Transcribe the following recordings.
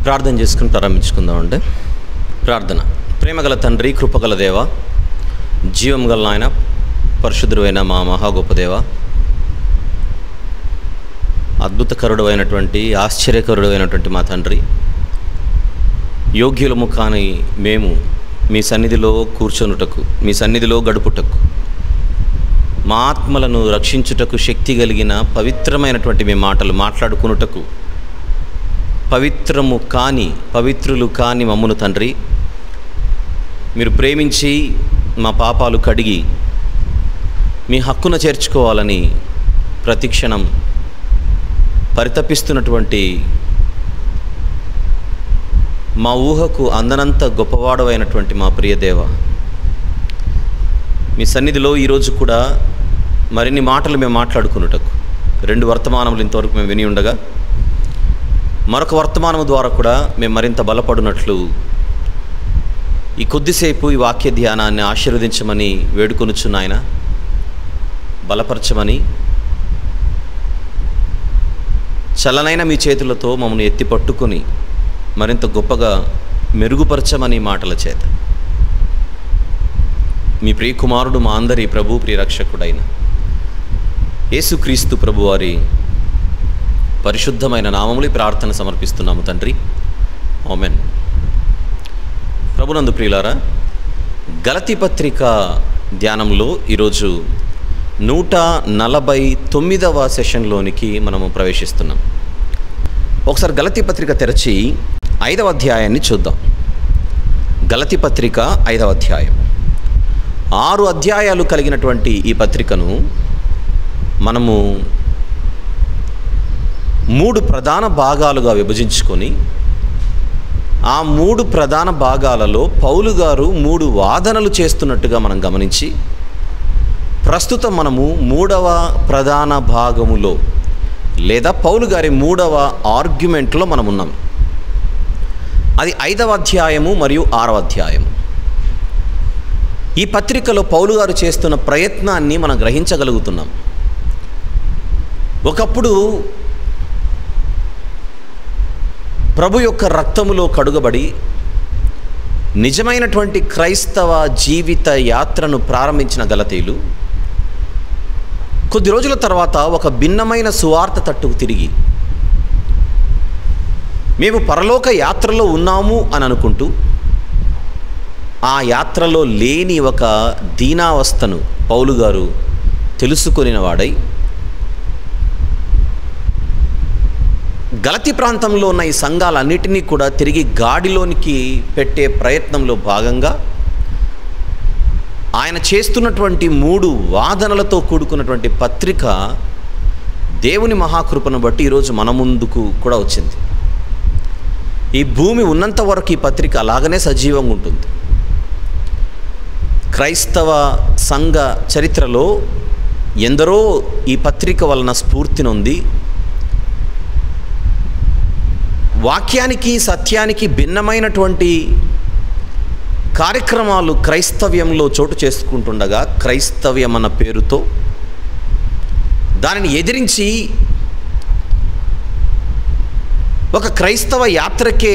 ప్రార్థన చేసుకుని ప్రారంభించుకుందామండి ప్రార్థన ప్రేమగల తండ్రి కృపగల దేవ జీవం గల నాయన పరిశుద్ధుడైన మా మహా గొప్ప దేవ అద్భుతకరుడు అయినటువంటి ఆశ్చర్యకరుడు అయినటువంటి మా తండ్రి యోగ్యులము కాని మేము మీ సన్నిధిలో కూర్చొనుటకు మీ సన్నిధిలో గడుపుటకు మా ఆత్మలను రక్షించుటకు శక్తి కలిగిన పవిత్రమైనటువంటి మీ మాటలు మాట్లాడుకునుటకు పవిత్రము కాని పవిత్రులు కాని మమ్మును తండ్రి మీరు ప్రేమించి మా పాపాలు కడిగి మీ హక్కున చేర్చుకోవాలని ప్రతిక్షణం పరితపిస్తున్నటువంటి మా ఊహకు అందనంత గొప్పవాడవైనటువంటి మా ప్రియదేవ మీ సన్నిధిలో ఈరోజు కూడా మరిన్ని మాటలు మేము మాట్లాడుకున్నటకు రెండు వర్తమానములు ఇంతవరకు మేము విని ఉండగా మరొక వర్తమానము ద్వారా కూడా మేము మరింత బలపడినట్లు ఈ కొద్దిసేపు ఈ వాక్య ధ్యానాన్ని ఆశీర్వదించమని వేడుకొనుచున్నాయన బలపరచమని చల్లనైన మీ చేతులతో మమ్మల్ని ఎత్తి పట్టుకొని మరింత గొప్పగా మెరుగుపరచమని మాటల చేత మీ ప్రియకుమారుడు మా అందరి ప్రభు ప్రియరక్షకుడైన యేసుక్రీస్తు ప్రభు వారి పరిశుద్ధమైన నామములు ఈ ప్రార్థన సమర్పిస్తున్నాము తండ్రి ఓమెన్ ప్రభునందు ప్రియులారా గలతి పత్రిక ధ్యానంలో ఈరోజు నూట నలభై తొమ్మిదవ సెషన్లోనికి మనము ప్రవేశిస్తున్నాం ఒకసారి గలతి పత్రిక తెరచి ఐదవ అధ్యాయాన్ని చూద్దాం గలతి పత్రిక ఐదవ అధ్యాయం ఆరు అధ్యాయాలు కలిగినటువంటి ఈ పత్రికను మనము మూడు ప్రధాన భాగాలుగా విభజించుకొని ఆ మూడు ప్రధాన భాగాలలో పౌలు గారు మూడు వాదనలు చేస్తున్నట్టుగా మనం గమనించి ప్రస్తుతం మనము మూడవ ప్రధాన భాగములో లేదా పౌలు గారి మూడవ ఆర్గ్యుమెంట్లో మనం ఉన్నాం అది ఐదవ అధ్యాయము మరియు ఆరవ అధ్యాయము ఈ పత్రికలో పౌలు గారు చేస్తున్న ప్రయత్నాన్ని మనం గ్రహించగలుగుతున్నాం ఒకప్పుడు ప్రభు యొక్క రక్తములో కడుగబడి నిజమైనటువంటి క్రైస్తవ జీవిత యాత్రను ప్రారంభించిన గలతీలు కొద్ది రోజుల తర్వాత ఒక భిన్నమైన సువార్త తట్టుకు తిరిగి మేము పరలోక యాత్రలో ఉన్నాము అని అనుకుంటూ ఆ యాత్రలో లేని ఒక దీనావస్థను పౌలు గారు తెలుసుకొనిన వాడై గలతి ప్రాంతంలో ఉన్న ఈ సంఘాలన్నిటినీ కూడా తిరిగి గాడిలోనికి పెట్టే ప్రయత్నంలో భాగంగా ఆయన చేస్తున్నటువంటి మూడు వాదనలతో కూడుకున్నటువంటి పత్రిక దేవుని మహాకృపను బట్టి ఈరోజు మన ముందుకు కూడా వచ్చింది ఈ భూమి ఉన్నంత వరకు ఈ పత్రిక అలాగనే సజీవంగా ఉంటుంది క్రైస్తవ సంఘ చరిత్రలో ఎందరో ఈ పత్రిక వలన స్ఫూర్తి నొంది వాక్యానికి సత్యానికి భిన్నమైనటువంటి కార్యక్రమాలు క్రైస్తవ్యంలో చోటు చేసుకుంటుండగా క్రైస్తవ్యం అన్న పేరుతో దానిని ఎదిరించి ఒక క్రైస్తవ యాత్రకే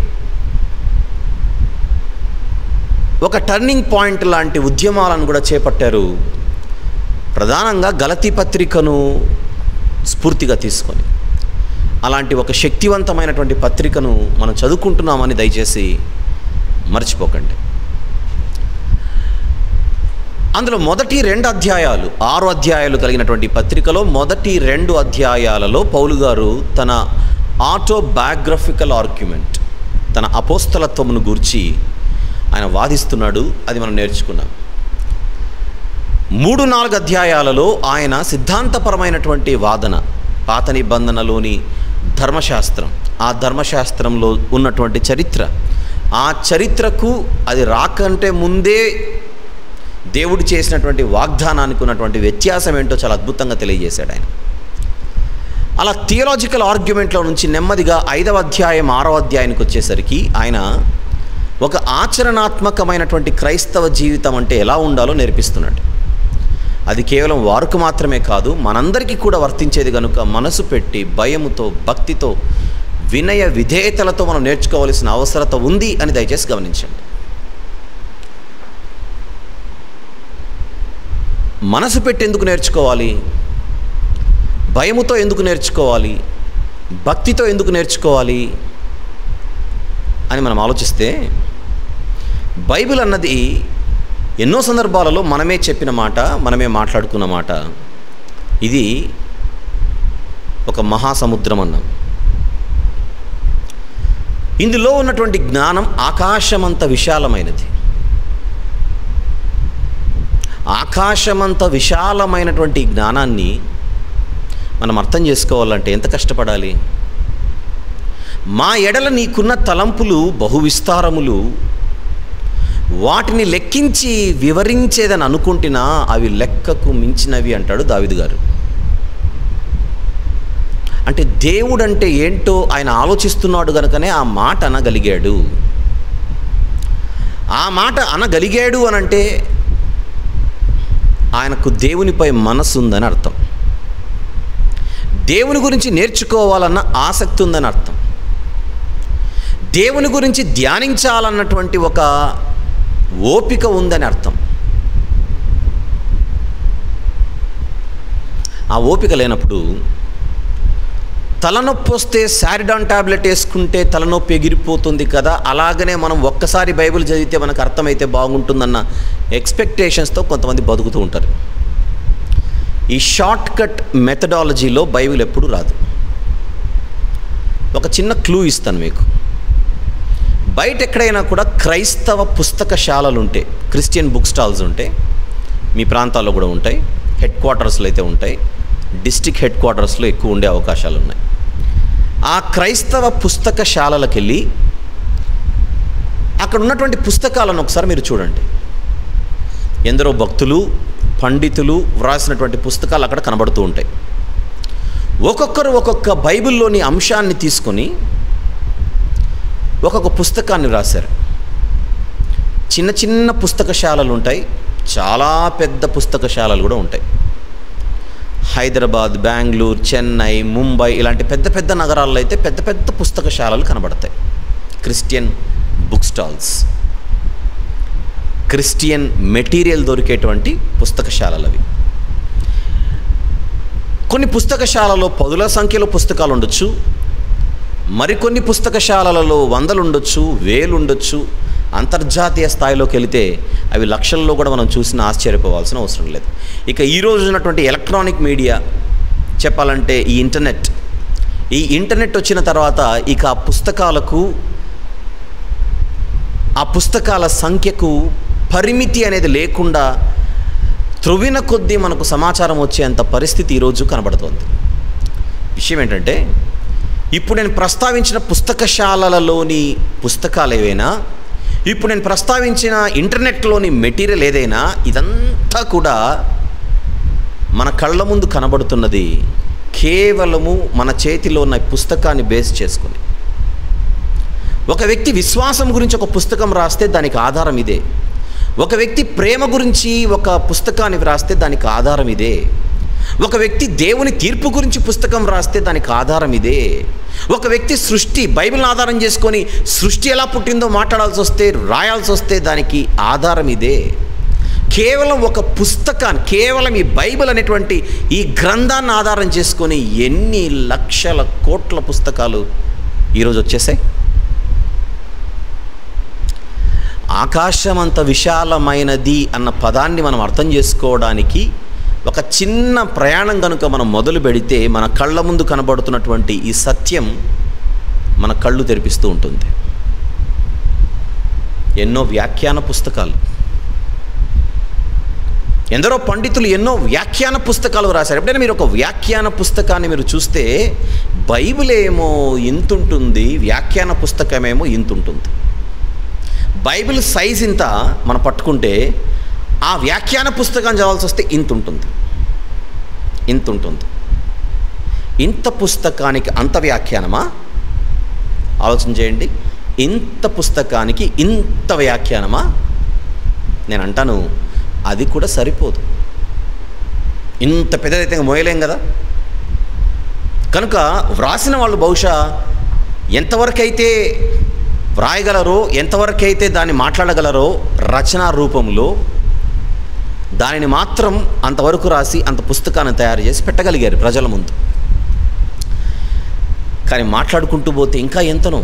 ఒక టర్నింగ్ పాయింట్ లాంటి ఉద్యమాలను కూడా చేపట్టారు ప్రధానంగా గలతీ పత్రికను స్ఫూర్తిగా తీసుకొని అలాంటి ఒక శక్తివంతమైనటువంటి పత్రికను మనం చదువుకుంటున్నామని దయచేసి మర్చిపోకండి అందులో మొదటి రెండు అధ్యాయాలు ఆరు అధ్యాయాలు కలిగినటువంటి పత్రికలో మొదటి రెండు అధ్యాయాలలో పౌలు గారు తన ఆటోబయోగ్రఫికల్ ఆర్గ్యుమెంట్ తన అపోస్తలత్వమును గూర్చి ఆయన వాదిస్తున్నాడు అది మనం నేర్చుకున్నాం మూడు నాలుగు అధ్యాయాలలో ఆయన సిద్ధాంతపరమైనటువంటి వాదన పాత నిబంధనలోని ధర్మశాస్త్రం ఆ ధర్మశాస్త్రంలో ఉన్నటువంటి చరిత్ర ఆ చరిత్రకు అది రాకంటే ముందే దేవుడు చేసినటువంటి వాగ్దానానికి ఉన్నటువంటి వ్యత్యాసం ఏంటో చాలా అద్భుతంగా తెలియజేశాడు ఆయన అలా థియలాజికల్ ఆర్గ్యుమెంట్లో నుంచి నెమ్మదిగా ఐదవ అధ్యాయం ఆరవ అధ్యాయానికి వచ్చేసరికి ఆయన ఒక ఆచరణాత్మకమైనటువంటి క్రైస్తవ జీవితం అంటే ఎలా ఉండాలో నేర్పిస్తున్నాడు అది కేవలం వారికి మాత్రమే కాదు మనందరికీ కూడా వర్తించేది కనుక మనసు పెట్టి భయముతో భక్తితో వినయ విధేయతలతో మనం నేర్చుకోవాల్సిన అవసరత ఉంది అని దయచేసి గమనించండి మనసు పెట్టి ఎందుకు నేర్చుకోవాలి భయముతో ఎందుకు నేర్చుకోవాలి భక్తితో ఎందుకు నేర్చుకోవాలి అని మనం ఆలోచిస్తే బైబిల్ అన్నది ఎన్నో సందర్భాలలో మనమే చెప్పిన మాట మనమే మాట్లాడుకున్న మాట ఇది ఒక మహాసముద్రం అన్నాం ఇందులో ఉన్నటువంటి జ్ఞానం ఆకాశమంత విశాలమైనది ఆకాశమంత విశాలమైనటువంటి జ్ఞానాన్ని మనం అర్థం చేసుకోవాలంటే ఎంత కష్టపడాలి మా ఎడల నీకున్న తలంపులు బహు విస్తారములు వాటిని లెక్కించి వివరించేదని అనుకుంటున్నా అవి లెక్కకు మించినవి అంటాడు దావిదు గారు అంటే దేవుడు అంటే ఏంటో ఆయన ఆలోచిస్తున్నాడు కనుకనే ఆ మాట అనగలిగాడు ఆ మాట అనగలిగాడు అని అంటే ఆయనకు దేవునిపై మనసు ఉందని అర్థం దేవుని గురించి నేర్చుకోవాలన్న ఆసక్తి ఉందని అర్థం దేవుని గురించి ధ్యానించాలన్నటువంటి ఒక ఓపిక ఉందని అర్థం ఆ ఓపిక లేనప్పుడు తలనొప్పి వస్తే శారిడాన్ టాబ్లెట్ వేసుకుంటే తలనొప్పి ఎగిరిపోతుంది కదా అలాగనే మనం ఒక్కసారి బైబిల్ చదివితే మనకు అర్థమైతే బాగుంటుందన్న ఎక్స్పెక్టేషన్స్తో కొంతమంది బతుకుతూ ఉంటారు ఈ షార్ట్ కట్ మెథడాలజీలో బైబిల్ ఎప్పుడు రాదు ఒక చిన్న క్లూ ఇస్తాను మీకు బయట ఎక్కడైనా కూడా క్రైస్తవ పుస్తకశాలలు ఉంటాయి క్రిస్టియన్ బుక్ స్టాల్స్ ఉంటాయి మీ ప్రాంతాల్లో కూడా ఉంటాయి హెడ్ క్వార్టర్స్లో అయితే ఉంటాయి డిస్టిక్ హెడ్ క్వార్టర్స్లో ఎక్కువ ఉండే అవకాశాలు ఉన్నాయి ఆ క్రైస్తవ పుస్తకశాలలకు వెళ్ళి అక్కడ ఉన్నటువంటి పుస్తకాలను ఒకసారి మీరు చూడండి ఎందరో భక్తులు పండితులు వ్రాసినటువంటి పుస్తకాలు అక్కడ కనబడుతూ ఉంటాయి ఒక్కొక్కరు ఒక్కొక్క బైబిల్లోని అంశాన్ని తీసుకొని ఒక్కొక్క పుస్తకాన్ని రాశారు చిన్న చిన్న పుస్తకశాలలు ఉంటాయి చాలా పెద్ద పుస్తకశాలలు కూడా ఉంటాయి హైదరాబాద్ బెంగళూరు చెన్నై ముంబై ఇలాంటి పెద్ద పెద్ద నగరాల్లో అయితే పెద్ద పెద్ద పుస్తకశాలలు కనబడతాయి Christian book stalls Christian material దొరికేటువంటి పుస్తకశాలలు అవి కొన్ని పుస్తకశాలలో పదుల సంఖ్యలో పుస్తకాలు ఉండొచ్చు మరికొన్ని పుస్తకశాలలలో వందలు ఉండొచ్చు వేలు ఉండొచ్చు అంతర్జాతీయ స్థాయిలోకి వెళితే అవి లక్షల్లో కూడా మనం చూసిన ఆశ్చర్యపోవాల్సిన అవసరం లేదు ఇక ఈ రోజు ఉన్నటువంటి ఎలక్ట్రానిక్ మీడియా చెప్పాలంటే ఈ ఇంటర్నెట్ ఈ ఇంటర్నెట్ వచ్చిన తర్వాత ఇక ఆ పుస్తకాలకు ఆ పుస్తకాల సంఖ్యకు పరిమితి అనేది లేకుండా త్రువిన కొద్దీ మనకు సమాచారం వచ్చేంత పరిస్థితి ఈరోజు కనబడుతోంది విషయం ఏంటంటే ఇప్పుడు నేను ప్రస్తావించిన పుస్తకశాలలలోని పుస్తకాలు ఏవైనా ఇప్పుడు నేను ప్రస్తావించిన ఇంటర్నెట్లోని మెటీరియల్ ఏదైనా ఇదంతా కూడా మన కళ్ళ ముందు కనబడుతున్నది కేవలము మన చేతిలో ఉన్న పుస్తకాన్ని బేస్ చేసుకుని ఒక వ్యక్తి విశ్వాసం గురించి ఒక పుస్తకం రాస్తే దానికి ఆధారం ఇదే ఒక వ్యక్తి ప్రేమ గురించి ఒక పుస్తకాన్ని వ్రాస్తే దానికి ఆధారం ఇదే ఒక వ్యక్తి దేవుని తీర్పు గురించి పుస్తకం రాస్తే దానికి ఆధారం ఇదే ఒక వ్యక్తి సృష్టి బైబిల్ని ఆధారం చేసుకొని సృష్టి ఎలా పుట్టిందో మాట్లాడాల్సి వస్తే రాయాల్సి వస్తే దానికి ఆధారం ఇదే కేవలం ఒక పుస్తకాన్ని కేవలం ఈ బైబిల్ అనేటువంటి ఈ గ్రంథాన్ని ఆధారం చేసుకొని ఎన్ని లక్షల కోట్ల పుస్తకాలు ఈరోజు వచ్చేసాయి ఆకాశమంత విశాలమైనది అన్న పదాన్ని మనం అర్థం చేసుకోవడానికి ఒక చిన్న ప్రయాణం కనుక మనం మొదలు పెడితే మన కళ్ళ ముందు కనబడుతున్నటువంటి ఈ సత్యం మన కళ్ళు తెరిపిస్తూ ఉంటుంది ఎన్నో వ్యాఖ్యాన పుస్తకాలు ఎందరో పండితులు ఎన్నో వ్యాఖ్యాన పుస్తకాలు రాశారు ఎప్పుడైనా మీరు ఒక వ్యాఖ్యాన పుస్తకాన్ని మీరు చూస్తే బైబిల్ ఏమో ఇంతుంటుంది వ్యాఖ్యాన పుస్తకమేమో ఇంతుంటుంది బైబిల్ సైజ్ ఇంత మనం పట్టుకుంటే ఆ వ్యాఖ్యాన పుస్తకం చదవాల్సి వస్తే ఇంత ఉంటుంది ఇంత ఉంటుంది ఇంత పుస్తకానికి అంత వ్యాఖ్యానమా ఆలోచన చేయండి ఇంత పుస్తకానికి ఇంత వ్యాఖ్యానమా నేను అంటాను అది కూడా సరిపోదు ఇంత పెద్దదైతే మోయలేం కదా కనుక వ్రాసిన వాళ్ళు బహుశా ఎంతవరకైతే వ్రాయగలరో ఎంతవరకైతే దాన్ని మాట్లాడగలరో రచనా రూపంలో దానిని మాత్రం అంతవరకు రాసి అంత పుస్తకాన్ని తయారు చేసి పెట్టగలిగారు ప్రజల ముందు కానీ మాట్లాడుకుంటూ పోతే ఇంకా ఎంతనో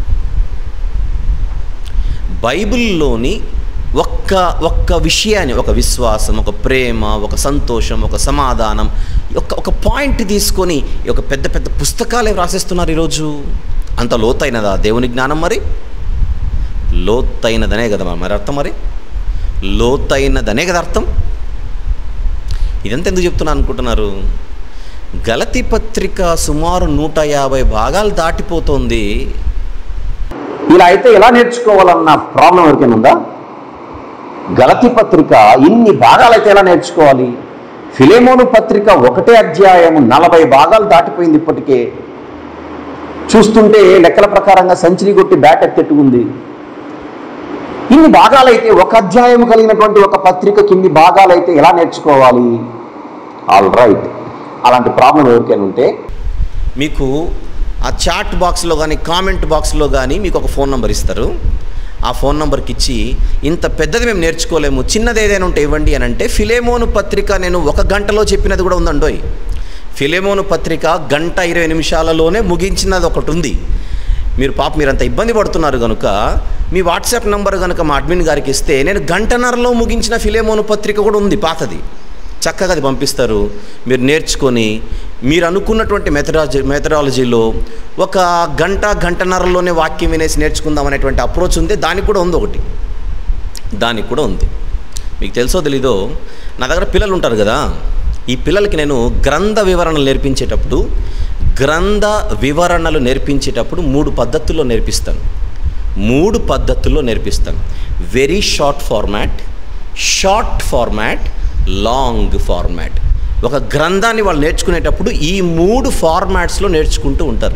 బైబిల్లోని ఒక్క ఒక్క విషయాన్ని ఒక విశ్వాసం ఒక ప్రేమ ఒక సంతోషం ఒక సమాధానం ఒక ఒక పాయింట్ తీసుకొని ఈ ఒక పెద్ద పెద్ద పుస్తకాలే రాసేస్తున్నారు ఈరోజు అంత లోతైనదా దేవుని జ్ఞానం మరి లోతైనదనే కదా మరి అర్థం మరి లోతైనదనే కదా అర్థం ఇదంతా ఎందుకు చెప్తున్నా అనుకుంటున్నారు గలతి పత్రిక సుమారు నూట యాభై భాగాలు దాటిపోతుంది ఇలా అయితే ఎలా నేర్చుకోవాలన్న ప్రాబ్లం ఎవరికైనా ఉందా గలతి పత్రిక ఇన్ని భాగాలైతే ఎలా నేర్చుకోవాలి ఫిలేమోను పత్రిక ఒకటే అధ్యాయం నలభై భాగాలు దాటిపోయింది ఇప్పటికే చూస్తుంటే లెక్కల ప్రకారంగా సెంచరీ కొట్టి బ్యాట్ ఎత్తెట్టుకుంది ఇన్ని భాగాలైతే ఒక అధ్యాయం కలిగినటువంటి ఒక పత్రికకి ఇన్ని భాగాలైతే ఎలా నేర్చుకోవాలి ఆల్ రైట్ అలాంటి ప్రాబ్లం ఎవరికైనా ఉంటే మీకు ఆ చాట్ బాక్స్లో కానీ కామెంట్ బాక్స్లో కానీ మీకు ఒక ఫోన్ నెంబర్ ఇస్తారు ఆ ఫోన్ నెంబర్కి ఇచ్చి ఇంత పెద్దది మేము నేర్చుకోలేము చిన్నది ఏదైనా ఉంటే ఇవ్వండి అని అంటే ఫిలేమోను పత్రిక నేను ఒక గంటలో చెప్పినది కూడా ఉందండోయ్ ఫిలేమోను పత్రిక గంట ఇరవై నిమిషాలలోనే ముగించినది ఒకటి ఉంది మీరు పాప మీరంత ఇబ్బంది పడుతున్నారు కనుక మీ వాట్సాప్ నంబర్ కనుక మా అడ్మిన్ గారికి ఇస్తే నేను గంటన్నరలో ముగించిన ఫిలేమోను పత్రిక కూడా ఉంది పాతది చక్కగా అది పంపిస్తారు మీరు నేర్చుకొని మీరు అనుకున్నటువంటి మెథడాలజీ మెథడాలజీలో ఒక గంట గంటన్నరలోనే వాక్యం వినేసి నేర్చుకుందాం అనేటువంటి అప్రోచ్ ఉంది దానికి కూడా ఉంది ఒకటి దానికి కూడా ఉంది మీకు తెలుసో తెలీదో నా దగ్గర పిల్లలు ఉంటారు కదా ఈ పిల్లలకి నేను గ్రంథ వివరణలు నేర్పించేటప్పుడు గ్రంథ వివరణలు నేర్పించేటప్పుడు మూడు పద్ధతుల్లో నేర్పిస్తాను మూడు పద్ధతుల్లో నేర్పిస్తాను very short format short format long format ఒక గ్రంథాన్ని వాళ్ళు నేర్చుకునేటప్పుడు ఈ మూడు ఫార్మాట్స్లో నేర్చుకుంటూ ఉంటారు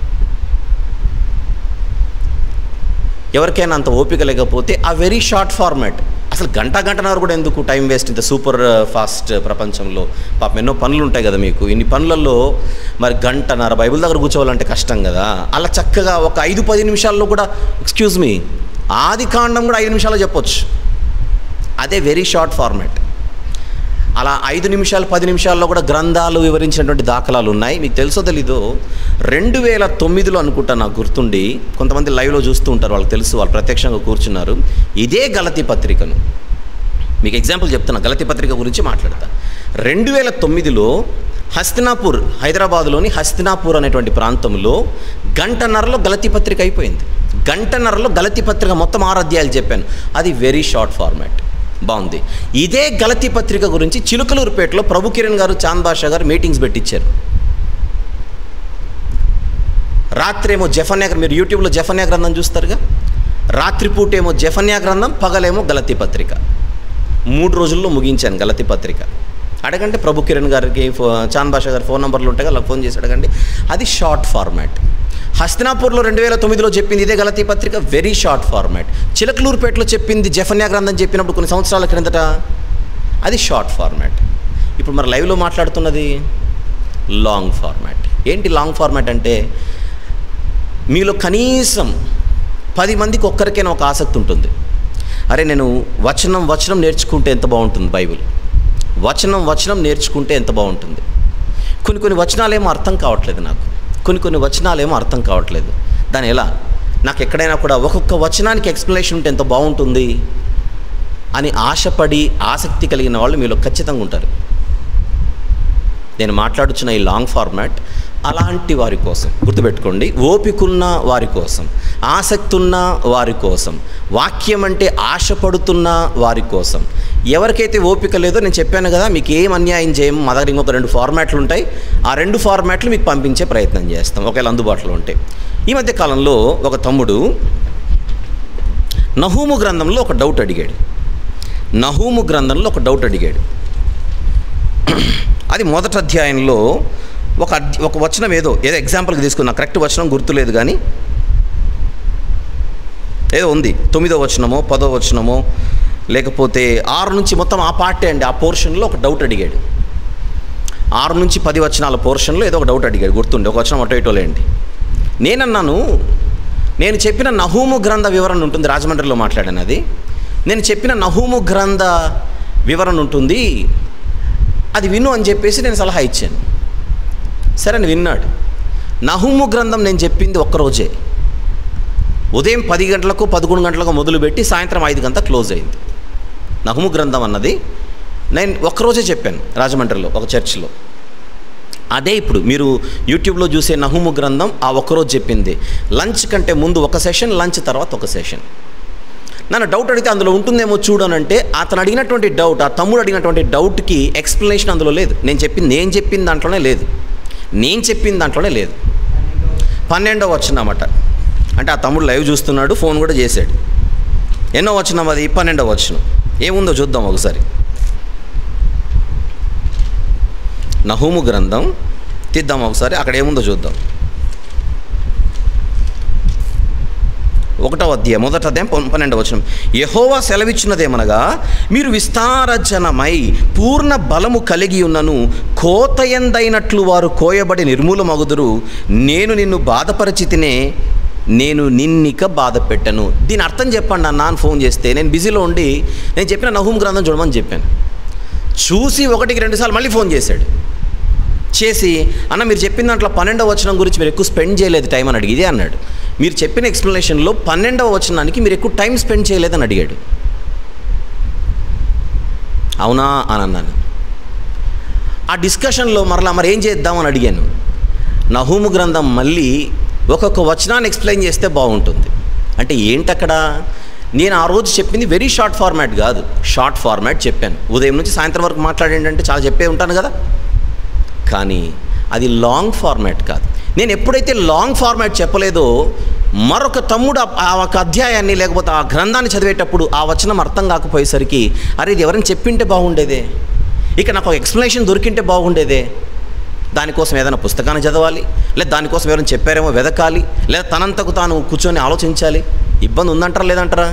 ఎవరికైనా అంత ఓపిక లేకపోతే ఆ వెరీ షార్ట్ ఫార్మాట్ అసలు గంట గంటన్నర కూడా ఎందుకు టైం వేస్ట్ ఇంత సూపర్ ఫాస్ట్ ప్రపంచంలో పాపం ఎన్నో పనులు ఉంటాయి కదా మీకు ఇన్ని పనులలో మరి గంటన్నర బైబిల్ దగ్గర కూర్చోవాలంటే కష్టం కదా అలా చక్కగా ఒక ఐదు పది నిమిషాల్లో కూడా ఎక్స్క్యూజ్ మీ ఆది కాండం కూడా ఐదు నిమిషాల్లో చెప్పొచ్చు అదే వెరీ షార్ట్ ఫార్మాట్ అలా ఐదు నిమిషాలు పది నిమిషాల్లో కూడా గ్రంథాలు వివరించినటువంటి దాఖలాలు ఉన్నాయి మీకు తెలుసో తెలీదో రెండు వేల తొమ్మిదిలో అనుకుంటా నాకు గుర్తుండి కొంతమంది లైవ్లో చూస్తూ ఉంటారు వాళ్ళకి తెలుసు వాళ్ళు ప్రత్యక్షంగా కూర్చున్నారు ఇదే గలతి పత్రికను మీకు ఎగ్జాంపుల్ చెప్తున్నా గలతి పత్రిక గురించి మాట్లాడతా రెండు వేల తొమ్మిదిలో హస్తినాపూర్ హైదరాబాదులోని హస్తినాపూర్ అనేటువంటి ప్రాంతంలో గంటన్నరలో గలతి పత్రిక అయిపోయింది గంటన్నరలో గలతి పత్రిక మొత్తం ఆరు అధ్యాయాలు చెప్పాను అది వెరీ షార్ట్ ఫార్మాట్ బాగుంది ఇదే గలతి పత్రిక గురించి చిలుకలూరుపేటలో ప్రభు కిరణ్ గారు చాంద్ బాషా గారు మీటింగ్స్ పెట్టించారు రాత్రేమో జఫన్యా గ్రంథం మీరు యూట్యూబ్లో జఫన్యా గ్రంథం చూస్తారుగా రాత్రిపూట ఏమో జఫన్యా గ్రంథం పగలేమో గలతి పత్రిక మూడు రోజుల్లో ముగించాను గలతి పత్రిక అడగండి ప్రభు కిరణ్ గారికి ఫో చాంద్ బాషా గారి ఫోన్ నెంబర్లు ఉంటాయి అలా ఫోన్ చేసి అడగండి అది షార్ట్ ఫార్మాట్ హస్తినాపూర్లో రెండు వేల తొమ్మిదిలో చెప్పింది ఇదే గలతీ పత్రిక వెరీ షార్ట్ ఫార్మాట్ చిలకలూరుపేటలో చెప్పింది జఫన్యా గ్రంథం చెప్పినప్పుడు కొన్ని సంవత్సరాల క్రిందట అది షార్ట్ ఫార్మాట్ ఇప్పుడు మరి లైవ్లో మాట్లాడుతున్నది లాంగ్ ఫార్మాట్ ఏంటి లాంగ్ ఫార్మాట్ అంటే మీలో కనీసం పది మందికి ఒక్కరికైనా ఒక ఆసక్తి ఉంటుంది అరే నేను వచనం వచనం నేర్చుకుంటే ఎంత బాగుంటుంది బైబిల్ వచనం వచనం నేర్చుకుంటే ఎంత బాగుంటుంది కొన్ని కొన్ని వచనాలేమో అర్థం కావట్లేదు నాకు కొన్ని కొన్ని వచనాలేమో అర్థం కావట్లేదు దాని ఎలా నాకు ఎక్కడైనా కూడా ఒక్కొక్క వచనానికి ఎక్స్ప్లెనేషన్ ఉంటే ఎంత బాగుంటుంది అని ఆశపడి ఆసక్తి కలిగిన వాళ్ళు మీలో ఖచ్చితంగా ఉంటారు నేను మాట్లాడుచున్న ఈ లాంగ్ ఫార్మాట్ అలాంటి వారి కోసం గుర్తుపెట్టుకోండి ఓపికన్న వారి కోసం ఆసక్తి ఉన్న వారి కోసం వాక్యం అంటే ఆశపడుతున్న వారి కోసం ఎవరికైతే ఓపిక లేదో నేను చెప్పాను కదా మీకు ఏం అన్యాయం చేయం మా దగ్గర ఇంకొక రెండు ఫార్మాట్లు ఉంటాయి ఆ రెండు ఫార్మాట్లు మీకు పంపించే ప్రయత్నం చేస్తాం ఒకవేళ అందుబాటులో ఉంటే ఈ మధ్య కాలంలో ఒక తమ్ముడు నహూము గ్రంథంలో ఒక డౌట్ అడిగాడు నహూము గ్రంథంలో ఒక డౌట్ అడిగాడు అది మొదటి అధ్యాయంలో ఒక అధ్య- ఒక వచనం ఏదో ఏదో ఎగ్జాంపుల్కి తీసుకున్నా కరెక్ట్ వచనం గుర్తులేదు కానీ ఏదో ఉంది తొమ్మిదో వచనమో పదో వచనమో లేకపోతే ఆరు నుంచి మొత్తం ఆ పార్టీ అండి ఆ పోర్షన్లో ఒక డౌట్ అడిగాడు ఆరు నుంచి పది వచనాల పోర్షన్లో ఏదో ఒక డౌట్ అడిగాడు గుర్తుండే ఒక వచనం అటో ఇటో లేండి నేనన్నాను నేను చెప్పిన నహూము గ్రంథ వివరణ ఉంటుంది రాజమండ్రిలో మాట్లాడాను అది నేను చెప్పిన నహూము గ్రంథ వివరణ ఉంటుంది అది విను అని చెప్పేసి నేను సలహా ఇచ్చాను సరే అని విన్నాడు నహూము గ్రంథం నేను చెప్పింది ఒక్కరోజే ఉదయం పది గంటలకు పదకొండు గంటలకు మొదలుపెట్టి సాయంత్రం ఐదు గంట క్లోజ్ అయింది నహుము గ్రంథం అన్నది నేను ఒక్కరోజే చెప్పాను రాజమండ్రిలో ఒక చర్చిలో అదే ఇప్పుడు మీరు యూట్యూబ్లో చూసే నహుము గ్రంథం ఆ ఒక్కరోజు చెప్పింది లంచ్ కంటే ముందు ఒక సెషన్ లంచ్ తర్వాత ఒక సెషన్ నన్ను డౌట్ అడిగితే అందులో ఉంటుందేమో చూడనంటే అతను అడిగినటువంటి డౌట్ ఆ తమ్ముడు అడిగినటువంటి డౌట్కి ఎక్స్ప్లెనేషన్ అందులో లేదు నేను చెప్పింది నేను చెప్పిన దాంట్లోనే లేదు నేను చెప్పిన దాంట్లోనే లేదు పన్నెండో వచ్చినమాట అంటే ఆ తమ్ముడు లైవ్ చూస్తున్నాడు ఫోన్ కూడా చేశాడు ఎన్నో వచ్చినాం అది పన్నెండో వచ్చిన ఏముందో చూద్దాం ఒకసారి నహూము గ్రంథం తీద్దాం ఒకసారి అక్కడ ఏముందో చూద్దాం ఒకటో అధ్యాయం మొదట అధ్యాయం పన్- పన్నెండవ వచనం యహోవా సెలవిచ్చినదేమనగా మీరు విస్తారజనమై పూర్ణ బలము కలిగి ఉన్నను కోతయందైనట్లు వారు కోయబడి నిర్మూలమగుదురు నేను నిన్ను బాధపరిచితినే నేను నిన్నిక బాధ పెట్టను దీని అర్థం చెప్పండి అన్న అని ఫోన్ చేస్తే నేను బిజీలో ఉండి నేను చెప్పిన నహూం గ్రంథం చూడమని చెప్పాను చూసి ఒకటికి రెండుసార్లు మళ్ళీ ఫోన్ చేశాడు చేసి అన్న మీరు చెప్పిన దాంట్లో పన్నెండవ వచనం గురించి మీరు ఎక్కువ స్పెండ్ చేయలేదు టైం అని అడిగి ఇదే అన్నాడు మీరు చెప్పిన ఎక్స్ప్లెనేషన్లో పన్నెండవ వచనానికి మీరు ఎక్కువ టైం స్పెండ్ చేయలేదని అడిగాడు అవునా అని అన్నాను ఆ డిస్కషన్లో మరలా మరి ఏం చేద్దామని అడిగాను నహూము గ్రంథం మళ్ళీ ఒక్కొక్క వచనాన్ని ఎక్స్ప్లెయిన్ చేస్తే బాగుంటుంది అంటే ఏంటక్కడ నేను ఆ రోజు చెప్పింది వెరీ షార్ట్ ఫార్మాట్ కాదు షార్ట్ ఫార్మాట్ చెప్పాను ఉదయం నుంచి సాయంత్రం వరకు మాట్లాడండి అంటే చాలా చెప్పే ఉంటాను కదా కానీ అది లాంగ్ ఫార్మాట్ కాదు నేను ఎప్పుడైతే లాంగ్ ఫార్మాట్ చెప్పలేదో మరొక తమ్ముడు ఆ- ఆ ఒక అధ్యాయాన్ని లేకపోతే ఆ గ్రంథాన్ని చదివేటప్పుడు ఆ వచనం అర్థం కాకపోయేసరికి అరే ఇది ఎవరైనా చెప్పింటే బాగుండేదే ఇక నాకు ఒక ఎక్స్ప్లెనేషన్ దొరికింటే బాగుండేదే దానికోసం ఏదైనా పుస్తకాన్ని చదవాలి లేదా దానికోసం ఎవరైనా చెప్పారేమో వెదకాలి లేదా తనంతకు తాను కూర్చొని ఆలోచించాలి ఇబ్బంది ఉందంటారా లేదంటారా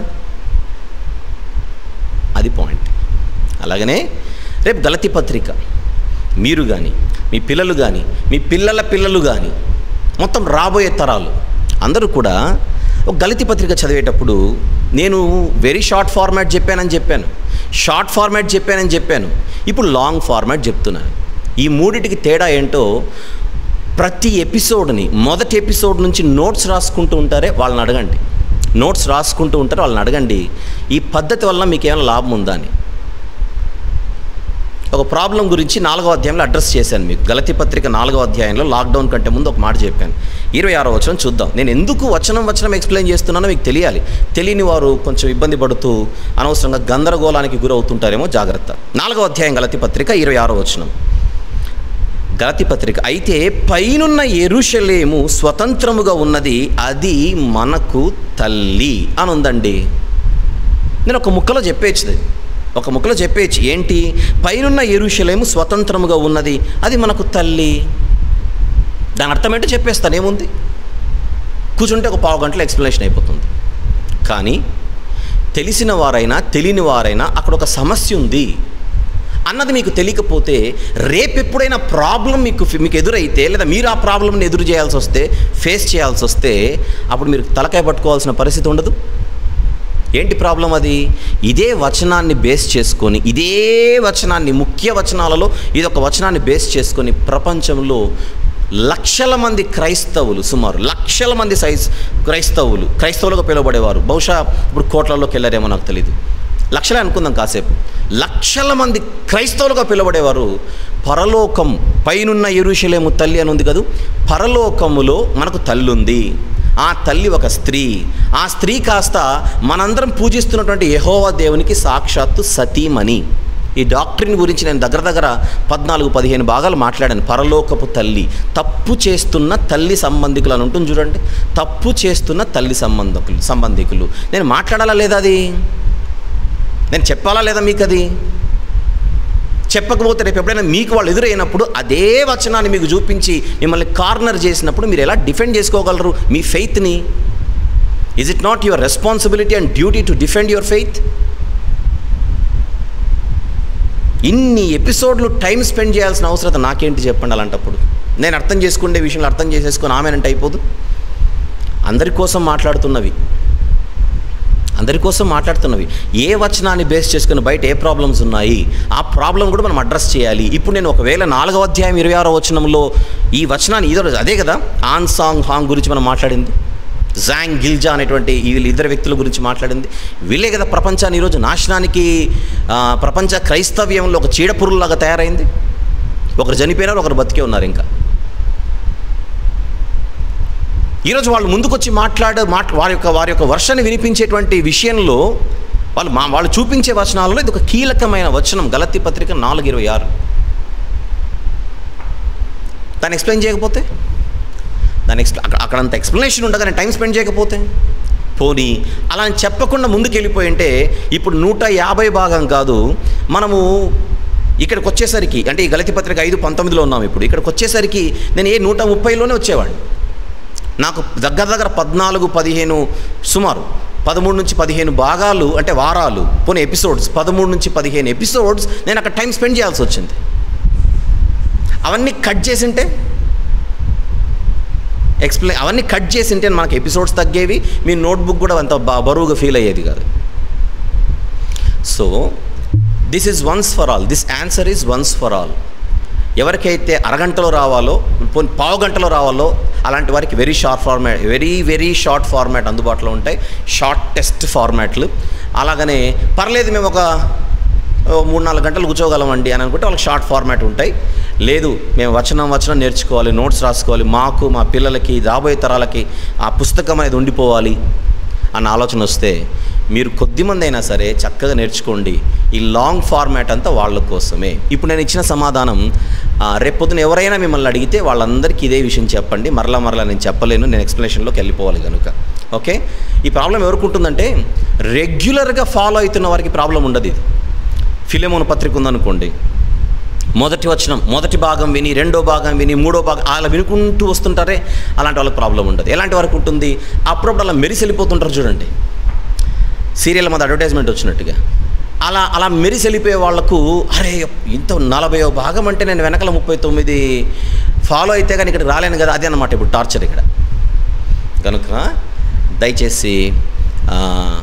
అది పాయింట్ అలాగనే రేపు గలతి పత్రిక మీరు కానీ మీ పిల్లలు కానీ మీ పిల్లల పిల్లలు కానీ మొత్తం రాబోయే తరాలు అందరూ కూడా ఒక గలతి పత్రిక చదివేటప్పుడు నేను వెరీ షార్ట్ ఫార్మాట్ చెప్పానని చెప్పాను షార్ట్ ఫార్మాట్ చెప్పానని చెప్పాను ఇప్పుడు లాంగ్ ఫార్మాట్ చెప్తున్నాను ఈ మూడిటికి తేడా ఏంటో ప్రతి ఎపిసోడ్ని మొదటి ఎపిసోడ్ నుంచి నోట్స్ రాసుకుంటూ ఉంటారే వాళ్ళని అడగండి నోట్స్ రాసుకుంటూ ఉంటారు వాళ్ళని అడగండి ఈ పద్ధతి వల్ల మీకు ఏమైనా లాభం ఉందా అని ఒక ప్రాబ్లం గురించి నాలుగో అధ్యాయంలో అడ్రస్ చేశాను మీకు గలతి పత్రిక నాలుగో అధ్యాయంలో లాక్డౌన్ కంటే ముందు ఒక మాట చెప్పాను ఇరవై ఆరో వచనం చూద్దాం నేను ఎందుకు వచనం వచనం ఎక్స్ప్లెయిన్ చేస్తున్నానో మీకు తెలియాలి తెలియని వారు కొంచెం ఇబ్బంది పడుతూ అనవసరంగా గందరగోళానికి గురవుతుంటారేమో జాగ్రత్త నాలుగో అధ్యాయం గలతి పత్రిక ఇరవై ఆరో వచనం గలతి పత్రిక అయితే పైనున్న ఎరుషలేము స్వతంత్రముగా ఉన్నది అది మనకు తల్లి అని ఉందండి నేను ఒక ముక్కలో చెప్పేచ్చుది ఒక ముక్కలో చెప్పేయచ్చు ఏంటి పైనున్న ఎరుషలేము స్వతంత్రముగా ఉన్నది అది మనకు తల్లి దాని అర్థం ఏంటో చెప్పేస్తాను ఏముంది కూర్చుంటే ఒక పావు గంటలో ఎక్స్ప్లెనేషన్ అయిపోతుంది కానీ తెలిసిన వారైనా తెలియని వారైనా అక్కడ ఒక సమస్య ఉంది అన్నది మీకు తెలియకపోతే రేపు ఎప్పుడైనా ప్రాబ్లం మీకు మీకు ఎదురైతే లేదా మీరు ఆ ప్రాబ్లంని ఎదురు చేయాల్సి వస్తే ఫేస్ చేయాల్సి వస్తే అప్పుడు మీరు తలకాయ పట్టుకోవాల్సిన పరిస్థితి ఉండదు ఏంటి ప్రాబ్లం అది ఇదే వచనాన్ని బేస్ చేసుకొని ఇదే వచనాన్ని ముఖ్య వచనాలలో ఇది ఒక వచనాన్ని బేస్ చేసుకొని ప్రపంచంలో లక్షల మంది క్రైస్తవులు సుమారు లక్షల మంది సైజ్ క్రైస్తవులు క్రైస్తవులుగా పిలువబడేవారు బహుశా ఇప్పుడు కోట్లలోకి వెళ్ళారేమో నాకు తెలియదు లక్షలే అనుకుందాం కాసేపు లక్షల మంది క్రైస్తవులుగా పిలువబడేవారు పరలోకం పైనున్న ఎరుషలేము తల్లి అని ఉంది కదూ పరలోకములో మనకు తల్లి ఉంది ఆ తల్లి ఒక స్త్రీ ఆ స్త్రీ కాస్త మనందరం పూజిస్తున్నటువంటి యెహోవా దేవునికి సాక్షాత్తు సతీమణి ఈ డాక్టరీని గురించి నేను దగ్గర దగ్గర పద్నాలుగు పదిహేను భాగాలు మాట్లాడాను పరలోకపు తల్లి తప్పు చేస్తున్న తల్లి సంబంధికులు అని ఉంటుంది చూడండి తప్పు చేస్తున్న తల్లి సంబంధికులు సంబంధికులు నేను మాట్లాడాలా లేదా అది నేను చెప్పాలా లేదా మీకు అది చెప్పకపోతే రేపు ఎప్పుడైనా మీకు వాళ్ళు ఎదురైనప్పుడు అదే వచనాన్ని మీకు చూపించి మిమ్మల్ని కార్నర్ చేసినప్పుడు మీరు ఎలా డిఫెండ్ చేసుకోగలరు మీ ఫెయిత్ని is it not your responsibility and duty to defend your faith ఇన్ని ఎపిసోడ్లు టైం స్పెండ్ చేయాల్సిన అవసరం నాకేంటి చెప్పండి అలాంటప్పుడు నేను అర్థం చేసుకునే విషయంలో అర్థం చేసేసుకొని ఆమెనంటే అయిపోదు అందరి కోసం మాట్లాడుతున్నవి అందరి కోసం మాట్లాడుతున్నవి ఏ వచనాన్ని బేస్ చేసుకుని బయట ఏ ప్రాబ్లమ్స్ ఉన్నాయి ఆ ప్రాబ్లం కూడా మనం అడ్రస్ చేయాలి ఇప్పుడు నేను ఒకవేళ నాలుగవ అధ్యాయం ఇరవై ఆరో వచనంలో ఈ వచనాన్ని ఇదో అదే కదా ఆన్ సాంగ్ హాంగ్ గురించి మనం మాట్లాడింది జాంగ్ గిల్జా అనేటువంటి ఈ వీళ్ళు ఇద్దరు వ్యక్తుల గురించి మాట్లాడింది వీళ్ళే కదా ప్రపంచాన్ని ఈరోజు నాశనానికి ఆ, ప్రపంచ క్రైస్తవ్యంలో ఒక చీడపురులాగా తయారైంది ఒకరు చనిపోయినారు ఒకరు బతికే ఉన్నారు ఇంకా ఈరోజు వాళ్ళు ముందుకొచ్చి మాట్లాడ మాట్ వారి యొక్క వారి యొక్క వర్షాన్ని వినిపించేటువంటి విషయంలో వాళ్ళు మా వాళ్ళు చూపించే వచనాలలో ఇది ఒక కీలకమైన వచనం గలతి పత్రిక నాలుగు ఇరవై ఆరు దాన్ని ఎక్స్ప్లెయిన్ చేయకపోతే దాని ఎక్స్ప్లె అక్కడ అక్కడంత ఎక్స్ప్లెనేషన్ ఉండగా నేను టైం స్పెండ్ చేయకపోతే పోనీ అలా అని చెప్పకుండా ముందుకు వెళ్ళిపోయి ఉంటే ఇప్పుడు నూట యాభై భాగం కాదు మనము ఇక్కడికి వచ్చేసరికి అంటే ఈ గలతి పత్రిక ఐదు పంతొమ్మిదిలో ఉన్నాం ఇప్పుడు ఇక్కడికి వచ్చేసరికి నేను ఏ నూట ముప్పైలోనే వచ్చేవాడిని నాకు దగ్గర దగ్గర పద్నాలుగు పదిహేను సుమారు పదమూడు నుంచి పదిహేను భాగాలు అంటే వారాలు పోనీ ఎపిసోడ్స్ పదమూడు నుంచి పదిహేను ఎపిసోడ్స్ నేను అక్కడ టైం స్పెండ్ చేయాల్సి వచ్చింది అవన్నీ కట్ చేసింటే ఎక్స్ప్లెయిన్ అవన్నీ కట్ చేసింటే మనకి ఎపిసోడ్స్ తగ్గేవి మీ నోట్బుక్ కూడా అంత బ- బరువుగా ఫీల్ అయ్యేది కాదు so this is once for all this answer is once for all ఎవరికైతే అరగంటలో రావాలో పోనీ పావు గంటలో రావాలో అలాంటి వారికి very short format very very short format అందుబాటులో ఉంటాయి షార్ట్ టెస్ట్ ఫార్మాట్లు అలాగనే పర్లేదు మేము ఒక ఓ మూడు నాలుగు గంటలు కూర్చోగలమండి అని అనుకుంటే వాళ్ళకి షార్ట్ ఫార్మాట్ ఉంటాయి లేదు మేము వచనం వచనం నేర్చుకోవాలి నోట్స్ రాసుకోవాలి మాకు మా పిల్లలకి రాబోయే తరాలకి ఆ పుస్తకం అనేది ఉండిపోవాలి అన్న ఆలోచన వస్తే మీరు కొద్దిమంది అయినా సరే చక్కగా నేర్చుకోండి ఈ లాంగ్ ఫార్మాట్ అంతా వాళ్ళ కోసమే ఇప్పుడు నేను ఇచ్చిన సమాధానం ఆ, రేపొద్దున ఎవరైనా మిమ్మల్ని అడిగితే వాళ్ళందరికీ ఇదే విషయం చెప్పండి మరలా మరలా నేను చెప్పలేను నేను ఎక్స్ప్లెనేషన్లోకి వెళ్ళిపోవాలి కనుక ఓకే ఈ ప్రాబ్లం ఎవరికి ఉంటుందంటే రెగ్యులర్గా ఫాలో అవుతున్న వారికి ప్రాబ్లం ఉండదు ఇది ఫిలిమోన్ పత్రిక ఉందనుకోండి మొదటి వచనం మొదటి భాగం విని రెండో భాగం విని మూడో భాగం అలా వినుకుంటూ వస్తుంటారే అలాంటి వాళ్ళకి ప్రాబ్లం ఉండదు ఎలాంటి వరకు ఉంటుంది అప్పుడప్పుడు అలా మెరిసి వెళ్ళిపోతుంటారు చూడండి సీరియల్ మీద అడ్వర్టైజ్మెంట్ వచ్చినట్టుగా అలా అలా మెరిసి వెళ్ళిపోయే వాళ్ళకు అరే ఇంత నలభైవ భాగం అంటే నేను వెనకాల ముప్పై తొమ్మిది ఫాలో అయితే కానీ ఇక్కడ రాలేను కదా అదే అన్నమాట ఇప్పుడు టార్చర్ ఇక్కడ కనుక దయచేసి ఆ,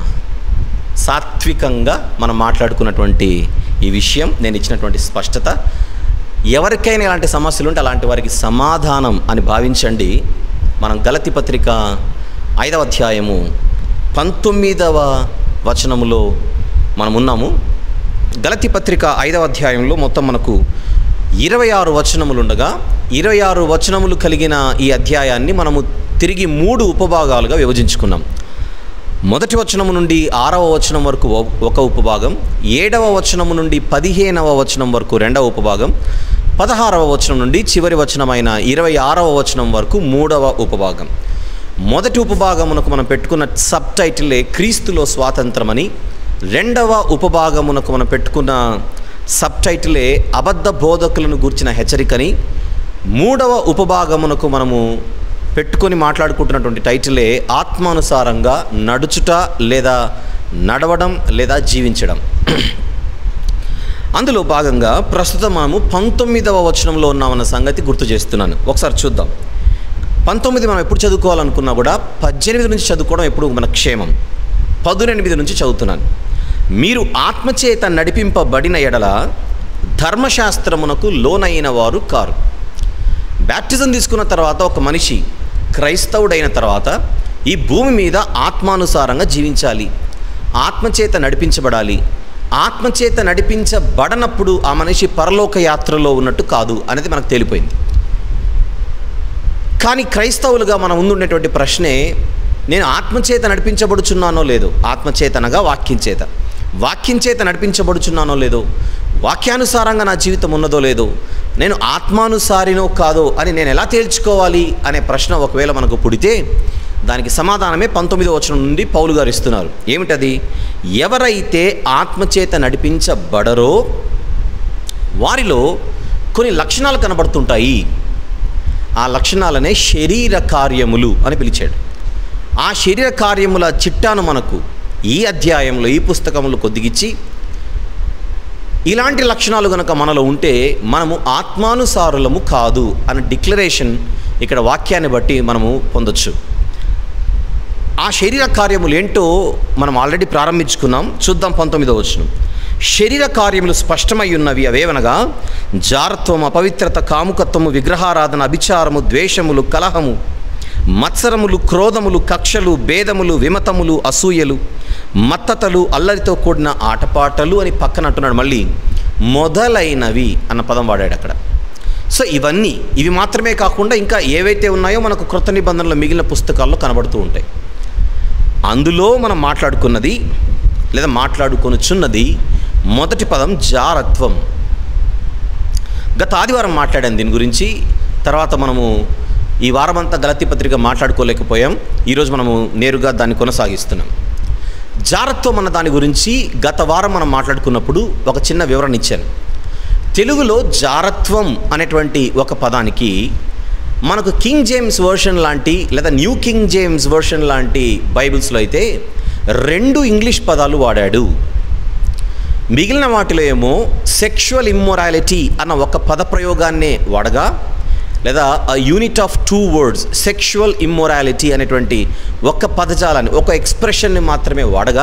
సాత్వికంగా మనం మాట్లాడుకున్నటువంటి ఈ విషయం నేను ఇచ్చినటువంటి స్పష్టత ఎవరికైనా ఇలాంటి సమస్యలు ఉంటే అలాంటి వారికి సమాధానం అని భావించండి మనం గలతి పత్రిక ఐదవ అధ్యాయము పంతొమ్మిదవ వచనములో మనం ఉన్నాము గలతి పత్రిక ఐదవ అధ్యాయంలో మొత్తం మనకు ఇరవై ఆరు వచనములు ఉండగా ఇరవై ఆరు వచనములు కలిగిన ఈ అధ్యాయాన్ని మనము తిరిగి మూడు ఉపభాగాలుగా విభజించుకున్నాం మొదటి వచనము నుండి ఆరవ వచనం వరకు ఒ- ఒక ఉపభాగం ఏడవ వచనము నుండి పదిహేనవ వచనం వరకు రెండవ ఉపభాగం పదహారవ వచనం నుండి చివరి వచనమైన ఇరవై ఆరవ వచనం వరకు మూడవ ఉపభాగం మొదటి ఉపభాగమునకు మనం పెట్టుకున్న సబ్ టైటిలే క్రీస్తులో స్వాతంత్రమని రెండవ ఉపభాగమునకు మనం పెట్టుకున్న సబ్ టైటిలే అబద్ధ బోధకులను గూర్చిన హెచ్చరికని మూడవ ఉపభాగమునకు మనము పెట్టుకొని మాట్లాడుకుంటున్నటువంటి టైటిలే ఆత్మానుసారంగా నడుచుట లేదా నడవడం లేదా జీవించడం అందులో భాగంగా ప్రస్తుతం మనము పంతొమ్మిదవ వచనంలో ఉన్నామన్న సంగతి గుర్తు చేస్తున్నాను ఒకసారి చూద్దాం పంతొమ్మిది మనం ఎప్పుడు చదువుకోవాలనుకున్నా కూడా పద్దెనిమిది నుంచి చదువుకోవడం ఎప్పుడు మన క్షేమం పదునెనిమిది నుంచి చదువుతున్నాను మీరు ఆత్మచేత నడిపింపబడిన ఎడల ధర్మశాస్త్రమునకు లోనైన వారు కారు బ్యాప్టిజం తీసుకున్న తర్వాత ఒక మనిషి క్రైస్తవుడైన తర్వాత ఈ భూమి మీద ఆత్మానుసారంగా జీవించాలి ఆత్మచేత నడిపించబడాలి ఆత్మచేత నడిపించబడనప్పుడు ఆ మనిషి పరలోక యాత్రలో ఉన్నట్టు కాదు అనేది మనకు తేలిపోయింది కానీ క్రైస్తవులుగా మన ముందు ఉండేటువంటి ప్రశ్నే నేను ఆత్మచేత నడిపించబడుచున్నానో లేదో ఆత్మచేతనగా వాక్యం చేత వాక్యం చేత నడిపించబడుచున్నానో లేదో వాక్యానుసారంగా నా జీవితం ఉన్నదో లేదో నేను ఆత్మానుసారినో కాదో అని నేను ఎలా తేల్చుకోవాలి అనే ప్రశ్న ఒకవేళ మనకు పుడితే దానికి సమాధానమే పంతొమ్మిదో వచనం నుండి పౌలు గారు ఇస్తున్నారు ఏమిటది ఎవరైతే ఆత్మచేత నడిపించబడరో వారిలో కొన్ని లక్షణాలు కనబడుతుంటాయి ఆ లక్షణాలనే శరీర కార్యములు అని పిలిచాడు ఆ శరీర కార్యముల చిట్టాను మనకు ఈ అధ్యాయంలో ఈ పుస్తకంలో కొద్దిగిచ్చి ఇలాంటి లక్షణాలు గనక మనలో ఉంటే మనము ఆత్మానుసారులము కాదు అన్న డిక్లరేషన్ ఇక్కడ వాక్యాన్ని బట్టి మనము పొందొచ్చు ఆ శరీర కార్యములు ఏంటో మనం ఆల్రెడీ ప్రారంభించుకున్నాం చూద్దాం పంతొమ్మిదో వచనం శరీర కార్యములు స్పష్టమై ఉన్నవి అవేవనగా జారత్వం అపవిత్రత కాముకత్వము విగ్రహారాధన అభిచారము ద్వేషములు కలహము మత్సరములు క్రోధములు కక్షలు భేదములు విమతములు అసూయలు మత్తతలు అల్లరితో కూడిన ఆటపాటలు అని పక్కన అంటున్నాడు మళ్ళీ మొదలైనవి అన్న పదం వాడాడు అక్కడ సో ఇవన్నీ ఇవి మాత్రమే కాకుండా ఇంకా ఏవైతే ఉన్నాయో మనకు కృత నిబంధనలు మిగిలిన పుస్తకాల్లో కనబడుతూ ఉంటాయి అందులో మనం మాట్లాడుకున్నది లేదా మాట్లాడుకొనుచున్నది మొదటి పదం జారత్వం గత ఆదివారం మాట్లాడాను దీని గురించి తర్వాత మనము ఈ వారమంతా గలతి పత్రిక మాట్లాడుకోలేకపోయాం ఈరోజు మనము నేరుగా దాన్ని కొనసాగిస్తున్నాం జారత్వం అన్న దాని గురించి గత వారం మనం మాట్లాడుకున్నప్పుడు ఒక చిన్న వివరణ ఇచ్చాను తెలుగులో జారత్వం అనేటువంటి ఒక పదానికి మనకు కింగ్ జేమ్స్ వర్షన్ లాంటి లేదా న్యూ కింగ్ జేమ్స్ వర్షన్ లాంటి బైబిల్స్లో అయితే రెండు ఇంగ్లీష్ పదాలు వాడాడు మిగిలిన వాటిలో ఏమో సెక్షువల్ ఇమ్మొరాలిటీ అన్న ఒక పద ప్రయోగాన్నే వాడగా లేదా unit of two words sexual immorality అనేటువంటి ఒక పదజాలాన్ని ఒక ఎక్స్ప్రెషన్ని మాత్రమే వాడగా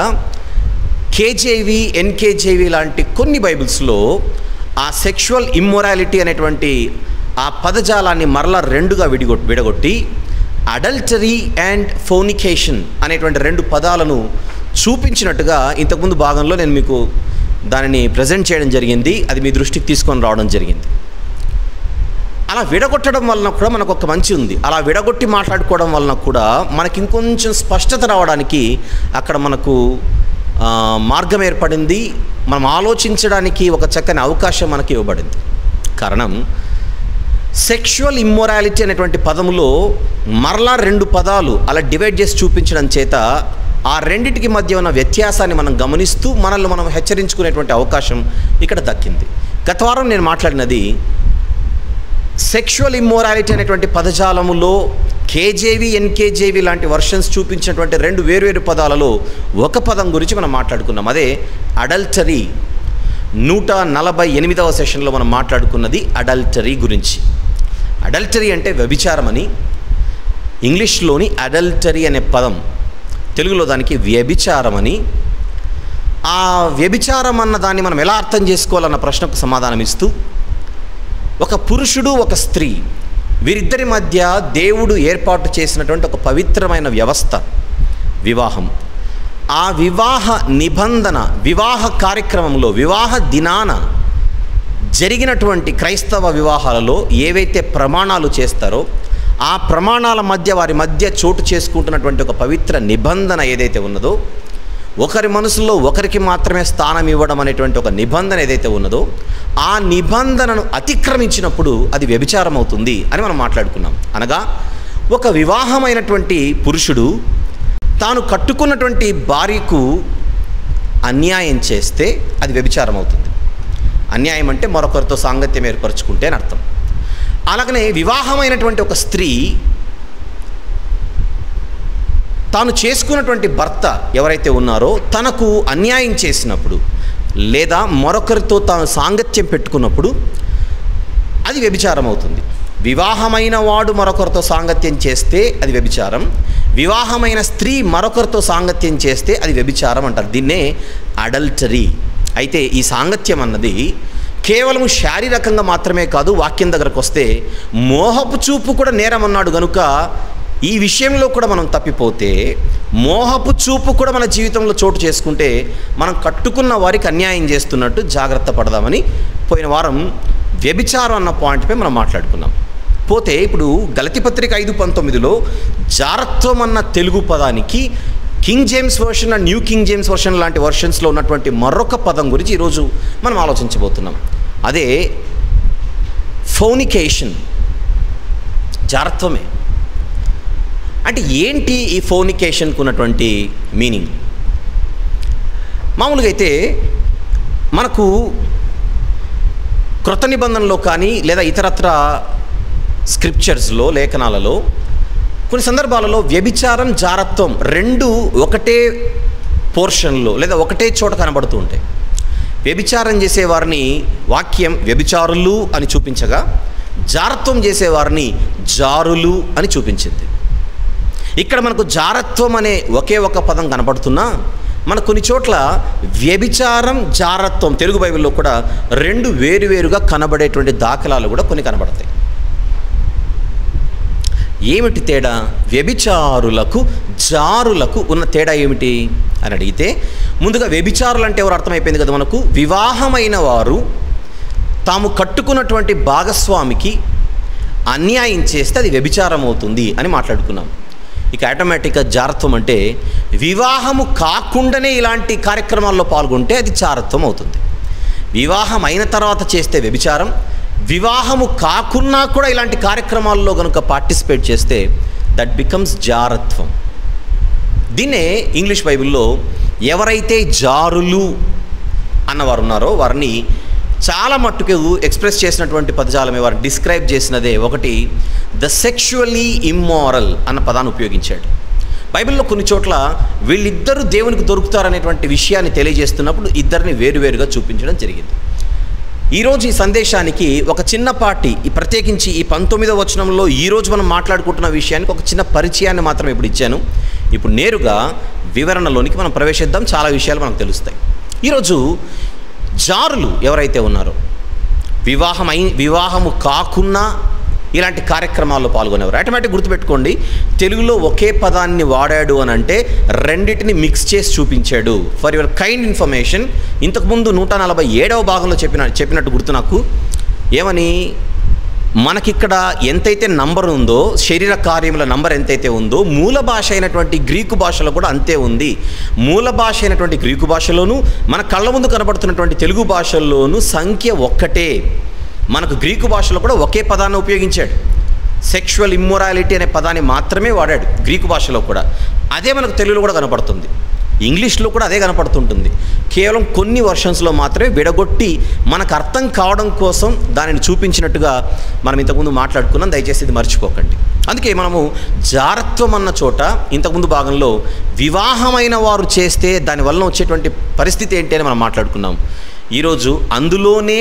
కేజేవి ఎన్కేజేవి లాంటి కొన్ని బైబిల్స్లో ఆ సెక్షువల్ ఇమ్మొరాలిటీ అనేటువంటి ఆ పదజాలాన్ని మరలా రెండుగా విడిగొ విడగొట్టి అడల్టరీ అండ్ ఫోనికేషన్ అనేటువంటి రెండు పదాలను చూపించినట్టుగా ఇంతకుముందు భాగంలో నేను మీకు దానిని ప్రజెంట్ చేయడం జరిగింది అది మీ దృష్టికి తీసుకొని రావడం జరిగింది అలా విడగొట్టడం వలన కూడా మనకు ఒక మంచి ఉంది అలా విడగొట్టి మాట్లాడుకోవడం వలన కూడా మనకి ఇంకొంచెం స్పష్టత రావడానికి అక్కడ మనకు ఆ, మార్గం ఏర్పడింది మనం ఆలోచించడానికి ఒక చక్కని అవకాశం మనకి ఇవ్వబడింది కారణం సెక్షువల్ ఇమ్మొరాలిటీ అనేటువంటి పదములో మరలా రెండు పదాలు అలా డివైడ్ చేసి చూపించడం చేత ఆ రెండిటికి మధ్య ఉన్న వ్యత్యాసాన్ని మనం గమనిస్తూ మనల్ని మనం హెచ్చరించుకునేటువంటి అవకాశం ఇక్కడ దక్కింది గత వారం నేను మాట్లాడినది సెక్షువల్ ఇమ్మోరాలిటీ అనేటువంటి పదజాలములో కేజేవి ఎన్కేజేవి లాంటి వర్షన్స్ చూపించినటువంటి రెండు వేర్వేరు పదాలలో ఒక పదం గురించి మనం మాట్లాడుకున్నాం అదే అడల్టరీ నూట నలభై ఎనిమిదవ సెషన్లో మనం మాట్లాడుకున్నది అడల్టరీ గురించి అడల్టరీ అంటే వ్యభిచారమని ఇంగ్లీష్లోని అడల్టరీ అనే పదం తెలుగులో దానికి వ్యభిచారమని ఆ వ్యభిచారం అన్న దాన్ని మనం ఎలా అర్థం చేసుకోవాలన్న ప్రశ్నకు సమాధానం ఇస్తూ ఒక పురుషుడు ఒక స్త్రీ వీరిద్దరి మధ్య దేవుడు ఏర్పాటు చేసినటువంటి ఒక పవిత్రమైన వ్యవస్థ వివాహం ఆ వివాహ నిబంధన వివాహ కార్యక్రమంలో వివాహ దినాన జరిగినటువంటి క్రైస్తవ వివాహాలలో ఏవైతే ప్రమాణాలు చేస్తారో ఆ ప్రమాణాల మధ్య వారి మధ్య చోటు చేసుకుంటున్నటువంటి ఒక పవిత్ర నిబంధన ఏదైతే ఉన్నదో ఒకరి మనసులో ఒకరికి మాత్రమే స్థానం ఇవ్వడం అనేటువంటి ఒక నిబంధన ఏదైతే ఉన్నదో ఆ నిబంధనను అతిక్రమించినప్పుడు అది వ్యభిచారం అవుతుంది అని మనం మాట్లాడుకున్నాం అనగా ఒక వివాహమైనటువంటి పురుషుడు తాను కట్టుకున్నటువంటి భార్యకు అన్యాయం చేస్తే అది వ్యభిచారం అవుతుంది అన్యాయం అంటే మరొకరితో సాంగత్యం ఏర్పరచుకుంటే అని అర్థం అలాగనే వివాహమైనటువంటి ఒక స్త్రీ తాను చేసుకున్నటువంటి భర్త ఎవరైతే ఉన్నారో తనకు అన్యాయం చేసినప్పుడు లేదా మరొకరితో తాను సాంగత్యం పెట్టుకున్నప్పుడు అది వ్యభిచారం అవుతుంది వివాహమైన వాడు మరొకరితో సాంగత్యం చేస్తే అది వ్యభిచారం వివాహమైన స్త్రీ మరొకరితో సాంగత్యం చేస్తే అది వ్యభిచారం అంటారు దీన్నే అడల్టరీ అయితే ఈ సాంగత్యం అన్నది కేవలం శారీరకంగా మాత్రమే కాదు వాక్యం దగ్గరకు వస్తే మోహపు చూపు కూడా నేరం అన్నాడు గనుక ఈ విషయంలో కూడా మనం తప్పిపోతే మోహపు చూపు కూడా మన జీవితంలో చోటు చేసుకుంటే మనం కట్టుకున్న వారికి అన్యాయం చేస్తున్నట్టు జాగ్రత్త పడదామని పోయిన వారం వ్యభిచారం అన్న పాయింట్పై మనం మాట్లాడుకున్నాం పోతే ఇప్పుడు గలతి పత్రిక ఐదు పంతొమ్మిదిలో జారత్వం అన్న తెలుగు పదానికి King James version and new King James version లాంటి వర్షన్స్లో ఉన్నటువంటి మరొక పదం గురించి ఈరోజు మనం ఆలోచించబోతున్నాం అదే ఫోనికేషన్ జారత్వమే అంటే ఏంటి ఈ ఫోనికేషన్కు ఉన్నటువంటి మీనింగ్ మామూలుగా అయితే మనకు కృత నిబంధనలో కానీ లేదా ఇతరత్ర స్క్రిప్చర్స్లో లేఖనాలలో కొన్ని సందర్భాలలో వ్యభిచారం జారత్వం రెండు ఒకటే పోర్షన్లో లేదా ఒకటే చోట కనబడుతూ ఉంటాయి వ్యభిచారం చేసేవారిని వాక్యం వ్యభిచారులు అని చూపించగా జారత్వం చేసేవారిని జారులు అని చూపించింది ఇక్కడ మనకు జారత్వం అనే ఒకే ఒక పదం కనపడుతున్నా మన కొన్ని చోట్ల వ్యభిచారం జారత్వం తెలుగు బైబిల్లో కూడా రెండు వేరువేరుగా కనబడేటువంటి దాఖలాలు కూడా కొన్ని కనబడతాయి ఏమిటి తేడా వ్యభిచారులకు జారులకు ఉన్న తేడా ఏమిటి అని అడిగితే ముందుగా వ్యభిచారులు అంటే ఎవరు అర్థమైపోయింది కదా మనకు వివాహమైన వారు తాము కట్టుకున్నటువంటి భాగస్వామికి అన్యాయం చేస్తే అది వ్యభిచారం అవుతుంది అని మాట్లాడుకున్నాం ఇక ఆటోమేటిక్గా జారత్వం అంటే వివాహము కాకుండానే ఇలాంటి కార్యక్రమాల్లో పాల్గొంటే అది చారత్వం అవుతుంది వివాహం అయిన తర్వాత చేస్తే వ్యభిచారం వివాహము కాకున్నా కూడా ఇలాంటి కార్యక్రమాల్లో కనుక పార్టిసిపేట్ చేస్తే దట్ బికమ్స్ జారత్వం దీన్నే ఇంగ్లీష్ బైబిల్లో ఎవరైతే జారులు అన్నవారు ఉన్నారో వారిని చాలా మట్టుకు ఎక్స్ప్రెస్ చేసినటువంటి పదజాలమే వారు డిస్క్రైబ్ చేసినదే ఒకటి ద సెక్షువల్లీ ఇమ్మారల్ అన్న పదాన్ని ఉపయోగించాడు బైబిల్లో కొన్ని చోట్ల వీళ్ళిద్దరూ దేవునికి దొరుకుతారనేటువంటి విషయాన్ని తెలియజేస్తున్నప్పుడు ఇద్దరిని వేరువేరుగా చూపించడం జరిగింది ఈరోజు ఈ సందేశానికి ఒక చిన్నపాటి ఈ ప్రత్యేకించి ఈ పంతొమ్మిదవ వచనంలో ఈరోజు మనం మాట్లాడుకుంటున్న విషయానికి ఒక చిన్న పరిచయాన్ని మాత్రం ఇప్పుడు ఇచ్చాను ఇప్పుడు నేరుగా వివరణలోనికి మనం ప్రవేశిద్దాం చాలా విషయాలు మనకు తెలుస్తాయి ఈరోజు జారులు ఎవరైతే ఉన్నారో వివాహం అయి వివాహము కాకున్నా ఇలాంటి కార్యక్రమాల్లో పాల్గొనేవారు ఆటోమేటిక్ గుర్తుపెట్టుకోండి తెలుగులో ఒకే పదాన్ని వాడాడు అని అంటే రెండింటిని మిక్స్ చేసి చూపించాడు ఫర్ యువర్ కైండ్ ఇన్ఫర్మేషన్ ఇంతకుముందు నూట నలభై ఏడవ భాగంలో చెప్పిన చెప్పినట్టు గుర్తు నాకు ఏమని మనకిక్కడ ఎంతైతే నంబర్ ఉందో శరీర కార్యముల నంబర్ ఎంతైతే ఉందో మూల భాష అయినటువంటి గ్రీకు భాషలో కూడా అంతే ఉంది మూల భాష అయినటువంటి గ్రీకు భాషలోను మన కళ్ళ ముందు కనబడుతున్నటువంటి తెలుగు భాషల్లోనూ సంఖ్య ఒక్కటే మనకు గ్రీకు భాషలో కూడా ఒకే పదాన్ని ఉపయోగించాడు సెక్షువల్ ఇమ్మొరాలిటీ అనే పదాన్ని మాత్రమే వాడాడు గ్రీకు భాషలో కూడా అదే మనకు తెలుగులో కూడా కనపడుతుంది ఇంగ్లీష్లో కూడా అదే కనపడుతుంటుంది కేవలం కొన్ని వర్షన్స్లో మాత్రమే విడగొట్టి మనకు అర్థం కావడం కోసం దానిని చూపించినట్టుగా మనం ఇంతకుముందు మాట్లాడుకున్నాం దయచేసి ఇది మర్చిపోకండి అందుకే మనము జారత్వం అన్న చోట ఇంతకుముందు భాగంలో వివాహమైన వారు చేస్తే దానివల్ల వచ్చేటువంటి పరిస్థితి ఏంటి అని మనం మాట్లాడుకున్నాం ఈరోజు అందులోనే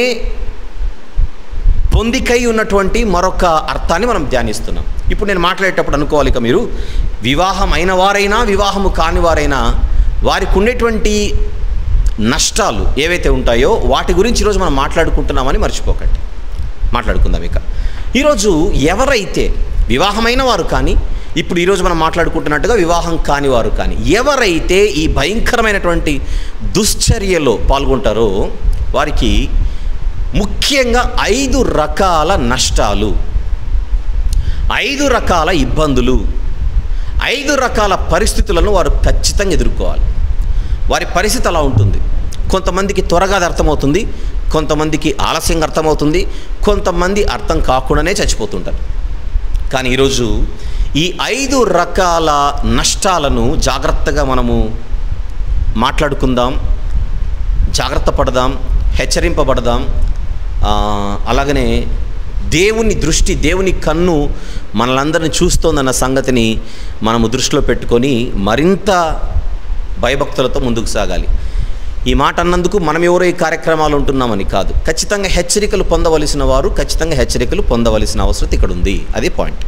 పొందికై ఉన్నటువంటి మరొక అర్థాన్ని మనం ధ్యానిస్తున్నాం ఇప్పుడు నేను మాట్లాడేటప్పుడు అనుకోవాలి ఇక మీరు వివాహం అయిన వారైనా వివాహము కాని వారైనా వారికి ఉండేటువంటి నష్టాలు ఏవైతే ఉంటాయో వాటి గురించి ఈరోజు మనం మాట్లాడుకుంటున్నామని మర్చిపోకండి మాట్లాడుకుందాం ఇక ఈరోజు ఎవరైతే వివాహమైన వారు కానీ ఇప్పుడు ఈరోజు మనం మాట్లాడుకుంటున్నట్టుగా వివాహం కాని వారు కానీ ఎవరైతే ఈ భయంకరమైనటువంటి దుశ్చర్యలో పాల్గొంటారో వారికి ముఖ్యంగా ఐదు రకాల నష్టాలు ఐదు రకాల ఇబ్బందులు ఐదు రకాల పరిస్థితులను వారు ఖచ్చితంగా ఎదుర్కోవాలి వారి పరిస్థితి అలా ఉంటుంది కొంతమందికి త్వరగా అది అర్థమవుతుంది కొంతమందికి ఆలస్యంగా అర్థమవుతుంది కొంతమంది అర్థం కాకుండానే చచ్చిపోతుంటారు కానీ ఈరోజు ఈ ఐదు రకాల నష్టాలను జాగ్రత్తగా మనము మాట్లాడుకుందాం జాగ్రత్త పడదాం హెచ్చరింపబడదాం ఆ, అలాగనే దేవుని దృష్టి దేవుని కన్ను మనలందరిని చూస్తోందన్న సంగతిని మనము దృష్టిలో పెట్టుకొని మరింత భయభక్తులతో ముందుకు సాగాలి ఈ మాట అన్నందుకు మనం ఎవరో ఈ కార్యక్రమాలు ఉంటున్నామని కాదు ఖచ్చితంగా హెచ్చరికలు పొందవలసిన వారు ఖచ్చితంగా హెచ్చరికలు పొందవలసిన అవసరం ఇక్కడ ఉంది అది పాయింట్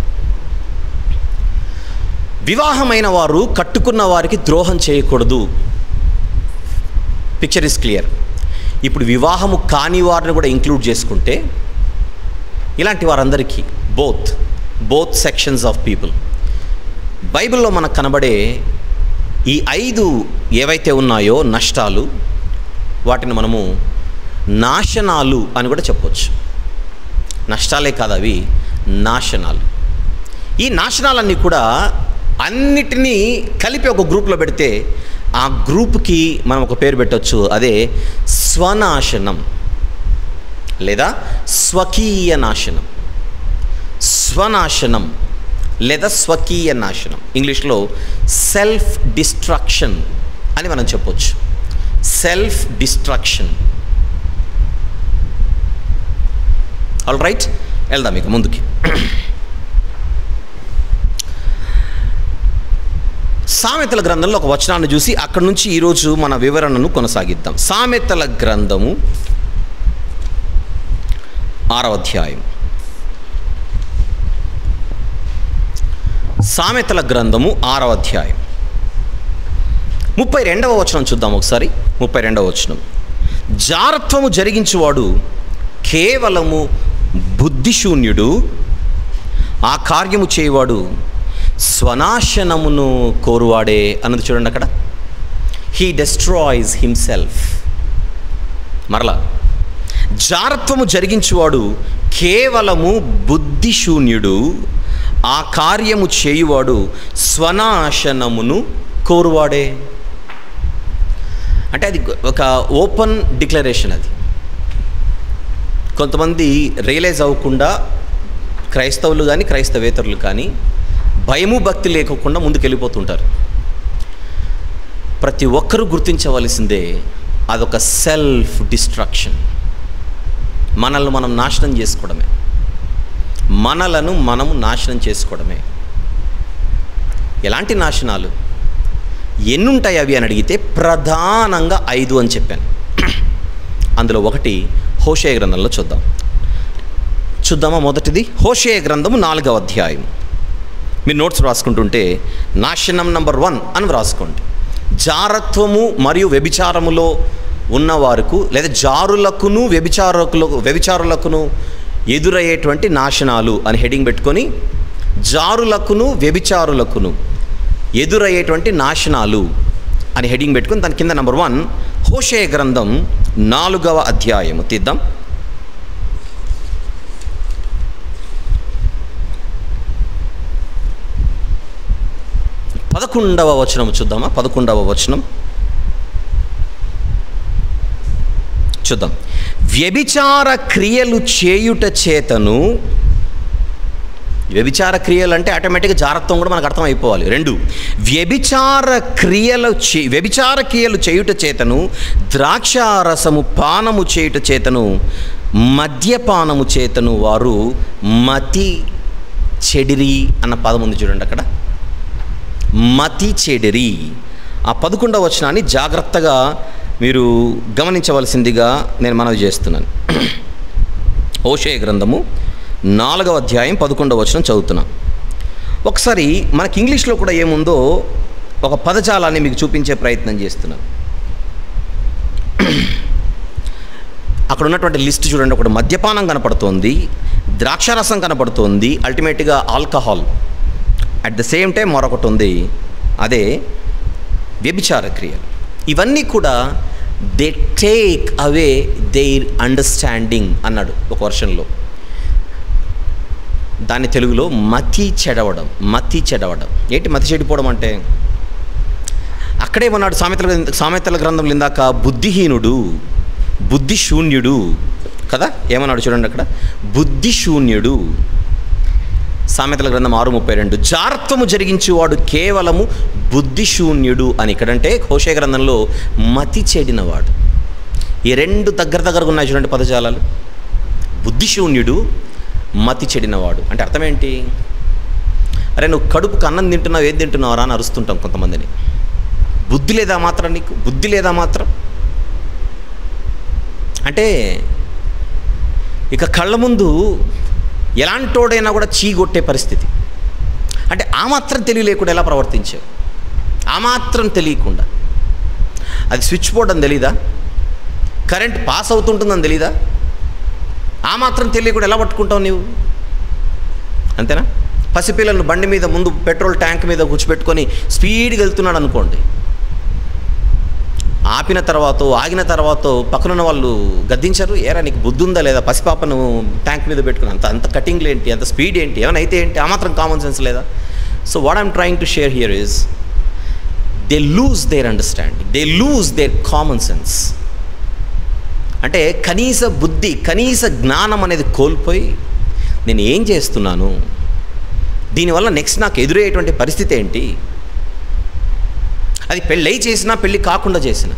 వివాహమైన వారు కట్టుకున్న వారికి ద్రోహం చేయకూడదు పిక్చర్ ఇస్ క్లియర్ ఇప్పుడు వివాహము కాని వారిని కూడా ఇంక్లూడ్ చేసుకుంటే ఇలాంటి వారందరికీ both both sections of people బైబిల్లో మనకు కనబడే ఈ ఐదు ఏవైతే ఉన్నాయో నష్టాలు వాటిని మనము నాశనాలు అని కూడా చెప్పొచ్చు నష్టాలే కాదు అవి నాశనాలు ఈ నాశనాలన్నీ కూడా అన్నిటినీ కలిపి ఒక గ్రూప్లో పెడితే ఆ గ్రూప్కి మనం ఒక పేరు పెట్టొచ్చు అదే స్వనాశనం లేదా స్వకీయ నాశనం స్వనాశనం లేదా స్వకీయ నాశనం ఇంగ్లీష్లో సెల్ఫ్ డిస్ట్రక్షన్ అని మనం చెప్పొచ్చు సెల్ఫ్ డిస్ట్రక్షన్ ఆల్ రైట్ వెళ్దాం ఇక ముందుకి సామెతల గ్రంథంలో ఒక వచనాన్ని చూసి అక్కడి నుంచి ఈరోజు మన వివరణను కొనసాగిద్దాం సామెతల గ్రంథము ఆరవ అధ్యాయం సామెతల గ్రంథము ఆరవ అధ్యాయం ముప్పై రెండవ వచనం చూద్దాం ఒకసారి ముప్పై రెండవ వచనం జారత్వము జరిగించువాడు కేవలము బుద్ధిశూన్యుడు ఆ కార్యము చేయవాడు స్వనాశనమును కోరువాడే అన్నది చూడండి అక్కడ హీ డెస్ట్రాయిస్ హిమ్సెల్ఫ్ మరలా జారత్వము జరిగించువాడు కేవలము బుద్ధిశూన్యుడు ఆ కార్యము చేయువాడు స్వనాశనమును కోరువాడే అంటే అది ఒక ఓపెన్ డిక్లరేషన్ అది కొంతమంది రియలైజ్ అవ్వకుండా క్రైస్తవులు కానీ క్రైస్తవేతరులు కానీ భయము భక్తి లేకోకుండా ముందుకు వెళ్ళిపోతుంటారు ప్రతి ఒక్కరూ గుర్తించవలసిందే అదొక సెల్ఫ్ డిస్ట్రక్షన్ మనల్ని మనం నాశనం చేసుకోవడమే మనలను మనము నాశనం చేసుకోవడమే ఎలాంటి నాశనాలు ఎన్నుంటాయి అవి అని అడిగితే ప్రధానంగా ఐదు అని చెప్పాను అందులో ఒకటి హోషే గ్రంథంలో చూద్దాం చూద్దామా మొదటిది హోషే గ్రంథము నాలుగవ అధ్యాయం మీరు నోట్స్ రాసుకుంటుంటే నాశనం నంబర్ వన్ అని వ్రాసుకోండి జారత్వము మరియు వ్యభిచారములో ఉన్నవారుకు లేదా జారులకును వ్యభిచారకులకు వ్యభిచారులకును ఎదురయ్యేటువంటి నాశనాలు అని హెడింగ్ పెట్టుకొని జారులకును వ్యభిచారులకును ఎదురయ్యేటువంటి నాశనాలు అని హెడింగ్ పెట్టుకొని దాని కింద నెంబర్ వన్ హోషే గ్రంథం నాలుగవ అధ్యాయము తీద్దాం పదకొండవ వచనం చూద్దామా పదకొండవ వచనం చూద్దాం వ్యభిచార క్రియలు చేయుట చేతను వ్యభిచార క్రియలు అంటే ఆటోమేటిక్గా జాగ్రత్తం కూడా మనకు అర్థం అయిపోవాలి రెండు వ్యభిచార క్రియలు చే వ్యభిచార క్రియలు చేయుట చేతను ద్రాక్షారసము పానము చేయుట చేతను మద్యపానము చేతను వారు మతి చెడిరి అన్న పదం ఉంది చూడండి అక్కడ మతి చెడిరి ఆ పదకొండవ వచనాన్ని జాగ్రత్తగా మీరు గమనించవలసిందిగా నేను మనవి చేస్తున్నాను ఓషే గ్రంథము నాలుగవ అధ్యాయం పదకొండవ వచనం చదువుతున్నా ఒకసారి మనకి ఇంగ్లీష్లో కూడా ఏముందో ఒక పదజాలాన్ని మీకు చూపించే ప్రయత్నం చేస్తున్నాను అక్కడ ఉన్నటువంటి లిస్ట్ చూడండి ఒకటి మద్యపానం కనపడుతోంది ద్రాక్షారసం కనపడుతోంది అల్టిమేట్గా alcohol at the same time మరొకటి ఉంది అదే వ్యభిచార క్రియలు ఇవన్నీ కూడా దే టేక్ అవే దేర్ అండర్స్టాండింగ్ అన్నాడు ఒక వర్షంలో దాని తెలుగులో మతి చెడవడం మతి చెడవడం ఏంటి మతి చెడిపోవడం అంటే అక్కడేమన్నాడు సామెతల సామెతల గ్రంథంలో ఇందాక బుద్ధిహీనుడు బుద్ధిశూన్యుడు కదా ఏమన్నాడు చూడండి అక్కడ బుద్ధిశూన్యుడు సామెతల గ్రంథం ఆరు ముప్పై రెండు జారత్వము జరిగించేవాడు కేవలము బుద్ధిశూన్యుడు అని ఇక్కడంటే హోషే గ్రంథంలో మతి చెడినవాడు ఈ రెండు దగ్గర దగ్గరగా ఉన్నాయి చూడండి పదజాలాలు బుద్ధిశూన్యుడు మతి చెడినవాడు అంటే అర్థం ఏంటి అరే నువ్వు కడుపుకు అన్నం తింటున్నావు ఏం తింటున్నావు అని అరుస్తుంటాం కొంతమందిని బుద్ధి లేదా మాత్రం నీకు బుద్ధి లేదా మాత్రం అంటే ఇక కళ్ళ ముందు ఎలాంటోడైనా కూడా చీగొట్టే పరిస్థితి అంటే ఆ మాత్రం తెలియలేకుండా ఎలా ప్రవర్తించావు ఆ మాత్రం తెలియకుండా అది స్విచ్ బోర్డ్ అని తెలీదా కరెంట్ పాస్ అవుతుంటుందని తెలీదా ఆ మాత్రం తెలియకుండా ఎలా పట్టుకుంటావు నీవు అంతేనా పసిపిల్లలను బండి మీద ముందు పెట్రోల్ ట్యాంక్ మీద కూర్చోబెట్టుకొని స్పీడ్గా వెళ్తున్నాడు అనుకోండి ఆపిన తర్వాత ఆగిన తర్వాత పక్కనున్న వాళ్ళు గద్దించారు ఏరా నీకు బుద్ధి ఉందా లేదా పసిపాపను ట్యాంక్ మీద పెట్టుకుని అంత అంత కటింగ్లు ఏంటి అంత స్పీడ్ ఏంటి ఏమైనా అయితే ఏంటి ఆ మాత్రం కామన్ సెన్స్ లేదా so what I'm trying to share here is they lose their understanding they lose their common sense అంటే కనీస బుద్ధి కనీస జ్ఞానం అనేది కోల్పోయి నేను ఏం చేస్తున్నాను దీనివల్ల నెక్స్ట్ నాకు ఎదురయ్యేటువంటి పరిస్థితి ఏంటి అది పెళ్ళై చేసినా పెళ్ళి కాకుండా చేసిన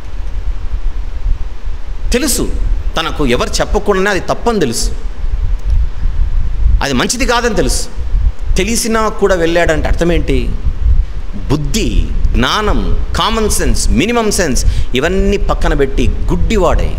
తెలుసు తనకు ఎవరు చెప్పకుండానే అది తప్పని తెలుసు అది మంచిది కాదని తెలుసు తెలిసినా కూడా వెళ్ళాడంటే అర్థం ఏంటి బుద్ధి జ్ఞానం కామన్ సెన్స్ మినిమం సెన్స్ ఇవన్నీ పక్కన పెట్టి గుడ్డివాడై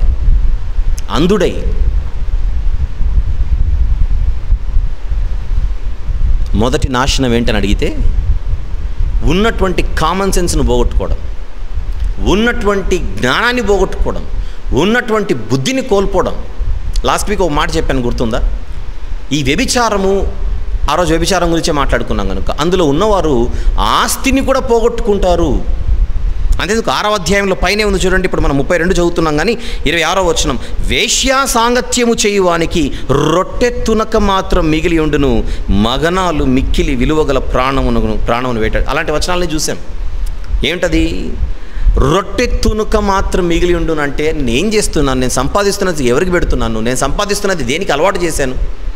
అందుడై మొదటి నాశనం ఏంటని అడిగితే ఉన్నటువంటి కామన్ సెన్స్ను పోగొట్టుకోవడం ఉన్నటువంటి జ్ఞానాన్ని పోగొట్టుకోవడం ఉన్నటువంటి బుద్ధిని కోల్పోవడం లాస్ట్ వీక్ ఒక మాట చెప్పాను గుర్తుందా ఈ వ్యభిచారము ఆ రోజు వ్యభిచారం గురించే మాట్లాడుకున్నాం కనుక అందులో ఉన్నవారు ఆస్తిని కూడా పోగొట్టుకుంటారు అంతేందుకు ఆరవ అధ్యాయంలో పైనే ఉంది చూడండి ఇప్పుడు మనం ముప్పై రెండు చదువుతున్నాం కానీ ఇరవై ఆరో వచనం వేశ్యా సాంగత్యము చేయువానికి రొట్టె తునక మాత్రం మిగిలి ఉండును మగనాలు మిక్కిలి విలువగల ప్రాణమును ప్రాణమును వేటాడు అలాంటి వచనాలని చూసాం ఏమిటది రొట్టె తునుక మాత్రం మిగిలి ఉండును అంటే నేను ఏం చేస్తున్నాను నేను సంపాదిస్తున్నది ఎవరికి పెడుతున్నాను నేను సంపాదిస్తున్నది దేనికి అలవాటు చేశాను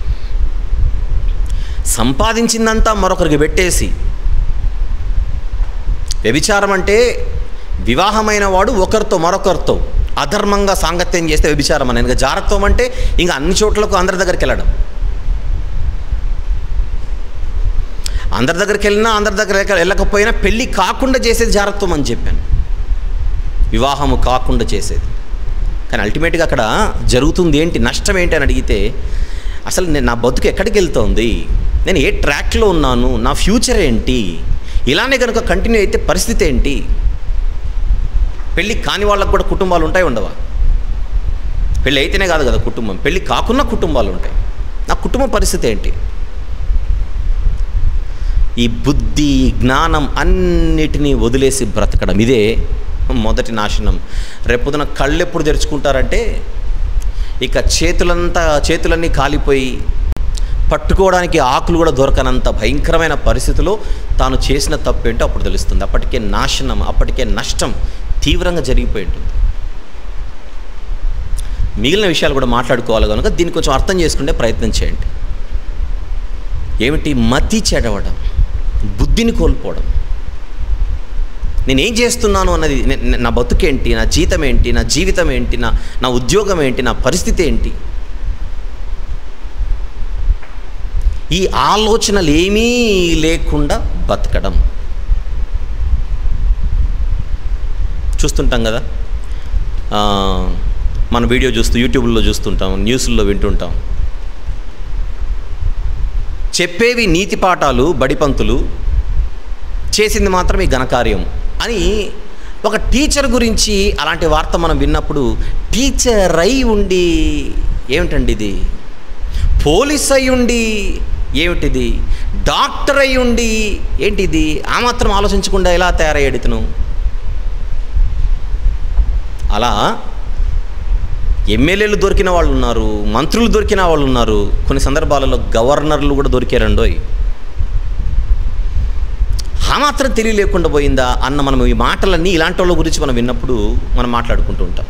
సంపాదించిందంతా మరొకరికి పెట్టేసి వ్యభిచారం అంటే వివాహమైన వాడు ఒకరితో మరొకరితో అధర్మంగా సాంగత్యం చేస్తే వ్యభిచారం అని ఇంకా జారత్వం అంటే ఇంకా అన్ని చోట్లకు అందరి దగ్గరికి వెళ్ళడం అందరి దగ్గరికి వెళ్ళినా అందరి దగ్గర వెళ్ళకపోయినా పెళ్ళి కాకుండా చేసేది జారత్వం అని చెప్పాను వివాహము కాకుండా చేసేది కానీ అల్టిమేట్గా అక్కడ జరుగుతుంది ఏంటి నష్టం ఏంటి అని అడిగితే అసలు నేను నా బతుకు ఎక్కడికి వెళ్తోంది నేను ఏ ట్రాక్లో ఉన్నాను నా ఫ్యూచర్ ఏంటి ఇలానే కనుక కంటిన్యూ అయితే పరిస్థితి ఏంటి పెళ్ళి కాని వాళ్ళకు కూడా కుటుంబాలు ఉంటాయి ఉండవా పెళ్ళి అయితేనే కాదు కదా కుటుంబం పెళ్ళి కాకున్నా కుటుంబాలు ఉంటాయి నా కుటుంబ పరిస్థితి ఏంటి ఈ బుద్ధి ఈ జ్ఞానం అన్నిటినీ వదిలేసి బ్రతకడం ఇదే మొదటి నాశనం రేపొద్దున కళ్ళు ఎప్పుడు తెరుచుకుంటారంటే ఇక చేతులంతా చేతులన్నీ కాలిపోయి పట్టుకోవడానికి ఆకులు కూడా దొరకనంత భయంకరమైన పరిస్థితిలో తాను చేసిన తప్పు ఏంటో అప్పుడు తెలుస్తుంది అప్పటికే నాశనం అప్పటికే నష్టం తీవ్రంగా జరిగిపోయి ఉంటుంది మిగిలిన విషయాలు కూడా మాట్లాడుకోవాలి కనుక దీన్ని కొంచెం అర్థం చేసుకునే ప్రయత్నం చేయండి ఏమిటి మతి చెడవడం బుద్ధిని కోల్పోవడం నేను ఏం చేస్తున్నాను అన్నది నే- నే- నా బతుకేంటి నా జీతం ఏంటి నా జీవితం ఏంటి నా నా ఉద్యోగం ఏంటి నా పరిస్థితి ఏంటి ఈ ఆలోచనలు ఏమీ లేకుండా బతకడం చూస్తుంటాం కదా ఆ, మన వీడియో చూస్తూ యూట్యూబ్లో చూస్తుంటాం న్యూస్లో వింటుంటాం చెప్పేవి నీతి పాఠాలు బడిపంతులు చేసింది మాత్రం ఈ ఘనకార్యం అని ఒక టీచర్ గురించి అలాంటి వార్త మనం విన్నప్పుడు టీచర్ అయి ఉండి ఏమిటండి ఇది పోలీస్ అయి ఉండి ఏమిటిది డాక్టర్ అయి ఉండి ఏంటిది ఆ మాత్రం ఆలోచించకుండా ఎలా తయారయ్యాడు ఇతను అలా ఎమ్మెల్యేలు దొరికిన వాళ్ళు ఉన్నారు మంత్రులు దొరికిన వాళ్ళు ఉన్నారు కొన్ని సందర్భాలలో గవర్నర్లు కూడా దొరికారండోయ్ ఆ మాత్రం తెలియలేకుండా పోయిందా అన్న మనం ఈ మాటలన్నీ ఇలాంటి వాళ్ళ గురించి మనం విన్నప్పుడు మనం మాట్లాడుకుంటూ ఉంటాం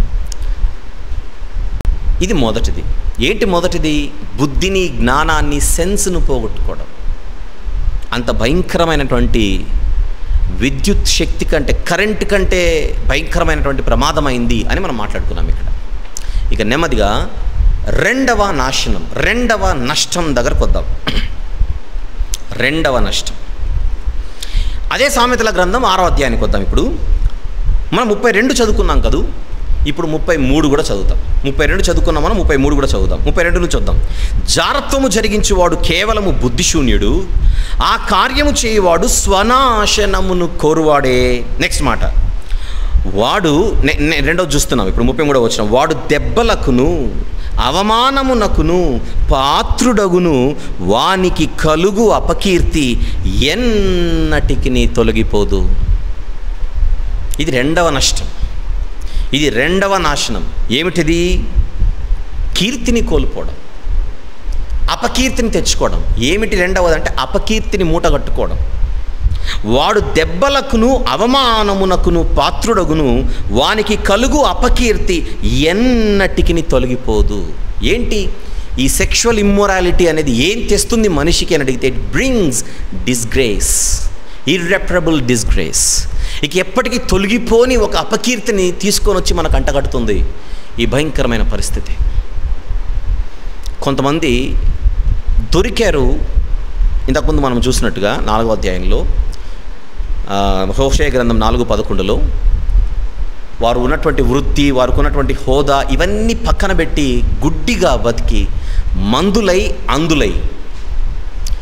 ఇది మొదటిది ఏంటి మొదటిది బుద్ధిని జ్ఞానాన్ని సెన్స్ను పోగొట్టుకోవడం అంత భయంకరమైనటువంటి విద్యుత్ శక్తి కంటే కరెంట్ కంటే భయంకరమైనటువంటి ప్రమాదమైంది అని మనం మాట్లాడుకున్నాం ఇక్కడ ఇక నెమ్మదిగా రెండవ నాశనం రెండవ నష్టం దగ్గరకు వద్దాం రెండవ నష్టం అదే సామెతల గ్రంథం ఆరో అధ్యాయానికి వద్దాం ఇప్పుడు మనం ముప్పై రెండు చదువుకున్నాం కదూ ఇప్పుడు ముప్పై మూడు కూడా చదువుతాం ముప్పై రెండు చదువుకున్నాం మనం ముప్పై మూడు కూడా చదువుదాం ముప్పై రెండు నుంచి వద్దాం జారత్వము జరిగించేవాడు కేవలము బుద్ధిశూన్యుడు ఆ కార్యము చేయువాడు స్వనాశనమును కోరువాడే నెక్స్ట్ మాట వాడు నె- నె- రెండోది చూస్తున్నాం ఇప్పుడు ముప్పై మూడో వచ్చిన వాడు దెబ్బలకును అవమానమునకును పాత్రుడగును వానికి కలుగు అపకీర్తి ఎన్నటికి తొలగిపోదు ఇది రెండవ నష్టం ఇది రెండవ నాశనం ఏమిటిది కీర్తిని కోల్పోవడం అపకీర్తిని తెచ్చుకోవడం ఏమిటి రెండవది అంటే అపకీర్తిని మూటగట్టుకోవడం వాడు దెబ్బలకును అవమానమునకును పాత్రుడగును వానికి కలుగు అపకీర్తి ఎన్నటికి తొలగిపోదు ఏంటి ఈ సెక్షువల్ ఇమ్మొరాలిటీ అనేది ఏం తెస్తుంది మనిషికి అని అడిగితే it brings disgrace irreparable disgrace ఇక ఎప్పటికీ తొలగిపోని ఒక అపకీర్తిని తీసుకొని వచ్చి మనకు అంటగడుతుంది ఈ భయంకరమైన పరిస్థితి కొంతమంది దొరికారు ఇంతకుముందు మనం చూసినట్టుగా నాలుగో అధ్యాయంలో ఆ, హోషయ గ్రంథం నాలుగు పదకొండులో వారు ఉన్నటువంటి వృత్తి వారికి ఉన్నటువంటి హోదా ఇవన్నీ పక్కన పెట్టి గుడ్డిగా బతికి మందులై అందులై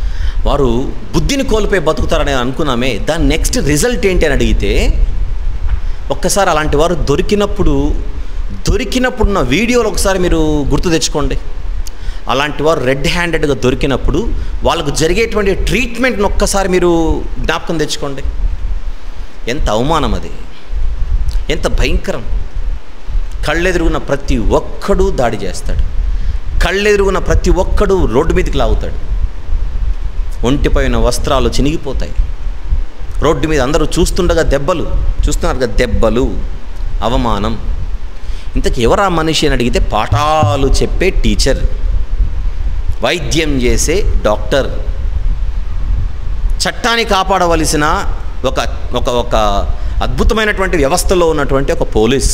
వారు బుద్ధిని కోల్పోయి బతుకుతారని అనుకున్నామే దాని నెక్స్ట్ రిజల్ట్ ఏంటి అని అడిగితే ఒక్కసారి అలాంటి వారు దొరికినప్పుడు దొరికినప్పుడు నా వీడియోలు ఒకసారి మీరు గుర్తు తెచ్చుకోండి అలాంటి వారు రెడ్ హ్యాండెడ్గా దొరికినప్పుడు వాళ్ళకు జరిగేటువంటి ట్రీట్మెంట్ని ఒక్కసారి మీరు జ్ఞాపకం తెచ్చుకోండి ఎంత అవమానం అది ఎంత భయంకరం కళ్ళెదురుగున్న ప్రతి ఒక్కడూ దాడి చేస్తాడు కళ్ళెదురుగున్న ప్రతి ఒక్కడూ రోడ్డు మీదకి లాగుతాడు ఒంటిపై ఉన్న వస్త్రాలు చినిగిపోతాయి రోడ్డు మీద అందరూ చూస్తుండగా దెబ్బలు చూస్తున్నారు కదా దెబ్బలు అవమానం ఇంతకు ఎవరా మనిషి అని అడిగితే పాఠాలు చెప్పే టీచర్ వైద్యం చేసే డాక్టర్ చట్టాన్ని కాపాడవలసిన ఒక ఒక ఒక అద్భుతమైనటువంటి వ్యవస్థలో ఉన్నటువంటి ఒక పోలీస్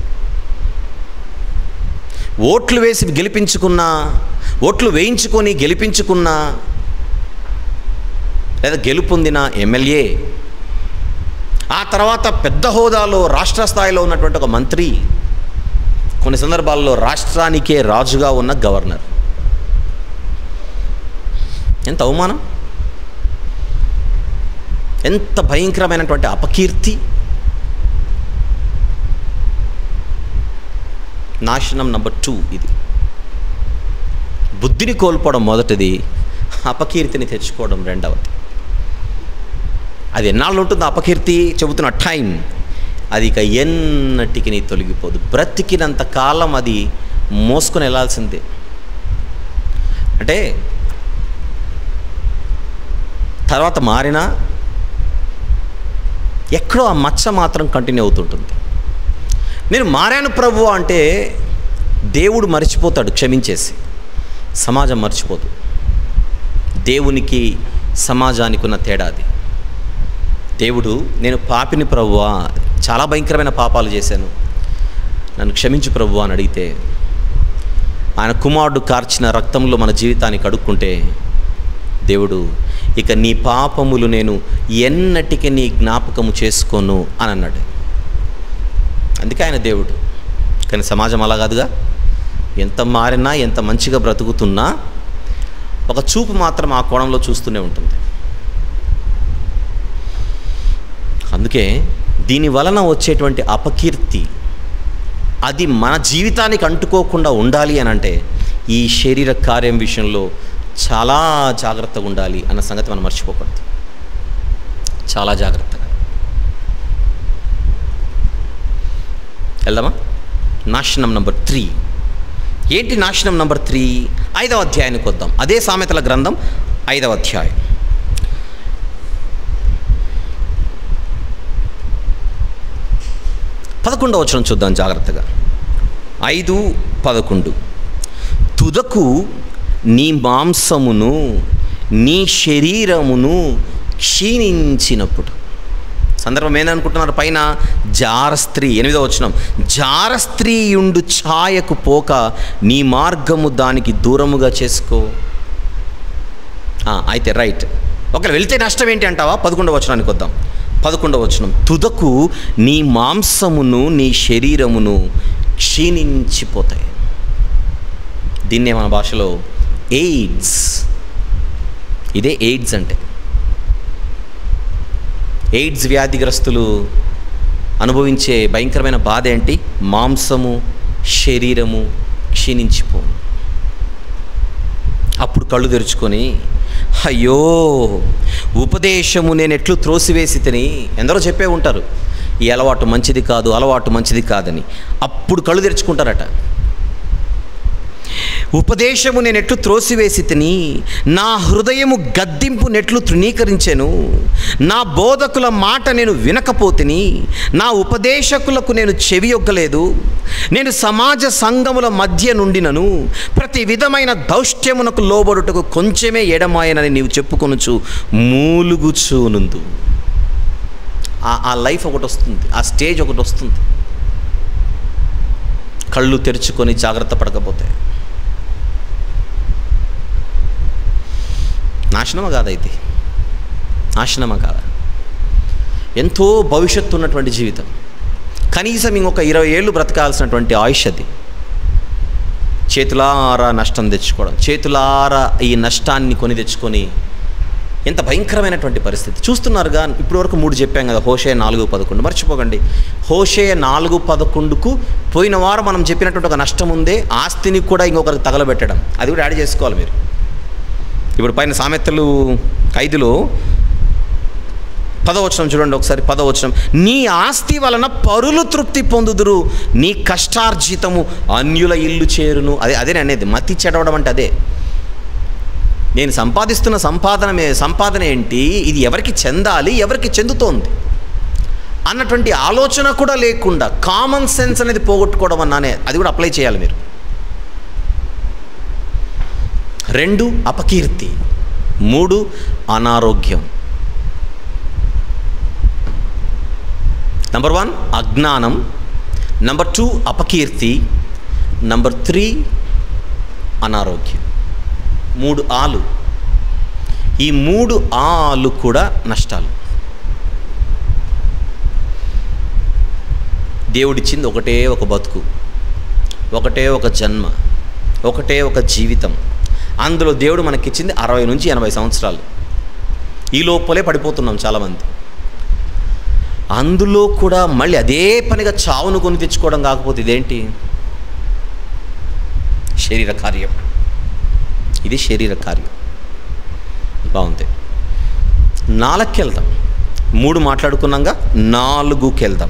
ఓట్లు వేసి గెలిపించుకున్న ఓట్లు వేయించుకొని గెలిపించుకున్న లేదా గెలుపొందిన ఎమ్మెల్యే ఆ తర్వాత పెద్ద హోదాలో రాష్ట్ర స్థాయిలో ఉన్నటువంటి ఒక మంత్రి కొన్ని సందర్భాల్లో రాష్ట్రానికే రాజుగా ఉన్న గవర్నర్ ఎంత అవమానం ఎంత భయంకరమైనటువంటి అపకీర్తి నాశనం నంబర్ టూ ఇది బుద్ధిని కోల్పోవడం మొదటిది అపకీర్తిని తెచ్చుకోవడం రెండవది అది ఎన్నాళ్ళు ఉంటుంది ఆ అపకీర్తి చెబుతున్న టైం అది ఇక ఎన్నటికి నీ తొలగిపోదు బ్రతికినంత కాలం అది మోసుకొని వెళ్ళాల్సిందే అంటే తర్వాత మారినా ఎక్కడో ఆ మచ్చ మాత్రం కంటిన్యూ అవుతుంటుంది నేను మారాను ప్రభు అంటే దేవుడు మర్చిపోతాడు క్షమించేసి సమాజం మర్చిపోదు దేవునికి సమాజానికి ఉన్న తేడా అది దేవుడు నేను పాపిని ప్రభువా చాలా భయంకరమైన పాపాలు చేశాను నన్ను క్షమించు ప్రభు అని అడిగితే ఆయన కుమారుడు కార్చిన రక్తంలో మన జీవితాన్ని కడుక్కుంటే దేవుడు ఇక నీ పాపములు నేను ఎన్నటికి నీ జ్ఞాపకము చేసుకోను అని అన్నాడు అందుకే ఆయన దేవుడు కానీ సమాజం అలా కాదుగా ఎంత మారినా ఎంత మంచిగా బ్రతుకుతున్నా ఒక చూపు మాత్రం ఆ కోణంలో చూస్తూనే ఉంటుంది అందుకే దీని వలన వచ్చేటువంటి అపకీర్తి అది మన జీవితానికి అంటుకోకుండా ఉండాలి అని అంటే ఈ శరీర కార్యం విషయంలో చాలా జాగ్రత్తగా ఉండాలి అన్న సంగతి మనం మర్చిపోకూడదు చాలా జాగ్రత్తగా వెళ్దామా నాశనం నంబర్ త్రీ ఏంటి నాశనం నంబర్ త్రీ ఐదవ అధ్యాయానికి వద్దాం అదే సామెతల గ్రంథం ఐదవ అధ్యాయం పదకొండవ వచనం చూద్దాం జాగ్రత్తగా ఐదు పదకొండు తుదకు నీ మాంసమును నీ శరీరమును క్షీణించినప్పుడు సందర్భం ఏందనుకుంటున్నారు పైన జారస్త్రీ ఎనిమిదో వచనం జారస్త్రీయుండు ఛాయకు పోక నీ మార్గము దానికి దూరముగా చేసుకో ఆ, అయితే రైట్ ఒకవేళ వెళ్తే నష్టం ఏంటి అంటావా పదకొండవ వచనానికి వద్దాం పదకొండవ వచనం తుదకు నీ మాంసమును నీ శరీరమును క్షీణించిపోతాయి దీన్నే మన భాషలో ఎయిడ్స్ ఇదే ఎయిడ్స్ అంటే ఎయిడ్స్ వ్యాధిగ్రస్తులు అనుభవించే భయంకరమైన బాధ ఏంటి మాంసము శరీరము క్షీణించిపో అప్పుడు కళ్ళు తెరుచుకొని అయ్యో ఉపదేశము నేను ఎట్లు త్రోసివేసి తిని ఎందరో చెప్పే ఉంటారు ఈ అలవాటు మంచిది కాదు అలవాటు మంచిది కాదని అప్పుడు కళ్ళు తెరుచుకుంటారట ఉపదేశము నేను ఎట్లు త్రోసివేసి తిని నా హృదయము గద్దింపు నెట్లు తృణీకరించెను నా బోధకుల మాట నేను వినకపోతిని నా ఉపదేశకులకు నేను చెవియొగ్గలేదు నేను సమాజ సంఘముల మధ్య నుండినను ప్రతి విధమైన దౌష్ట్యమునకు లోబడుటకు కొంచెమే ఎడమాయనని నీవు చెప్పుకొనుచు మూలుగుచూనుందు ఆ- ఆ లైఫ్ ఒకటి వస్తుంది ఆ స్టేజ్ ఒకటి వస్తుంది కళ్ళు తెరుచుకొని జాగ్రత్త పడకపోతే నాశనమా కాదైతే నాశనమా కాదా ఎంతో భవిష్యత్తు ఉన్నటువంటి జీవితం కనీసం ఇంకొక ఇరవై ఏళ్ళు బ్రతకాల్సినటువంటి ఆయుష్ అది చేతులారా నష్టం తెచ్చుకోవడం చేతులారా ఈ నష్టాన్ని కొని తెచ్చుకొని ఎంత భయంకరమైనటువంటి పరిస్థితి చూస్తున్నారుగా ఇప్పటి వరకు మూడు చెప్పాం కదా హోషే నాలుగు పదకొండు మర్చిపోకండి హోషే నాలుగు పదకొండుకు పోయిన వారం మనం చెప్పినటువంటి ఒక నష్టం ఉందే ఆస్తిని కూడా ఇంకొకరికి తగలబెట్టడం అది కూడా యాడ్ చేసుకోవాలి మీరు ఇప్పుడు పైన సామెతలు ఐదులో పదవచనం చూడండి ఒకసారి పదవచనం నీ ఆస్తి వలన పరులు తృప్తి పొందుదురు నీ కష్టార్జితము అన్యుల ఇల్లు చేరును అదే అదే అనేది మతి చెడవడం అంటే అదే నేను సంపాదిస్తున్న సంపాదన మే- సంపాదన ఏంటి ఇది ఎవరికి చెందాలి ఎవరికి చెందుతోంది అన్నటువంటి ఆలోచన కూడా లేకుండా కామన్ సెన్స్ అనేది పోగొట్టుకోవడం అన్నానే అది కూడా అప్లై చేయాలి మీరు రెండు అపకీర్తి మూడు అనారోగ్యం నంబర్ వన్ అజ్ఞానం నంబర్ టూ అపకీర్తి నంబర్ త్రీ అనారోగ్యం మూడు ఆలు ఈ మూడు ఆలు కూడా నష్టాలు దేవుడిచ్చింది ఒకటే ఒక బతుకు ఒకటే ఒక జన్మ ఒకటే ఒక జీవితం అందులో దేవుడు మనకిచ్చింది అరవై నుంచి ఎనభై సంవత్సరాలు ఈ లోపలే పడిపోతున్నాం చాలామంది అందులో కూడా మళ్ళీ అదే పనిగా చావును కొని తెచ్చుకోవడం కాకపోతే ఇదేంటి శరీర కార్యం ఇది శరీర కార్యం బాగుంది నాలుగుకి వెళ్దాం మూడు మాట్లాడుకున్నాగా నాలుగుకి వెళ్దాం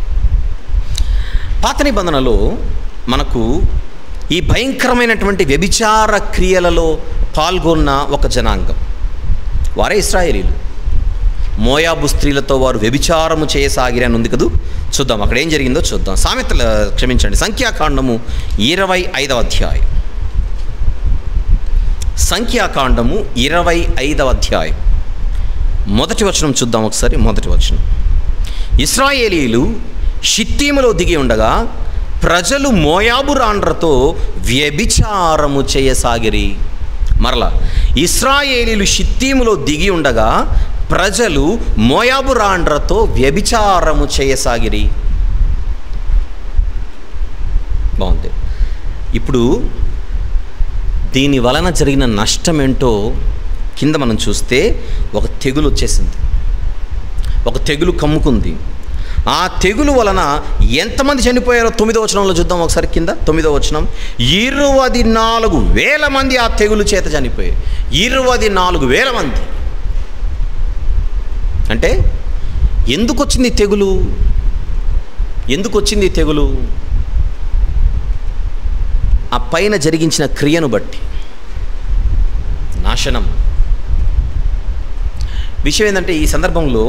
పాత నిబంధనలో మనకు ఈ భయంకరమైనటువంటి వ్యభిచార క్రియలలో పాల్గొన్న ఒక జనాంగం వారే ఇస్రాయేలీలు మోయాబు స్త్రీలతో వారు వ్యభిచారము చేయసాగిరి అని ఉంది కదూ చూద్దాం అక్కడ ఏం జరిగిందో చూద్దాం సామెతల క్షమించండి సంఖ్యాకాండము ఇరవై ఐదవ అధ్యాయం సంఖ్యాకాండము ఇరవై ఐదవ అధ్యాయం మొదటి వచనం చూద్దాం ఒకసారి మొదటి వచనం ఇస్రాయేలీలు షిత్తీములో దిగి ఉండగా ప్రజలు మోయాబు రాండ్రతో వ్యభిచారము చేయసాగిరి మరలా ఇస్రాయేలీలు షిత్తీములో దిగి ఉండగా ప్రజలు మోయాబు రాండ్రతో వ్యభిచారము చేయసాగిరి బాగుంది ఇప్పుడు దీని వలన జరిగిన నష్టం ఏంటో కింద మనం చూస్తే ఒక తెగులు వచ్చేసింది ఒక తెగులు కమ్ముకుంది ఆ తెగులు వలన ఎంతమంది చనిపోయారో తొమ్మిదో వచనంలో చూద్దాం ఒకసారి కింద తొమ్మిదో వచనం ఇరవది నాలుగు వేల మంది ఆ తెగులు చేత చనిపోయారు ఇరవది నాలుగు వేల మంది అంటే ఎందుకు వచ్చింది ఈ తెగులు ఎందుకు వచ్చింది ఈ తెగులు ఆ పైన జరిగించిన క్రియను బట్టి నాశనం విషయం ఏంటంటే ఈ సందర్భంలో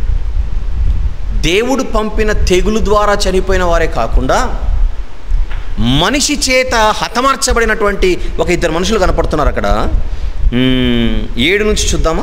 దేవుడు పంపిన తెగులు ద్వారా చనిపోయిన వారే కాకుండా మనిషి చేత హతమార్చబడినటువంటి ఒక ఇద్దరు మనుషులు కనపడుతున్నారు అక్కడ మ్మ్, ఏడు నుంచి చూద్దామా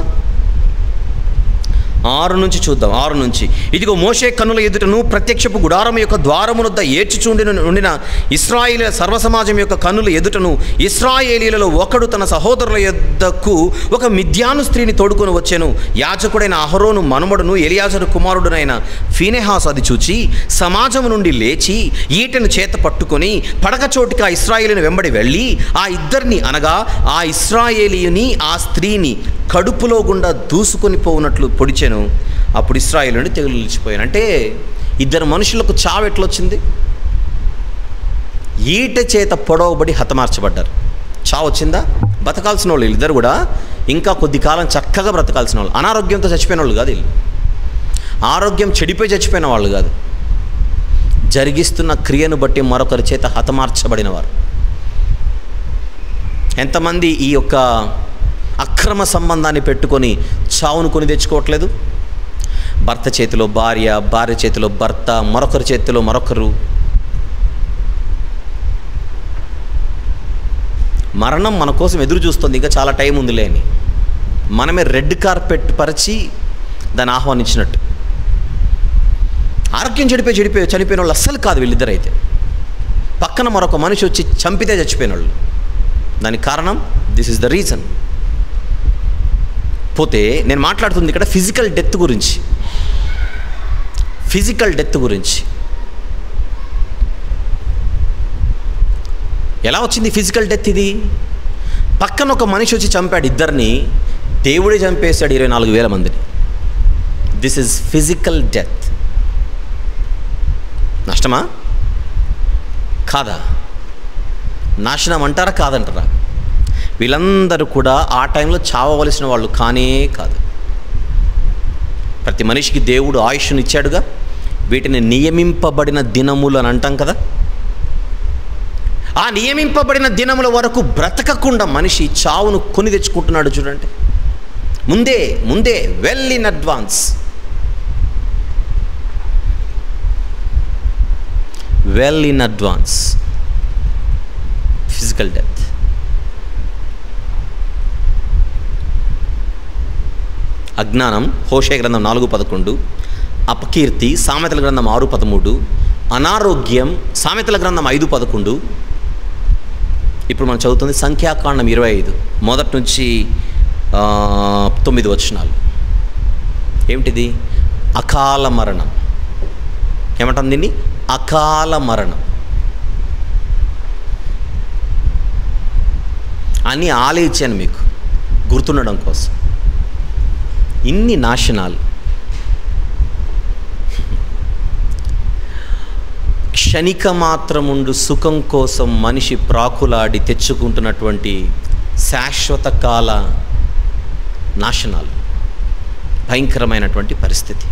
ఆరు నుంచి చూద్దాం ఆరు నుంచి ఇదిగో మోషే కన్నుల ఎదుటను ప్రత్యక్షపు గుడారం యొక్క ద్వారమునొద్ద ఏడ్చుచుండిన ఉండిన ఇస్రాయేల్ సర్వసమాజం యొక్క కన్నుల ఎదుటను ఇస్రాయేలీలలో ఒకడు తన సహోదరుల యొద్దకు ఒక మిథ్యాను స్త్రీని తోడుకొని వచ్చాను యాజకుడైన అహరోను మనుమడును ఎలియాజరు కుమారుడునైన ఫీనెహాస్ అది చూచి సమాజము నుండి లేచి ఈటెను చేత పట్టుకొని పడక చోటికి ఆ ఇస్రాయేలీని వెంబడి వెళ్ళి ఆ ఇద్దరిని అనగా ఆ ఇస్రాయేలీయుని ఆ స్త్రీని కడుపులో గుండా దూసుకొని పోవునట్లు పొడిచాను అప్పుడు ఇస్రాయేల్ నుండి తెగులు నిలిచిపోయాను అంటే ఇద్దరు మనుషులకు చావు ఎట్లొచ్చింది ఈట చేత పొడవబడి హతమార్చబడ్డారు చావు వచ్చిందా బతకాల్సిన వాళ్ళు వీళ్ళిద్దరు కూడా ఇంకా కొద్ది కాలం చక్కగా బ్రతకాల్సిన వాళ్ళు అనారోగ్యంతో చచ్చిపోయిన వాళ్ళు కాదు వీళ్ళు ఆరోగ్యం చెడిపోయి చచ్చిపోయిన వాళ్ళు కాదు జరిగిస్తున్న క్రియను బట్టి మరొకరి చేత హతమార్చబడిన వారు ఎంతమంది ఈ యొక్క అక్రమ సంబంధాన్ని పెట్టుకొని చావును కొని తెచ్చుకోవట్లేదు భర్త చేతిలో భార్య భార్య చేతిలో భర్త మరొకరి చేతిలో మరొకరు మరణం మన కోసం ఎదురు చూస్తుంది ఇంకా చాలా టైం ఉందిలే అని మనమే రెడ్ కార్పెట్ పరిచి దాన్ని ఆహ్వానించినట్టు ఆరోగ్యం చెడిపోయి చెడిపోయి చనిపోయిన వాళ్ళు అస్సలు కాదు వీళ్ళిద్దరు అయితే పక్కన మరొక మనిషి వచ్చి చంపితే చచ్చిపోయిన వాళ్ళు దానికి కారణం దిస్ ఇస్ ద రీజన్ పోతే నేను మాట్లాడుతుంది ఇక్కడ ఫిజికల్ డెత్ గురించి ఫిజికల్ డెత్ గురించి ఎలా వచ్చింది ఫిజికల్ డెత్ ఇది పక్కన ఒక మనిషి వచ్చి చంపాడు ఇద్దరిని దేవుడే చంపేశాడు ఇరవై నాలుగు వేల మందిని దిస్ ఇస్ ఫిజికల్ డెత్ నష్టమా కాదా నాశనం అంటారా కాదంటారా వీళ్ళందరూ కూడా ఆ టైంలో చావవలసిన వాళ్ళు కానే కాదు ప్రతి మనిషికి దేవుడు ఆయుష్ను ఇచ్చాడుగా వీటిని నియమింపబడిన దినములు అని అంటాం కదా ఆ నియమింపబడిన దినముల వరకు బ్రతకకుండా మనిషి చావును కొని తెచ్చుకుంటున్నాడు చూడండి ముందే ముందే well in advance well in advance physical death అజ్ఞానం హోషే గ్రంథం నాలుగు పదకొండు అపకీర్తి సామెతల గ్రంథం ఆరు పదమూడు అనారోగ్యం సామెతల గ్రంథం ఐదు పదకొండు ఇప్పుడు మనం చదువుతుంది సంఖ్యాకాండం ఇరవై ఐదు మొదటి నుంచి ఆ, తొమ్మిది వచనాలు ఏమిటిది అకాల మరణం ఏమంటాం దీన్ని అకాల మరణం అన్నీ ఆలే ఇచ్చాను మీకు గుర్తుండడం కోసం ఇన్ని నాశనాలు క్షణిక మాత్రముండు సుఖం కోసం మనిషి ప్రాకులాడి తెచ్చుకుంటున్నటువంటి శాశ్వత కాల నాశనాలు భయంకరమైనటువంటి పరిస్థితి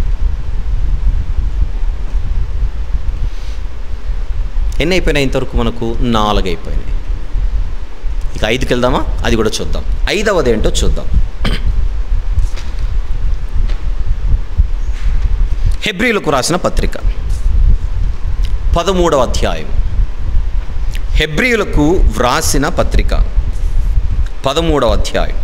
ఎన్ని అయిపోయినాయి ఇంతవరకు మనకు నాలుగు అయిపోయినాయి ఇక ఐదుకి వెళ్దామా అది కూడా చూద్దాం ఐదవది ఏంటో చూద్దాం హెబ్రిలకు రాసిన పత్రిక పదమూడవ అధ్యాయం హెబ్రియులకు వ్రాసిన పత్రిక పదమూడవ అధ్యాయం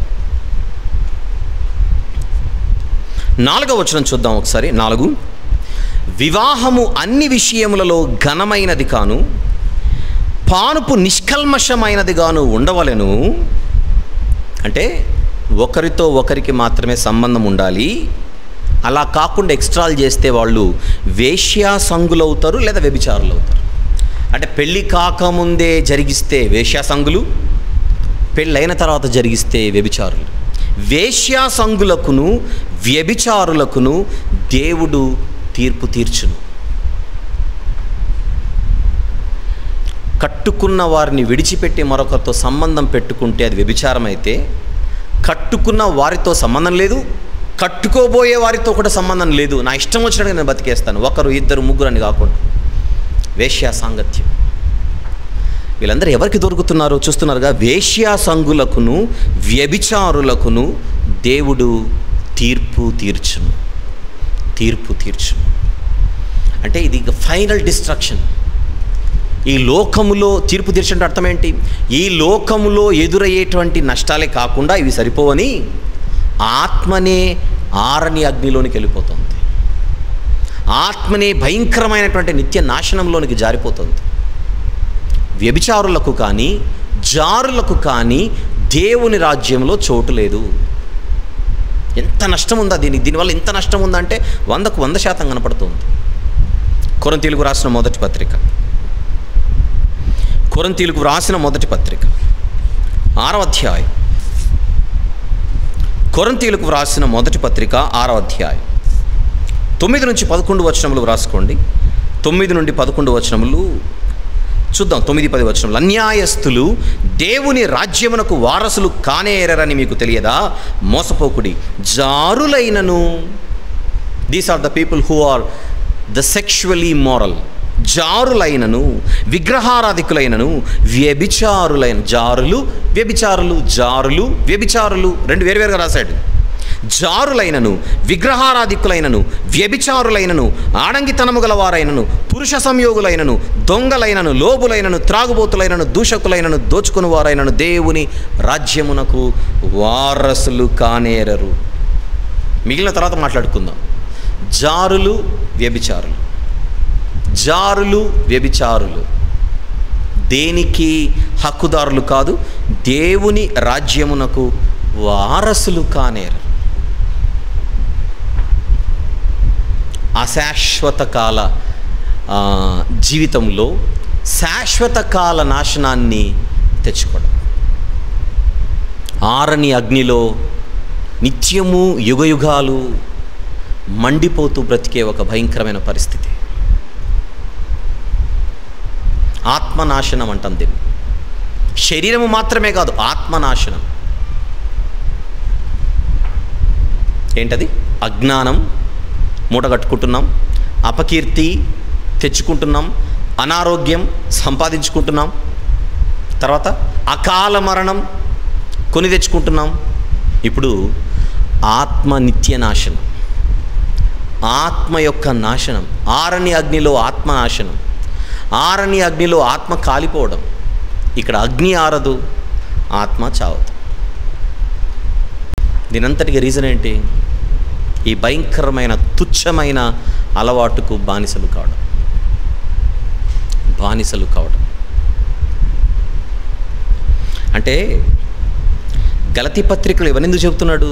నాలుగవ వచనం చూద్దాం ఒకసారి నాలుగు వివాహము అన్ని విషయములలో ఘనమైనది కాను పానుపు నిష్కల్మషమైనదిగాను ఉండవలెను అంటే ఒకరితో ఒకరికి మాత్రమే సంబంధం ఉండాలి అలా కాకుండా ఎక్స్ట్రాలు చేస్తే వాళ్ళు వేశ్యా సంగులు అవుతారు లేదా వ్యభిచారులు అవుతారు అంటే పెళ్ళి కాకముందే జరిగిస్తే వేశ్యా సంగులు పెళ్ళైన తర్వాత జరిగిస్తే వ్యభిచారులు వేశ్యా సంగులకును వ్యభిచారులకును దేవుడు తీర్పు తీర్చును కట్టుకున్న వారిని విడిచిపెట్టి మరొకరితో సంబంధం పెట్టుకుంటే అది వ్యభిచారం అయితే కట్టుకున్న వారితో సంబంధం లేదు కట్టుకోబోయే వారితో కూడా సంబంధం లేదు నా ఇష్టం వచ్చినట్టుగా నేను బతికేస్తాను ఒకరు ఇద్దరు ముగ్గురు అని కాకుండా వేశ్యా సాంగత్యం వీళ్ళందరూ ఎవరికి దొరుకుతున్నారో చూస్తున్నారుగా వేశ్యా సంగులకును వ్యభిచారులకును దేవుడు తీర్పు తీర్చును తీర్పు తీర్చును అంటే ఇది ఇక ఫైనల్ డిస్ట్రక్షన్ ఈ లోకములో తీర్పు తీర్చంటే అర్థం ఏంటి ఈ లోకములో ఎదురయ్యేటువంటి నష్టాలే కాకుండా ఇవి సరిపోవని ఆత్మనే ఆరని అగ్నిలోనికి వెళ్ళిపోతుంది ఆత్మనే భయంకరమైనటువంటి నిత్య నాశనంలోనికి జారిపోతుంది వ్యభిచారులకు కానీ జారులకు కానీ దేవుని రాజ్యంలో చోటు లేదు ఎంత నష్టం ఉందా దీనికి దీనివల్ల ఎంత నష్టం ఉందంటే వందకు వంద శాతం కనపడుతుంది కొరంతీలకు రాసిన మొదటి పత్రిక కొరంతీలకు రాసిన మొదటి పత్రిక ఆరవ అధ్యాయం కొరంతీలకు వ్రాసిన మొదటి పత్రిక ఆరవ అధ్యాయం తొమ్మిది నుంచి పదకొండు వచనములు వ్రాసుకోండి తొమ్మిది నుండి పదకొండు వచనములు చూద్దాం తొమ్మిది పది వచనములు అన్యాయస్తులు దేవుని రాజ్యమునకు వారసులు కానేరని మీకు తెలియదా మోసపోకుడి జారులైనను these are the people who are the sexually moral జారులైనను విగ్రహారాధికులైనను వ్యభిచారులైన జారులు వ్యభిచారులు జారులు వ్యభిచారులు రెండు వేరువేరుగా రాశాడు జారులైనను విగ్రహారాధికులైనను వ్యభిచారులైనను ఆడంగితనము గలవారైనను పురుష సంయోగులైనను దొంగలైనను లోబులైనను త్రాగుబోతులైనను దూషకులైనను దోచుకుని వారైనను దేవుని రాజ్యమునకు వారసులు కానేరరు మిగిలిన తర్వాత మాట్లాడుకుందాం జారులు వ్యభిచారులు జారులు వ్యభిచారులు దేనికి హక్కుదారులు కాదు దేవుని రాజ్యమునకు వారసులు కానేరు అశాశ్వత కాల ఆ, జీవితంలో శాశ్వత కాల నాశనాన్ని తెచ్చుకోవడం ఆరని అగ్నిలో నిత్యము యుగయుగాలు మండిపోతూ బ్రతికే ఒక భయంకరమైన పరిస్థితి ఆత్మనాశనం అంటాం దీన్ని శరీరము మాత్రమే కాదు ఆత్మనాశనం ఏంటది అజ్ఞానం మూటగట్టుకుంటున్నాం అపకీర్తి తెచ్చుకుంటున్నాం అనారోగ్యం సంపాదించుకుంటున్నాం తర్వాత అకాల మరణం కొని తెచ్చుకుంటున్నాం ఇప్పుడు ఆత్మ నిత్య నాశనం ఆత్మ యొక్క నాశనం ఆరణి అగ్నిలో ఆత్మ నాశనం ఆరణి అగ్నిలో ఆత్మ కాలిపోవడం ఇక్కడ అగ్ని ఆరదు ఆత్మ చావదు దీనంతటికి రీజన్ ఏంటి ఈ భయంకరమైన తుచ్చమైన అలవాటుకు బానిసలు కావడం బానిసలు కావడం అంటే గలతి పత్రికలు ఎవరెందుకు చెబుతున్నాడు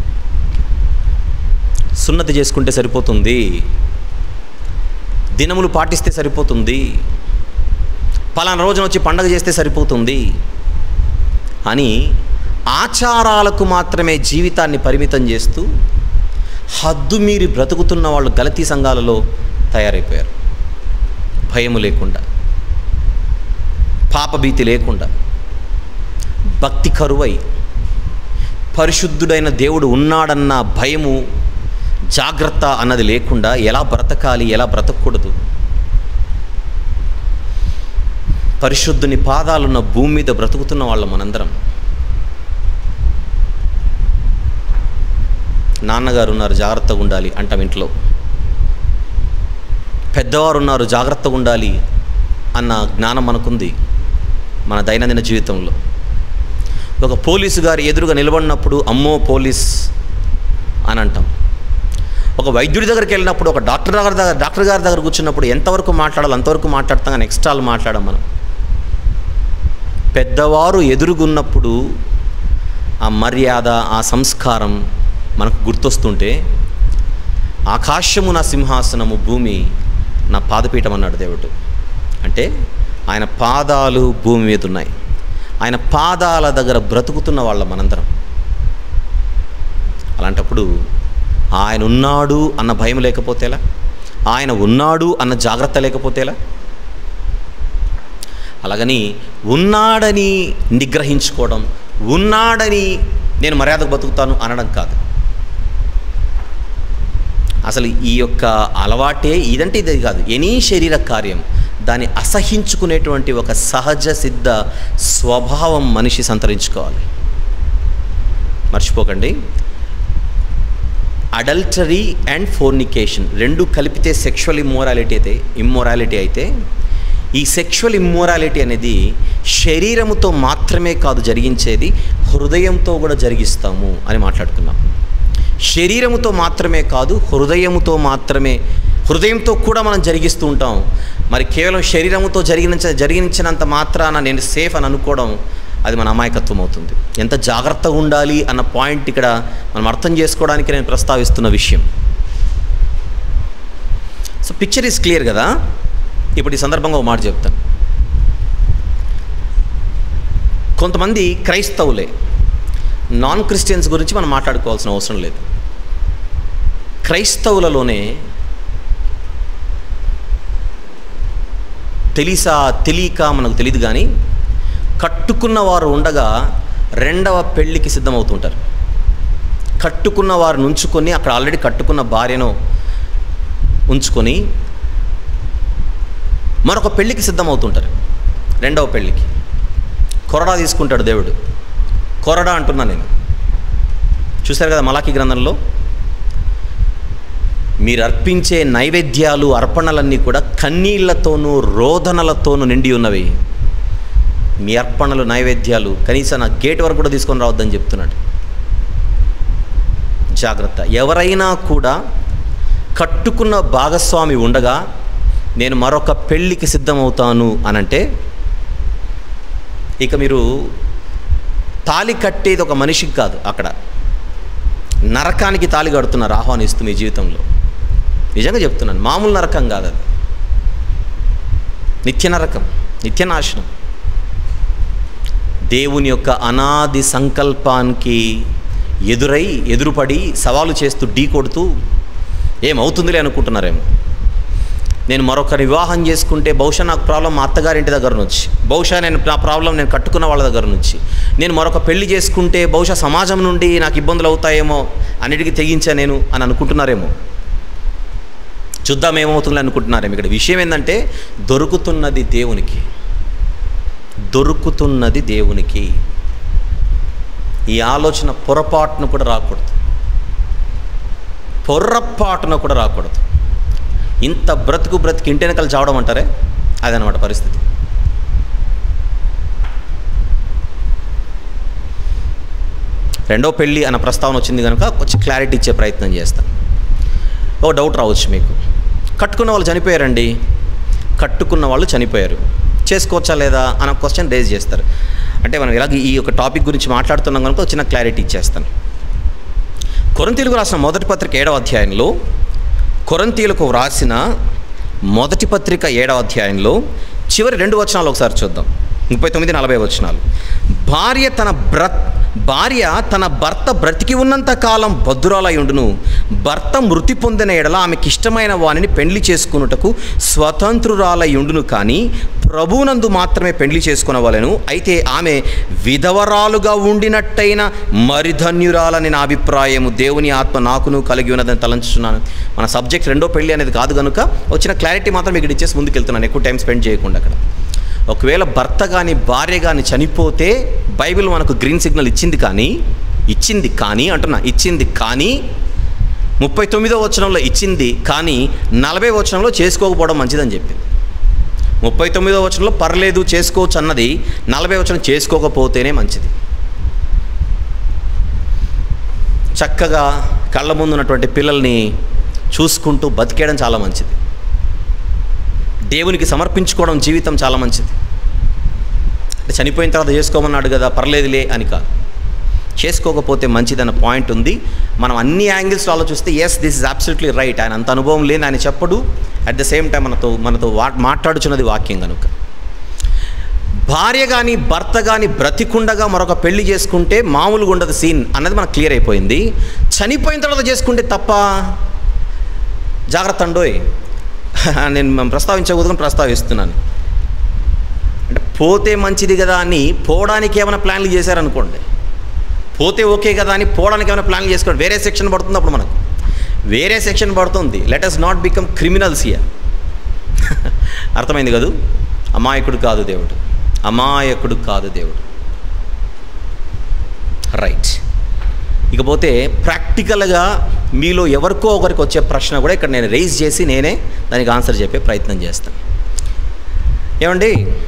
సున్నతి చేసుకుంటే సరిపోతుంది దినములు పాటిస్తే సరిపోతుంది పలానా రోజున వచ్చి పండగ చేస్తే సరిపోతుంది అని ఆచారాలకు మాత్రమే జీవితాన్ని పరిమితం చేస్తూ హద్దు మీరి బ్రతుకుతున్న వాళ్ళు గలతీ సంఘాలలో తయారైపోయారు భయము లేకుండా పాపభీతి లేకుండా భక్తి కరువై పరిశుద్ధుడైన దేవుడు ఉన్నాడన్న భయము జాగ్రత్త అన్నది లేకుండా ఎలా బ్రతకాలి ఎలా బ్రతకూడదు పరిశుద్ధుని పాదాలున్న భూమి మీద బ్రతుకుతున్న వాళ్ళం మనందరం నాన్నగారు ఉన్నారు జాగ్రత్తగా ఉండాలి అంటాం ఇంట్లో పెద్దవారు ఉన్నారు జాగ్రత్తగా ఉండాలి అన్న జ్ఞానం మనకుంది మన దైనందిన జీవితంలో ఒక పోలీసు గారు ఎదురుగా నిలబడినప్పుడు అమ్మో పోలీస్ అని అంటాం ఒక వైద్యుడి దగ్గరికి వెళ్ళినప్పుడు ఒక డాక్టర్ గారి దగ్గర డాక్టర్ గారి దగ్గర కూర్చున్నప్పుడు ఎంతవరకు మాట్లాడాలి అంతవరకు మాట్లాడతాం కానీ ఎక్స్ట్రాలు మాట్లాడాం మనం పెద్దవారు ఎదురుగున్నప్పుడు ఆ మర్యాద ఆ సంస్కారం మనకు గుర్తొస్తుంటే ఆకాశము నా సింహాసనము భూమి నా పాదపీఠం అన్నాడు దేవుడు అంటే ఆయన పాదాలు భూమి మీద ఉన్నాయి ఆయన పాదాల దగ్గర బ్రతుకుతున్న వాళ్ళ మనందరం అలాంటప్పుడు ఆయన ఉన్నాడు అన్న భయం లేకపోతేలా ఆయన ఉన్నాడు అన్న జాగ్రత్త లేకపోతేలా అలాగని ఉన్నాడని నిగ్రహించుకోవడం ఉన్నాడని నేను మర్యాదకు బతుకుతాను అనడం కాదు అసలు ఈ యొక్క అలవాటే ఇదంటే ఇది కాదు ఎనీ శరీర కార్యం దాన్ని అసహించుకునేటువంటి ఒక సహజ సిద్ధ స్వభావం మనిషి సంతరించుకోవాలి మర్చిపోకండి అడల్టరీ అండ్ ఫోర్నికేషన్ రెండు కలిపితే సెక్షువల్ ఇమ్మోరాలిటీ అయితే ఇమ్మోరాలిటీ అయితే ఈ సెక్షువల్ ఇమ్మోరాలిటీ అనేది శరీరముతో మాత్రమే కాదు జరిగించేది హృదయంతో కూడా జరిగిస్తాము అని మాట్లాడుకున్నాం శరీరముతో మాత్రమే కాదు హృదయముతో మాత్రమే హృదయంతో కూడా మనం జరిగిస్తూ ఉంటాం మరి కేవలం శరీరముతో జరిగిన జరిగించినంత మాత్రాన నేను సేఫ్ అని అనుకోవడం అది మన అమాయకత్వం అవుతుంది ఎంత జాగ్రత్తగా ఉండాలి అన్న పాయింట్ ఇక్కడ మనం అర్థం చేసుకోవడానికి నేను ప్రస్తావిస్తున్న విషయం సో పిక్చర్ ఈజ్ క్లియర్ కదా ఇప్పుడు ఈ సందర్భంగా ఒక మాట చెప్తాను కొంతమంది క్రైస్తవులే నాన్ క్రిస్టియన్స్ గురించి మనం మాట్లాడుకోవాల్సిన అవసరం లేదు క్రైస్తవులలోనే తెలిసా తెలియక మనకు తెలియదు కానీ కట్టుకున్న వారు ఉండగా రెండవ పెళ్ళికి సిద్ధమవుతుంటారు కట్టుకున్న వారు ఉంచుకొని అక్కడ ఆల్రెడీ కట్టుకున్న భార్యను ఉంచుకొని మరొక పెళ్ళికి సిద్ధమవుతుంటారు రెండవ పెళ్ళికి కొరడా తీసుకుంటాడు దేవుడు కొరడా అంటున్నా నేను చూశారు కదా మలాకి గ్రంథంలో మీరు అర్పించే నైవేద్యాలు అర్పణలన్నీ కూడా కన్నీళ్లతోనూ రోదనలతోనూ నిండి ఉన్నవి మీ అర్పణలు నైవేద్యాలు కనీసం నా గేట్ వరకు కూడా తీసుకొని రావద్దని చెప్తున్నాడు జాగ్రత్త ఎవరైనా కూడా కట్టుకున్న భాగస్వామి ఉండగా నేను మరొక పెళ్ళికి సిద్ధమవుతాను అనంటే ఇక మీరు తాలి కట్టేది ఒక మనిషికి కాదు అక్కడ నరకానికి తాలి కడుతున్నారు ఆహ్వానిస్తూ మీ జీవితంలో నిజంగా చెప్తున్నాను మామూలు నరకం కాదు అది నిత్య నరకం నిత్య నాశనం దేవుని యొక్క అనాది సంకల్పానికి ఎదురై ఎదురుపడి సవాలు చేస్తూ ఢీ కొడుతూ ఏమవుతుందిలే అనుకుంటున్నారేమో నేను మరొకరి వివాహం చేసుకుంటే బహుశా నాకు ప్రాబ్లం మా అత్తగారింటి దగ్గర నుంచి బహుశా నేను నా ప్రాబ్లం నేను కట్టుకున్న వాళ్ళ దగ్గర నుంచి నేను మరొక పెళ్లి చేసుకుంటే బహుశా సమాజం నుండి నాకు ఇబ్బందులు అవుతాయేమో అన్నిటికీ తెగించా నేను అని అనుకుంటున్నారేమో చూద్దాం ఏమవుతుందో అనుకుంటున్నారేమో ఇక్కడ విషయం ఏంటంటే దొరుకుతున్నది దేవునికి దొరుకుతున్నది దేవునికి ఈ ఆలోచన పొరపాటును కూడా రాకూడదు పొర్రపాటున కూడా రాకూడదు ఇంత బ్రతుకు బ్రతికి ఇంటి వెనకాల చావడం అంటారే అదనమాట పరిస్థితి రెండో పెళ్ళి అన్న ప్రస్తావన వచ్చింది కనుక కొంచెం క్లారిటీ ఇచ్చే ప్రయత్నం చేస్తాను ఓ డౌట్ రావచ్చు మీకు కట్టుకున్న వాళ్ళు చనిపోయారండి కట్టుకున్న వాళ్ళు చనిపోయారు చేసుకోవచ్చా లేదా అన్న క్వశ్చన్ రేజ్ చేస్తారు అంటే మనం ఇలాగ ఈ యొక్క టాపిక్ గురించి మాట్లాడుతున్నాం కనుక ఒక చిన్న క్లారిటీ ఇచ్చేస్తాను కొరంతీలకు రాసిన మొదటి పత్రిక ఏడవ అధ్యాయంలో కొరంతీలకు వ్రాసిన మొదటి పత్రిక ఏడవ అధ్యాయంలో చివరి రెండు వచనాలు ఒకసారి చూద్దాం ముప్పై తొమ్మిది నలభై వచనాలు భార్య తన బ్ర భార్య తన భర్త బ్రతికి ఉన్నంత కాలం భద్రురాలై ఉండును భర్త మృతి పొందిన ఎడల ఆమెకి ఇష్టమైన వానిని పెండ్లి చేసుకున్నటకు స్వతంత్రురాలై ఉండును కానీ ప్రభునందు మాత్రమే పెండ్లి చేసుకునవలెను అయితే ఆమె విధవరాలుగా ఉండినట్టయిన మరిధన్యురాలని నా అభిప్రాయము దేవుని ఆత్మ నాకును కలిగి ఉన్నదని తలంచుతున్నాను మన సబ్జెక్ట్ రెండో పెళ్ళి అనేది కాదు కనుక వచ్చిన క్లారిటీ మాత్రం ఇక్కడ ఇచ్చేసి ముందుకెళ్తున్నాను ఎక్కువ టైం స్పెండ్ చేయకుండా అక్కడ ఒకవేళ భర్త కానీ భార్య కానీ చనిపోతే బైబిల్ మనకు గ్రీన్ సిగ్నల్ ఇచ్చింది కానీ ఇచ్చింది కానీ అంటున్నా ఇచ్చింది కానీ ముప్పై తొమ్మిదో వచనంలో ఇచ్చింది కానీ నలభై వచనంలో చేసుకోకపోవడం మంచిదని చెప్పింది ముప్పై తొమ్మిదో వచనంలో పర్లేదు చేసుకోవచ్చు అన్నది నలభై వచనం చేసుకోకపోతేనే మంచిది చక్కగా కళ్ళ ముందు ఉన్నటువంటి పిల్లల్ని చూసుకుంటూ బతికేయడం చాలా మంచిది దేవునికి సమర్పించుకోవడం జీవితం చాలా మంచిది అంటే చనిపోయిన తర్వాత చేసుకోమన్నాడు కదా పర్లేదులే అని కాదు చేసుకోకపోతే మంచిదన్న పాయింట్ ఉంది మనం అన్ని యాంగిల్స్లో ఆలోచిస్తే yes this is absolutely right ఆయన అంత అనుభవం లేని ఆయన చెప్పడు అట్ ద సేమ్ టైం మనతో మనతో వా మాట్లాడుచున్నది వాక్యం కనుక భార్య కానీ భర్త కానీ బ్రతికుండగా మరొక పెళ్లి చేసుకుంటే మామూలుగా ఉండదు సీన్ అన్నది మనకు క్లియర్ అయిపోయింది చనిపోయిన తర్వాత చేసుకుంటే తప్ప జాగ్రత్త అండోయ్ నేను ప్రస్తావించకూడదు ప్రస్తావిస్తున్నాను అంటే పోతే మంచిది కదా అని పోవడానికి ఏమైనా ప్లాన్లు చేశారనుకోండి పోతే ఓకే కదా అని పోవడానికి ఏమైనా ప్లాన్లు చేసుకోండి వేరే సెక్షన్ పడుతుంది అప్పుడు మనకు వేరే సెక్షన్ పడుతుంది let us not become criminals here అర్థమైంది కదూ అమాయకుడు కాదు దేవుడు అమాయకుడు కాదు దేవుడు రైట్ ఇకపోతే ప్రాక్టికల్గా మీలో ఎవరికో ఒకరికి వచ్చే ప్రశ్న కూడా ఇక్కడ నేను రైజ్ చేసి నేనే దానికి ఆన్సర్ చెప్పే ప్రయత్నం చేస్తాను ఏమండి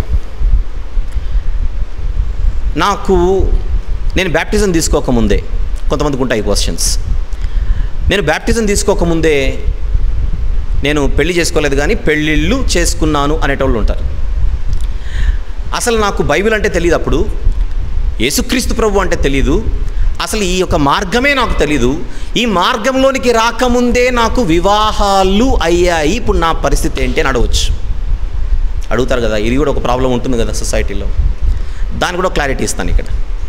నాకు నేను బ్యాప్టిజం తీసుకోకముందే కొంతమందికి ఉంటాయి క్వశ్చన్స్ నేను బ్యాప్టిజం తీసుకోకముందే నేను పెళ్లి చేసుకోలేదు కానీ పెళ్ళిళ్ళు చేసుకున్నాను అనేటోళ్ళు ఉంటారు అసలు నాకు బైబిల్ అంటే తెలియదు అప్పుడు యేసుక్రీస్తు ప్రభు అంటే తెలీదు అసలు ఈ యొక్క మార్గమే నాకు తెలీదు ఈ మార్గంలోనికి రాకముందే నాకు వివాహాలు అయ్యాయి ఇప్పుడు నా పరిస్థితి ఏంటి అని అడగవచ్చు అడుగుతారు కదా ఇది కూడా ఒక ప్రాబ్లం ఉంటుంది కదా సొసైటీలో దాని కూడా క్లారిటీ ఇస్తాను ఇక్కడ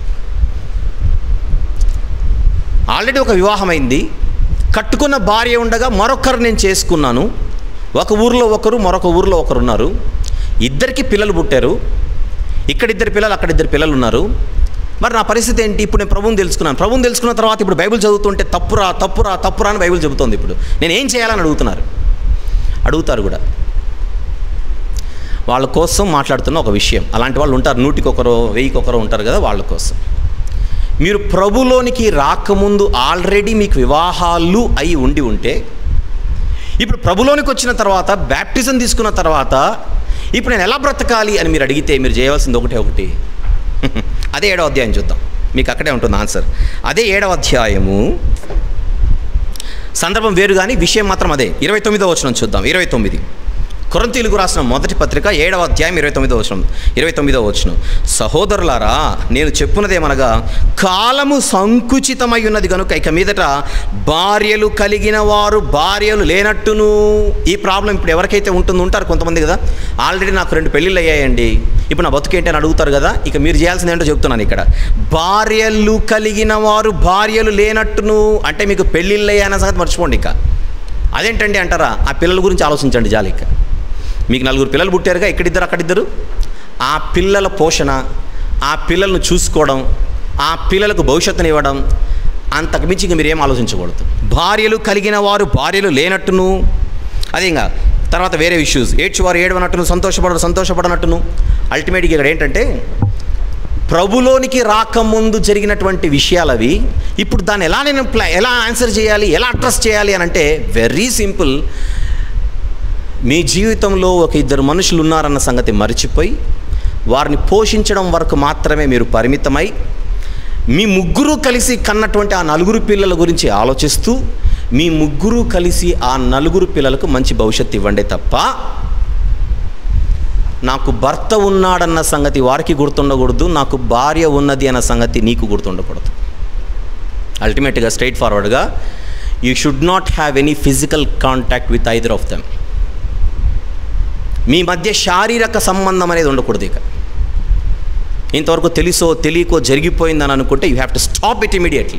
ఆల్రెడీ ఒక వివాహం అయింది కట్టుకున్న భార్య ఉండగా మరొకరు నేను చేసుకున్నాను ఒక ఊరిలో ఒకరు మరొక ఊరిలో ఒకరు ఉన్నారు ఇద్దరికి పిల్లలు పుట్టారు ఇక్కడ ఇద్దరు పిల్లలు అక్కడ ఇద్దరు పిల్లలు ఉన్నారు మరి నా పరిస్థితి ఏంటి ఇప్పుడు నేను ప్రభువుని తెలుసుకున్నాను ప్రభువుని తెలుసుకున్న తర్వాత ఇప్పుడు బైబిల్ చదువుతుంటే తప్పురా తప్పురా తప్పురా అని బైబిల్ చెబుతోంది ఇప్పుడు నేను ఏం చేయాలని అడుగుతున్నారు అడుగుతారు కూడా వాళ్ళ కోసం మాట్లాడుతున్న ఒక విషయం అలాంటి వాళ్ళు ఉంటారు నూటికి ఒకరు వెయ్యికి ఒకరు ఉంటారు కదా వాళ్ళ కోసం మీరు ప్రభులోనికి రాకముందు ఆల్రెడీ మీకు వివాహాలు అయి ఉండి ఉంటే ఇప్పుడు ప్రభులోనికి వచ్చిన తర్వాత బ్యాప్టిజం తీసుకున్న తర్వాత ఇప్పుడు నేను ఎలా బ్రతకాలి అని మీరు అడిగితే మీరు చేయవలసింది ఒకటే ఒకటి అదే ఏడవ అధ్యాయం చూద్దాం మీకు అక్కడే ఉంటుంది ఆన్సర్ అదే ఏడవ అధ్యాయము సందర్భం వేరు కానీ విషయం మాత్రం అదే ఇరవై తొమ్మిదో వచనం చూద్దాం ఇరవై తొమ్మిది కొరంతీలకు రాసిన మొదటి పత్రిక ఏడవ అధ్యాయం ఇరవై తొమ్మిదో వచనం ఇరవై తొమ్మిదో వచనం సహోదరులారా నేను చెప్పున్నదేమనగా కాలము సంకుచితమై ఉన్నది కనుక ఇక మీదట భార్యలు కలిగిన వారు భార్యలు లేనట్టును ఈ ప్రాబ్లం ఇప్పుడు ఎవరికైతే ఉంటుందో ఉంటారు కొంతమంది కదా ఆల్రెడీ నాకు రెండు పెళ్ళిళ్ళు అయ్యాయండి ఇప్పుడు నా బతుకేంటి అని అడుగుతారు కదా ఇక మీరు చేయాల్సింది ఏంటో చెప్తున్నాను ఇక్కడ భార్యలు కలిగిన వారు భార్యలు లేనట్టును అంటే మీకు పెళ్ళిళ్ళు అయ్యాయన్న సంగతి మర్చిపోండి ఇక అదేంటండి అంటారా ఆ పిల్లల గురించి ఆలోచించండి జాలి ఇక మీకు నలుగురు పిల్లలు పుట్టారుగా ఇక్కడిద్దరు అక్కడిద్దరు ఆ పిల్లల పోషణ ఆ పిల్లలను చూసుకోవడం ఆ పిల్లలకు భవిష్యత్తుని ఇవ్వడం అంతకు మించి ఇంక మీరు ఏం ఆలోచించకూడదు భార్యలు కలిగిన వారు భార్యలు లేనట్టును అదే ఇంకా తర్వాత వేరే ఇష్యూస్ ఏడ్చువారు ఏడవనట్టును సంతోషపడరు సంతోషపడనట్టును అల్టిమేట్గా ఇక్కడ ఏంటంటే ప్రభులోనికి రాకముందు జరిగినటువంటి విషయాలు అవి ఇప్పుడు దాన్ని ఎలా నేను ప్లా ఎలా ఆన్సర్ చేయాలి ఎలా అడ్రస్ చేయాలి అని అంటే వెరీ సింపుల్ మీ జీవితంలో ఒక ఇద్దరు మనుషులు ఉన్నారన్న సంగతి మర్చిపోయి వారిని పోషించడం వరకు మాత్రమే మీరు పరిమితమై మీ ముగ్గురు కలిసి కన్నటువంటి ఆ నలుగురు పిల్లల గురించి ఆలోచిస్తూ మీ ముగ్గురు కలిసి ఆ నలుగురు పిల్లలకు మంచి భవిష్యత్తు ఇవ్వండి తప్ప నాకు భర్త ఉన్నాడన్న సంగతి వారికి గుర్తుండకూడదు నాకు భార్య ఉన్నది అన్న సంగతి నీకు గుర్తుండకూడదు అల్టిమేట్గా స్ట్రైట్ ఫార్వర్డ్గా you should not have any physical contact with either of them మీ మధ్య శారీరక సంబంధం అనేది ఉండకూడదు ఇక ఇంతవరకు తెలుసో తెలియకో జరిగిపోయిందని అనుకుంటే you have to stop it immediately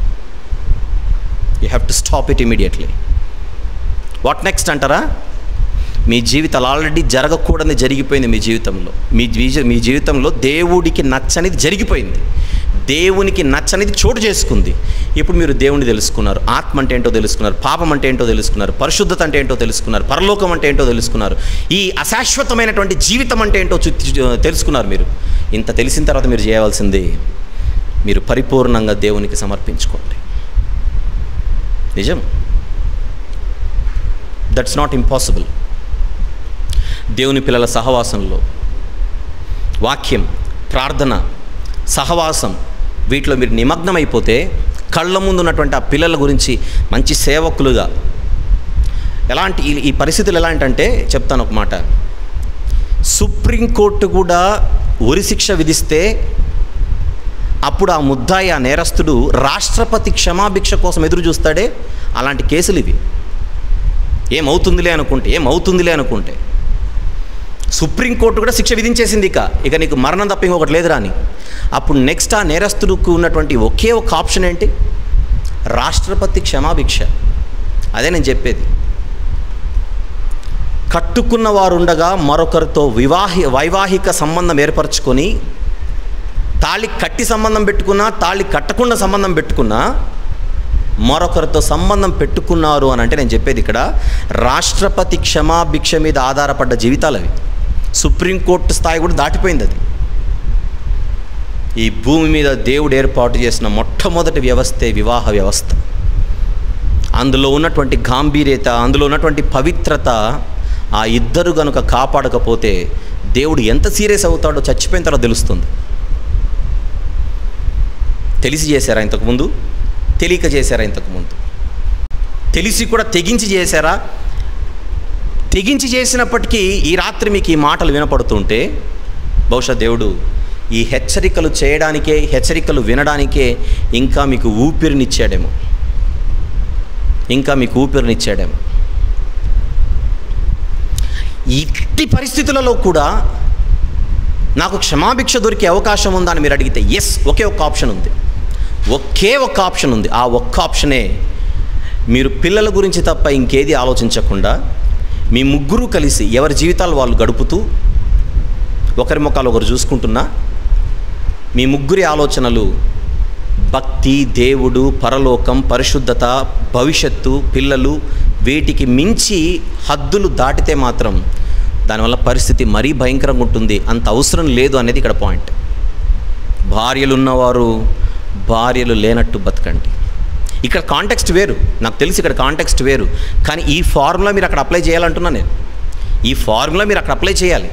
you have to stop it immediately what next అంటారా మీ జీవితాలు ఆల్రెడీ జరగకూడని జరిగిపోయింది మీ జీవితంలో మీ జీవి మీ జీవితంలో దేవుడికి నచ్చనిది జరిగిపోయింది దేవునికి నచ్చనిది చోటు చేసుకుంది ఇప్పుడు మీరు దేవుని తెలుసుకున్నారు ఆత్మ అంటే ఏంటో తెలుసుకున్నారు పాపం అంటే ఏంటో తెలుసుకున్నారు పరిశుద్ధత అంటే ఏంటో తెలుసుకున్నారు పరలోకం అంటే ఏంటో తెలుసుకున్నారు ఈ అశాశ్వతమైనటువంటి జీవితం అంటే ఏంటో చు- తెలుసుకున్నారు మీరు ఇంత తెలిసిన తర్వాత మీరు చేయవలసింది మీరు పరిపూర్ణంగా దేవునికి సమర్పించుకోండి నిజం దట్స్ నాట్ ఇంపాసిబుల్ దేవుని పిల్లల సహవాసంలో వాక్యం ప్రార్థన సహవాసం వీటిలో మీరు నిమగ్నమైపోతే కళ్ళ ముందు ఉన్నటువంటి ఆ పిల్లల గురించి మంచి సేవకులుగా ఎలాంటి ఈ- ఈ పరిస్థితులు ఎలాంటంటే చెప్తాను ఒక మాట సుప్రీంకోర్టు కూడా ఉరిశిక్ష విధిస్తే అప్పుడు ఆ ముద్దాయి ఆ నేరస్తుడు రాష్ట్రపతి క్షమాభిక్ష కోసం ఎదురు చూస్తాడే అలాంటి కేసులు ఇవి ఏమవుతుందిలే అనుకుంటే ఏమవుతుందిలే అనుకుంటే సుప్రీంకోర్టు కూడా శిక్ష విధించేసింది ఇక ఇక నీకు మరణం తప్ప ఇంకొకటి లేదురా అని అప్పుడు నెక్స్ట్ ఆ నేరస్తుడికి ఉన్నటువంటి ఒకే ఒక ఆప్షన్ ఏంటి రాష్ట్రపతి క్షమాభిక్ష అదే నేను చెప్పేది కట్టుకున్న వారు ఉండగా మరొకరితో వివాహి వైవాహిక సంబంధం ఏర్పరచుకొని తాళి కట్టి సంబంధం పెట్టుకున్నా తాళి కట్టకుండా సంబంధం పెట్టుకున్నా మరొకరితో సంబంధం పెట్టుకున్నారు అని అంటే నేను చెప్పేది ఇక్కడ రాష్ట్రపతి క్షమాభిక్ష మీద ఆధారపడ్డ జీవితాలు అవి సుప్రీంకోర్టు స్థాయి కూడా దాటిపోయింది అది ఈ భూమి మీద దేవుడు ఏర్పాటు చేసిన మొట్టమొదటి వ్యవస్థే వివాహ వ్యవస్థ అందులో ఉన్నటువంటి గాంభీర్యత అందులో ఉన్నటువంటి పవిత్రత ఆ ఇద్దరు గనుక కాపాడకపోతే దేవుడు ఎంత సీరియస్ అవుతాడో చచ్చిపోయిన తర్వాత తెలుస్తుంది తెలిసి చేశారా ఇంతకుముందు తెలియక చేశారా ఇంతకుముందు తెలిసి కూడా తెగించి చేశారా తెగించి చేసినప్పటికీ ఈ రాత్రి మీకు ఈ మాటలు వినపడుతుంటే బహుశా దేవుడు ఈ హెచ్చరికలు చేయడానికే హెచ్చరికలు వినడానికే ఇంకా మీకు ఊపిరినిచ్చాడేమో ఇంకా మీకు ఊపిరినిచ్చాడేమో ఇట్టి పరిస్థితులలో కూడా నాకు క్షమాభిక్ష దొరికే అవకాశం ఉందా అని మీరు అడిగితే ఎస్ ఒకే ఒక్క ఆప్షన్ ఉంది ఒకే ఒక్క ఆప్షన్ ఉంది ఆ ఒక్క ఆప్షనే మీరు పిల్లల గురించి తప్ప ఇంకేది ఆలోచించకుండా మీ ముగ్గురు కలిసి ఎవరి జీవితాలు వాళ్ళు గడుపుతూ ఒకరి ముఖాలు ఒకరు చూసుకుంటున్నా మీ ముగ్గురి ఆలోచనలు భక్తి దేవుడు పరలోకం పరిశుద్ధత భవిష్యత్తు పిల్లలు వీటికి మించి హద్దులు దాటితే మాత్రం దానివల్ల పరిస్థితి మరీ భయంకరంగా ఉంటుంది అంత అవసరం లేదు అనేది ఇక్కడ పాయింట్ భార్యలు ఉన్నవారు భార్యలు లేనట్టు బతకండి ఇక్కడ కాంటెక్స్ట్ వేరు నాకు తెలిసి ఇక్కడ కాంటెక్స్ట్ వేరు కానీ ఈ ఫార్ములా మీరు అక్కడ అప్లై చేయాలంటున్నా నేను ఈ ఫార్ములా మీరు అక్కడ అప్లై చేయాలి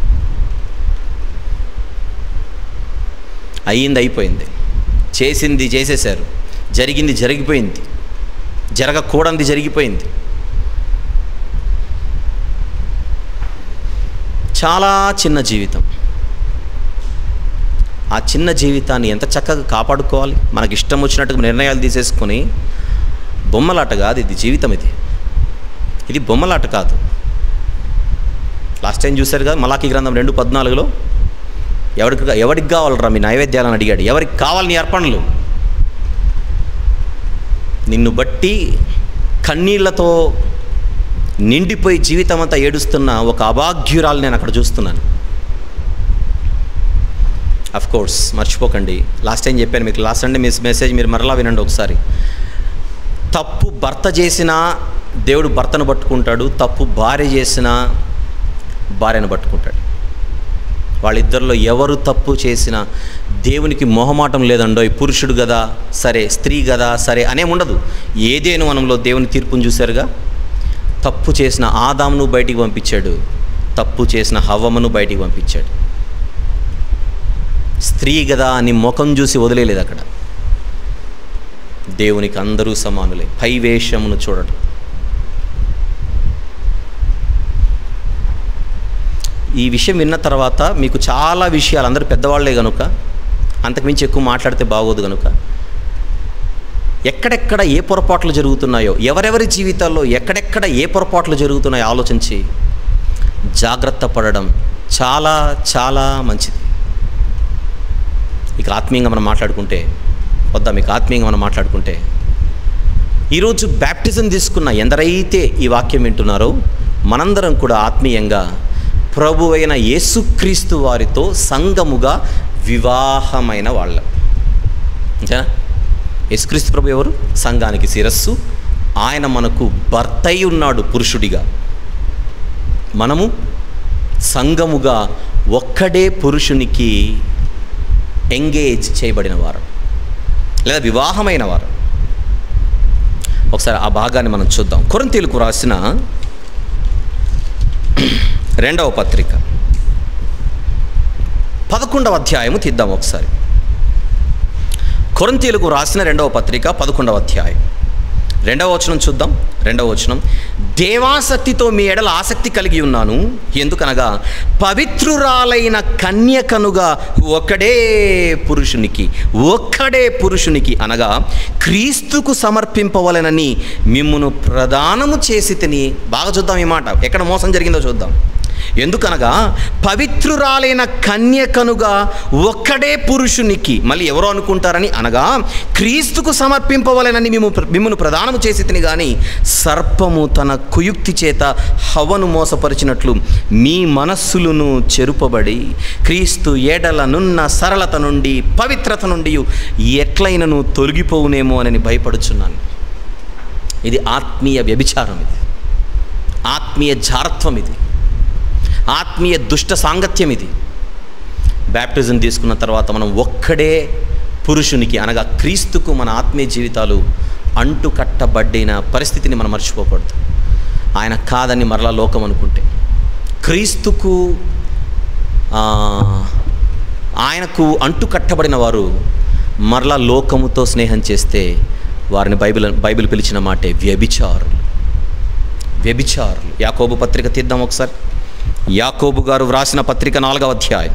అయ్యింది అయిపోయింది చేసింది చేసేశారు జరిగింది జరిగిపోయింది జరగకూడంది జరిగిపోయింది చాలా చిన్న జీవితం ఆ చిన్న జీవితాన్ని ఎంత చక్కగా కాపాడుకోవాలి మనకి ఇష్టం వచ్చినట్టుగా నిర్ణయాలు తీసేసుకొని బొమ్మలాట కాదు ఇది జీవితం ఇది ఇది బొమ్మలాట కాదు లాస్ట్ టైం చూశారు కదా మలాకి గ్రంథం రెండు పద్నాలుగులో ఎవరికి ఎవరికి కావాలరా మీ నైవేద్యాలను అడిగాడు ఎవరికి కావాలి నీ అర్పణలు నిన్ను బట్టి కన్నీళ్లతో నిండిపోయి జీవితం అంతా ఏడుస్తున్న ఒక అభాగ్యురాలు నేను అక్కడ చూస్తున్నాను అఫ్ కోర్స్ మర్చిపోకండి లాస్ట్ టైం చెప్పాను మీకు లాస్ట్ సండే మిస్ మెసేజ్ మీరు మరలా వినండి ఒకసారి తప్పు భర్త చేసినా దేవుడు భర్తను పట్టుకుంటాడు తప్పు భార్య చేసినా భార్యను పట్టుకుంటాడు వాళ్ళిద్దరిలో ఎవరు తప్పు చేసినా దేవునికి మొహమాటం లేదండో ఈ పురుషుడు కదా సరే స్త్రీ కదా సరే అనే ఉండదు ఏదేను వనంలో దేవుని తీర్పును చూశారుగా తప్పు చేసిన ఆదామును బయటికి పంపించాడు తప్పు చేసిన హవ్వమును బయటికి పంపించాడు స్త్రీ కదా అని ముఖం చూసి వదిలేదు అక్కడ దేవునికి అందరూ సమానులే పై వేషమును చూడటం ఈ విషయం విన్న తర్వాత మీకు చాలా విషయాలు అందరూ పెద్దవాళ్లే కనుక అంతకుమించి ఎక్కువ మాట్లాడితే బాగోదు కనుక ఎక్కడెక్కడ ఏ పొరపాట్లు జరుగుతున్నాయో ఎవరెవరి జీవితాల్లో ఎక్కడెక్కడ ఏ పొరపాట్లు జరుగుతున్నాయో ఆలోచించి జాగ్రత్త పడడం చాలా చాలా మంచిది ఇక ఆత్మీయంగా మనం మాట్లాడుకుంటే వద్దా మీకు ఆత్మీయంగా మనం మాట్లాడుకుంటే ఈరోజు బ్యాప్టిజం తీసుకున్న ఎందరైతే ఈ వాక్యం వింటున్నారో మనందరం కూడా ఆత్మీయంగా ప్రభు అయిన యేసుక్రీస్తు వారితో సంగముగా వివాహమైన వాళ్ళం అంతేనా యేసుక్రీస్తు ప్రభు ఎవరు సంఘానికి శిరస్సు ఆయన మనకు భర్త అయి ఉన్నాడు పురుషుడిగా మనము సంఘముగా ఒక్కడే పురుషునికి ఎంగేజ్ చేయబడిన వారు లేదా వివాహమైన వారు ఒకసారి ఆ భాగాన్ని మనం చూద్దాం కొరంతీలకు రాసిన రెండవ పత్రిక పదకొండవ అధ్యాయము తీద్దాం ఒకసారి కొరంతీలకు రాసిన రెండవ పత్రిక పదకొండవ అధ్యాయం రెండవ వచనం చూద్దాం రెండవ వచనం దేవాసక్తితో మీ ఎడల ఆసక్తి కలిగి ఉన్నాను ఎందుకనగా పవిత్రురాలైన కన్యకనుగా ఒక్కడే పురుషునికి ఒక్కడే పురుషునికి అనగా క్రీస్తుకు సమర్పింపవలెనని మిమ్మును ప్రదానము చేసి తిని బాగా చూద్దాం ఈ మాట ఎక్కడ మోసం జరిగిందో చూద్దాం ఎందుకనగా పవిత్రురాలైన కన్యకనుగా ఒక్కడే పురుషునికి మళ్ళీ ఎవరో అనుకుంటారని అనగా క్రీస్తుకు సమర్పింపవలెనని మేము మిమ్మల్ని ప్రదానము చేసి తిని కానీ సర్పము తన కుయుక్తి చేత హవను మోసపరిచినట్లు మీ మనస్సులను చెరుపబడి క్రీస్తు ఏడలనున్న సరళత నుండి పవిత్రత నుండి ఎట్లయినను తొలగిపోవునేమో అని భయపడుచున్నాను ఇది ఆత్మీయ వ్యభిచారం ఇది ఆత్మీయ జారత్వం ఇది ఆత్మీయ దుష్ట సాంగత్యం ఇది బ్యాప్టిజం తీసుకున్న తర్వాత మనం ఒక్కడే పురుషునికి అనగా క్రీస్తుకు మన ఆత్మీయ జీవితాలు అంటు కట్టబడిన పరిస్థితిని మనం మర్చిపోకూడదు ఆయన కాదని మరలా లోకం అనుకుంటే క్రీస్తుకు ఆ, ఆయనకు అంటు కట్టబడిన వారు మరలా లోకముతో స్నేహం చేస్తే వారిని బైబిల్ బైబిల్ పిలిచిన మాటే వ్యభిచారులు వ్యభిచారులు యాకోబు పత్రిక తీద్దాం ఒకసారి యాకోబు గారు వ్రాసిన పత్రిక నాలుగవ అధ్యాయం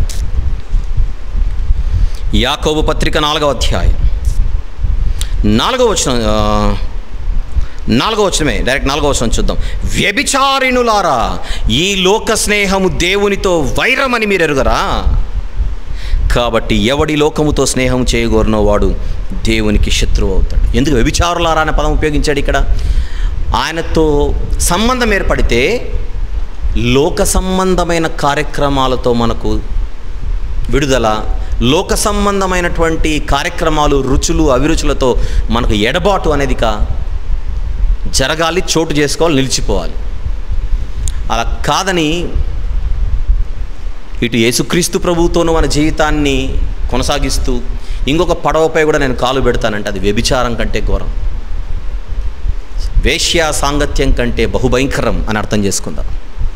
యాకోబు పత్రిక నాలుగవ అధ్యాయం నాలుగవ వచనం ఆ, నాలుగవ వచనమే డైరెక్ట్ నాలుగవ వచనం చూద్దాం వ్యభిచారిణులారా ఈ లోక స్నేహము దేవునితో వైరమని మీరు ఎరుగరా కాబట్టి ఎవడి లోకముతో స్నేహం చేయగోరినో వాడు దేవునికి శత్రువు అవుతాడు ఎందుకు వ్యభిచారులారా అనే పదం ఉపయోగించాడు ఇక్కడ ఆయనతో సంబంధం ఏర్పడితే లోక సంబంధమైన కార్యక్రమాలతో మనకు విడుదల లోక సంబంధమైనటువంటి కార్యక్రమాలు రుచులు అభిరుచులతో మనకు ఎడబాటు అనేది కా జరగాలి చోటు చేసుకోవాలి నిలిచిపోవాలి అలా కాదని ఇటు యేసుక్రీస్తు ప్రభువుతోనూ మన జీవితాన్ని కొనసాగిస్తూ ఇంకొక పడవపై కూడా నేను కాలు పెడతానంటే అది వ్యభిచారం కంటే ఘోరం వేశ్యా సాంగత్యం కంటే బహుభయంకరం అని అర్థం చేసుకుందాం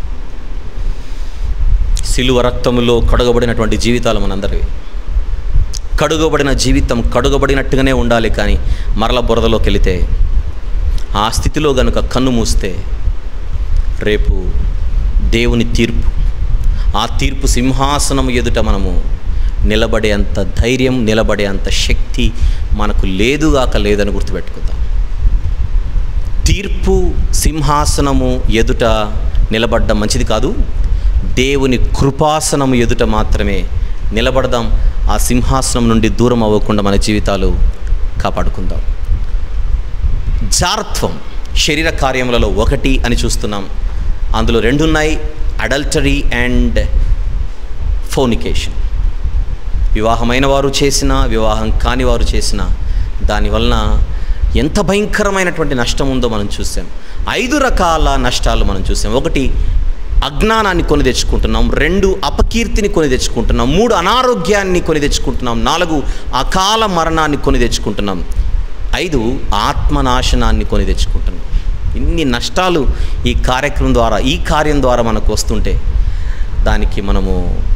సిలువ రక్తములో కడగబడినటువంటి జీవితాలు మనందరివి కడుగబడిన జీవితం కడుగబడినట్టుగానే ఉండాలి కానీ మరల బురదలోకి వెళితే ఆ స్థితిలో గనుక కన్ను మూస్తే రేపు దేవుని తీర్పు ఆ తీర్పు సింహాసనం ఎదుట మనము నిలబడే అంత ధైర్యం నిలబడే అంత శక్తి మనకు లేదుగాక లేదని గుర్తుపెట్టుకుందాం తీర్పు సింహాసనము ఎదుట నిలబడ్డం మంచిది కాదు దేవుని కృపాసనము ఎదుట మాత్రమే నిలబడదాం ఆ సింహాసనం నుండి దూరం అవ్వకుండా మన జీవితాలు కాపాడుకుందాం జారత్వం శరీర కార్యములలో ఒకటి అని చూస్తున్నాం అందులో రెండు ఉన్నాయి అడల్టరీ అండ్ ఫోనికేషన్ వివాహమైన వారు చేసిన వివాహం కాని వారు చేసిన దానివలన ఎంత భయంకరమైనటువంటి నష్టం ఉందో మనం చూసాం ఐదు రకాల నష్టాలు మనం చూసాం ఒకటి అజ్ఞానాన్ని కొని తెచ్చుకుంటున్నాం రెండు అపకీర్తిని కొని తెచ్చుకుంటున్నాం మూడు అనారోగ్యాన్ని కొని తెచ్చుకుంటున్నాం నాలుగు అకాల మరణాన్ని కొని తెచ్చుకుంటున్నాం ఐదు ఆత్మనాశనాన్ని కొని తెచ్చుకుంటున్నాం ఇన్ని నష్టాలు ఈ కార్యక్రమం ద్వారా ఈ కార్యం ద్వారా మనకు వస్తుంటే దానికి మనము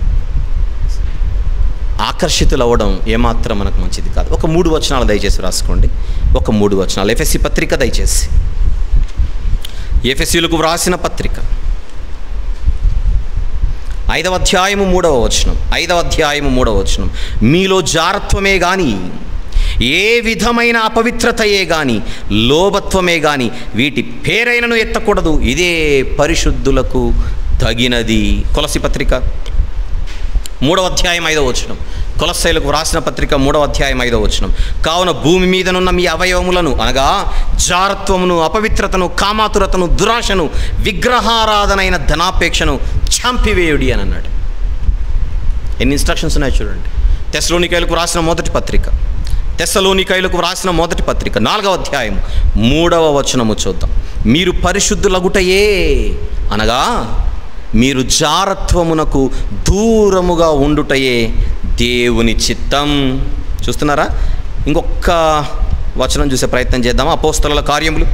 ఆకర్షితులవ్వడం ఏమాత్రం మనకు మంచిది కాదు ఒక మూడు వచనాలు దయచేసి రాసుకోండి ఒక మూడు వచనాలు ఎఫ్ఎస్సి పత్రిక దయచేసి ఎఫ్ఎస్సీలకు వ్రాసిన పత్రిక ఐదవ అధ్యాయము మూడవ వచనం ఐదవ అధ్యాయము మూడవ వచనం మీలో జారత్వమే కానీ ఏ విధమైన అపవిత్రతయే గాని లోభత్వమే గాని వీటి పేరైనను ఎత్తకూడదు ఇదే పరిశుద్ధులకు తగినది కొలసి పత్రిక మూడవ అధ్యాయం ఐదవ వచనం కొలస్సైలకు వ్రాసిన పత్రిక మూడవ అధ్యాయం ఐదవ వచనం కావున భూమి మీదనున్న మీ అవయవములను అనగా జారత్వమును అపవిత్రతను కామాతురతను దురాశను విగ్రహారాధనైన ధనాపేక్షను చంపివేయుడి అని అన్నాడు ఎన్ని ఇన్స్ట్రక్షన్స్ ఉన్నాయి చూడండి తెస్లోనికాయలకు రాసిన మొదటి పత్రిక తెస్సలోనికాయలకు రాసిన మొదటి పత్రిక నాలుగవ అధ్యాయం మూడవ వచనము చూద్దాం మీరు పరిశుద్ధులగుటయే అనగా మీరు జారత్వమునకు దూరముగా ఉండుటయే దేవుని చిత్తం చూస్తున్నారా ఇంకొక వచనం చూసే ప్రయత్నం చేద్దాం అపోస్తల కార్యములు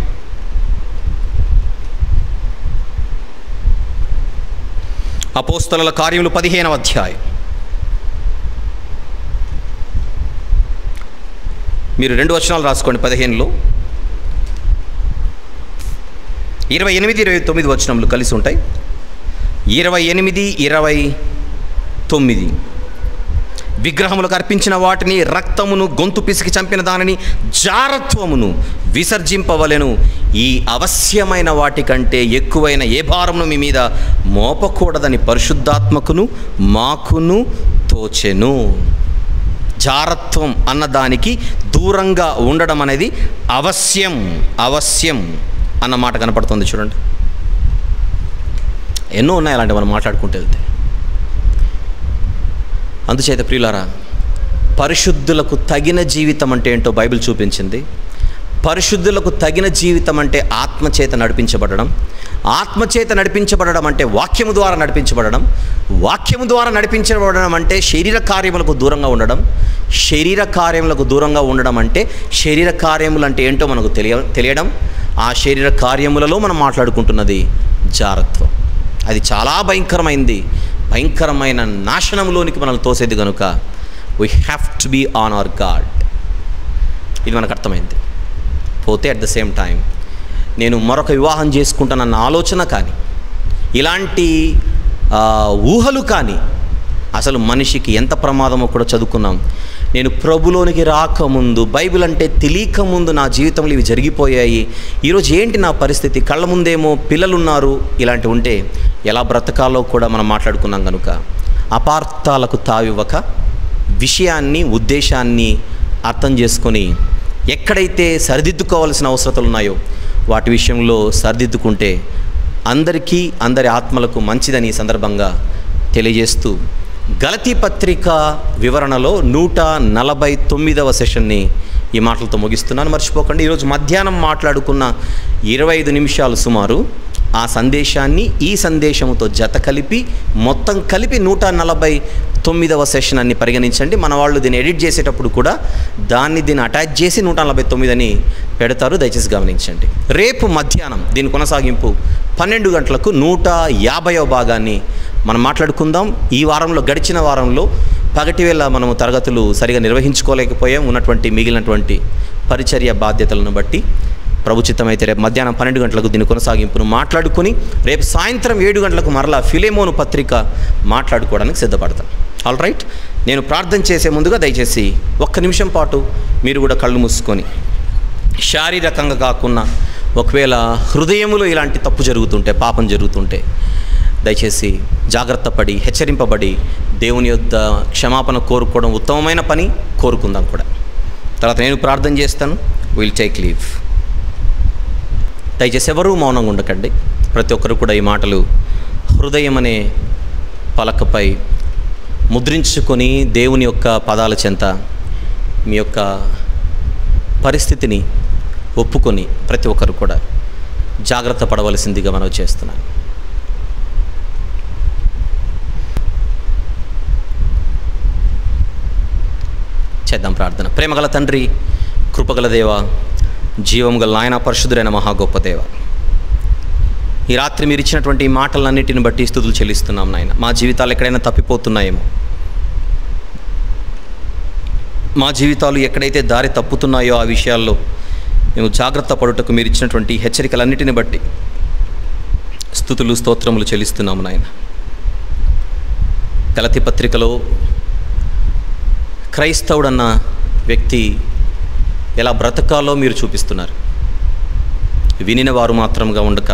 అపోస్తల కార్యములు పదిహేనవ అధ్యాయం మీరు రెండు వచనాలు రాసుకోండి పదిహేనులో ఇరవై ఎనిమిది ఇరవై తొమ్మిది వచనములు కలిసి ఉంటాయి ఇరవై ఎనిమిది ఇరవై తొమ్మిది విగ్రహములకు అర్పించిన వాటిని రక్తమును గొంతు పిసికి చంపిన దానిని జారత్వమును విసర్జింపవలెను ఈ అవశ్యమైన వాటికంటే ఎక్కువైన ఏ భారమును మీ మీద మోపకూడదని పరిశుద్ధాత్మకును మాకును తోచెను జారత్వం అన్నదానికి దూరంగా ఉండడం అనేది అవశ్యం అవశ్యం అన్న మాట కనపడుతుంది చూడండి ఎన్నో ఉన్నాయి అలాంటి మనం మాట్లాడుకుంటూ వెళ్తే అందుచేత ప్రియులారా పరిశుద్ధులకు తగిన జీవితం అంటే ఏంటో బైబిల్ చూపించింది పరిశుద్ధులకు తగిన జీవితం అంటే ఆత్మచేత నడిపించబడడం ఆత్మచేత నడిపించబడడం అంటే వాక్యము ద్వారా నడిపించబడడం వాక్యము ద్వారా నడిపించబడడం అంటే శరీర కార్యములకు దూరంగా ఉండడం శరీర కార్యములకు దూరంగా ఉండడం అంటే శరీర కార్యములు అంటే ఏంటో మనకు తెలియ తెలియడం ఆ శరీర కార్యములలో మనం మాట్లాడుకుంటున్నది జారత్వం అది చాలా భయంకరమైంది భయంకరమైన నాశనంలోనికి మనల్ని తోసేది కనుక we have to be on our God ఇది మనకు అర్థమైంది పోతే అట్ ద సేమ్ టైం నేను మరొక వివాహం చేసుకుంటానన్న ఆలోచన కానీ ఇలాంటి ఆ, ఊహలు కానీ అసలు మనిషికి ఎంత ప్రమాదమో కూడా చదువుకున్నాం నేను ప్రభులోనికి రాకముందు బైబిల్ అంటే తెలియక ముందు నా జీవితంలో ఇవి జరిగిపోయాయి ఈరోజు ఏంటి నా పరిస్థితి కళ్ళ ముందేమో పిల్లలు ఉన్నారు ఇలాంటివి ఉంటే ఎలా బ్రతకాలో కూడా మనం మాట్లాడుకున్నాం కనుక అపార్థాలకు తావివ్వక విషయాన్ని ఉద్దేశాన్ని అర్థం చేసుకొని ఎక్కడైతే సరిదిద్దుకోవాల్సిన అవసరతలు ఉన్నాయో వాటి విషయంలో సరిదిద్దుకుంటే అందరికీ అందరి ఆత్మలకు మంచిదని ఈ సందర్భంగా తెలియజేస్తూ గలతీ పత్రిక వివరణలో నూట నలభై తొమ్మిదవ సెషన్ని ఈ మాటలతో ముగిస్తున్నాను మర్చిపోకండి ఈరోజు మధ్యాహ్నం మాట్లాడుకున్న ఇరవై ఐదు నిమిషాలు సుమారు ఆ సందేశాన్ని ఈ సందేశముతో జత కలిపి మొత్తం కలిపి నూట నలభై తొమ్మిదవ సెషన్ అని పరిగణించండి మన వాళ్ళు దీన్ని ఎడిట్ చేసేటప్పుడు కూడా దాన్ని దీన్ని అటాచ్ చేసి నూట నలభై తొమ్మిది అని పెడతారు దయచేసి గమనించండి రేపు మధ్యాహ్నం దీని కొనసాగింపు పన్నెండు గంటలకు నూట యాభైవ భాగాన్ని మనం మాట్లాడుకుందాం ఈ వారంలో గడిచిన వారంలో పగటి వేళ మనము తరగతులు సరిగా నిర్వహించుకోలేకపోయాం ఉన్నటువంటి మిగిలినటువంటి పరిచర్య బాధ్యతలను బట్టి ప్రభుచితమైతే రేపు మధ్యాహ్నం పన్నెండు గంటలకు దీని కొనసాగింపును మాట్లాడుకొని రేపు సాయంత్రం ఏడు గంటలకు మరలా ఫిలేమోను పత్రిక మాట్లాడుకోవడానికి సిద్ధపడతాం ఆల్ రైట్ నేను ప్రార్థన చేసే ముందుగా దయచేసి ఒక్క నిమిషం పాటు మీరు కూడా కళ్ళు మూసుకొని శారీరకంగా కాకుండా ఒకవేళ హృదయములో ఇలాంటి తప్పు జరుగుతుంటే పాపం జరుగుతుంటే దయచేసి జాగ్రత్త పడి హెచ్చరింపబడి దేవుని యొద్ద క్షమాపణ కోరుకోవడం ఉత్తమమైన పని కోరుకుందాం కూడా తర్వాత నేను ప్రార్థన చేస్తాను విల్ టేక్ లీవ్ దయచేసి ఎవరూ మౌనంగా ఉండకండి ప్రతి ఒక్కరు కూడా ఈ మాటలు హృదయం అనే పలకపై ముద్రించుకొని దేవుని యొక్క పదాల చెంత మీ యొక్క పరిస్థితిని ఒప్పుకొని ప్రతి ఒక్కరు కూడా జాగ్రత్త పడవలసిందిగా మనం చేస్తున్నాను చేద్దాం ప్రార్థన ప్రేమగల తండ్రి కృపగల దేవ జీవం గల నాయన పరిశుద్ధుడైన మహా గొప్ప దేవ ఈ రాత్రి మీరు ఇచ్చినటువంటి ఈ మాటలన్నిటిని బట్టి స్థుతులు చెల్లిస్తున్నాం నాయన మా జీవితాలు ఎక్కడైనా తప్పిపోతున్నాయేమో మా జీవితాలు ఎక్కడైతే దారి తప్పుతున్నాయో ఆ విషయాల్లో మేము జాగ్రత్త పడుటకు మీరు ఇచ్చినటువంటి హెచ్చరికలన్నిటిని బట్టి స్థుతులు స్తోత్రములు చెల్లిస్తున్నాము నాయన గలతి పత్రికలో క్రైస్తవుడన్న వ్యక్తి ఎలా బ్రతకాలో మీరు చూపిస్తున్నారు వినిన వారు మాత్రముగా ఉండక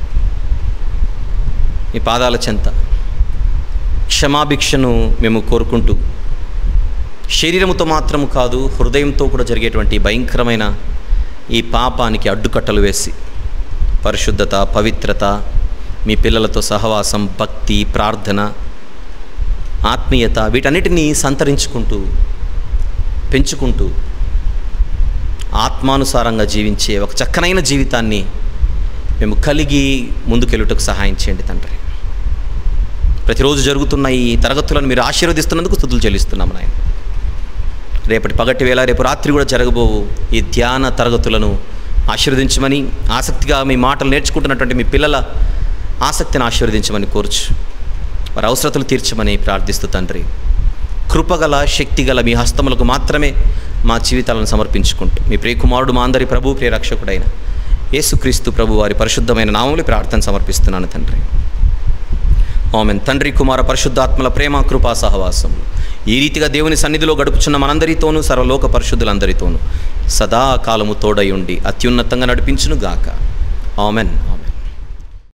మీ పాదాల చెంత క్షమాభిక్షను మేము కోరుకుంటూ శరీరముతో మాత్రము కాదు హృదయంతో కూడా జరిగేటువంటి భయంకరమైన ఈ పాపానికి అడ్డుకట్టలు వేసి పరిశుద్ధత పవిత్రత మీ పిల్లలతో సహవాసం భక్తి ప్రార్థన ఆత్మీయత వీటన్నిటినీ సంతరించుకుంటూ పెంచుకుంటూ ఆత్మానుసారంగా జీవించే ఒక చక్కనైన జీవితాన్ని మేము కలిగి ముందుకెళ్ళుటకు సహాయం చేయండి తండ్రి ప్రతిరోజు జరుగుతున్న ఈ తరగతులను మీరు ఆశీర్వదిస్తున్నందుకు స్థుతులు చెల్లిస్తున్నాం నాయన రేపటి పగటి వేళ రేపు రాత్రి కూడా జరగబోవు ఈ ధ్యాన తరగతులను ఆశీర్వదించమని ఆసక్తిగా మీ మాటలు నేర్చుకుంటున్నటువంటి మీ పిల్లల ఆసక్తిని ఆశీర్వదించమని కోరుచు వారి అవసరతలు తీర్చమని ప్రార్థిస్తూ తండ్రి కృపగల శక్తిగల మీ హస్తములకు మాత్రమే మా జీవితాలను సమర్పించుకుంటూ మీ ప్రియకుమారుడు మా అందరి ప్రభు ప్రియరక్షకుడైన యేసుక్రీస్తు ప్రభు వారి పరిశుద్ధమైన నామములు ప్రార్థన సమర్పిస్తున్నాను తండ్రి ఆమెన్ తండ్రి కుమార పరిశుద్ధాత్మల ప్రేమ కృపా సహవాసం ఈ రీతిగా దేవుని సన్నిధిలో గడుపుచున్న మనందరితోనూ సర్వలోక పరిశుద్ధులందరితోనూ సదాకాలము తోడై ఉండి అత్యున్నతంగా నడిపించును గాక ఆమెన్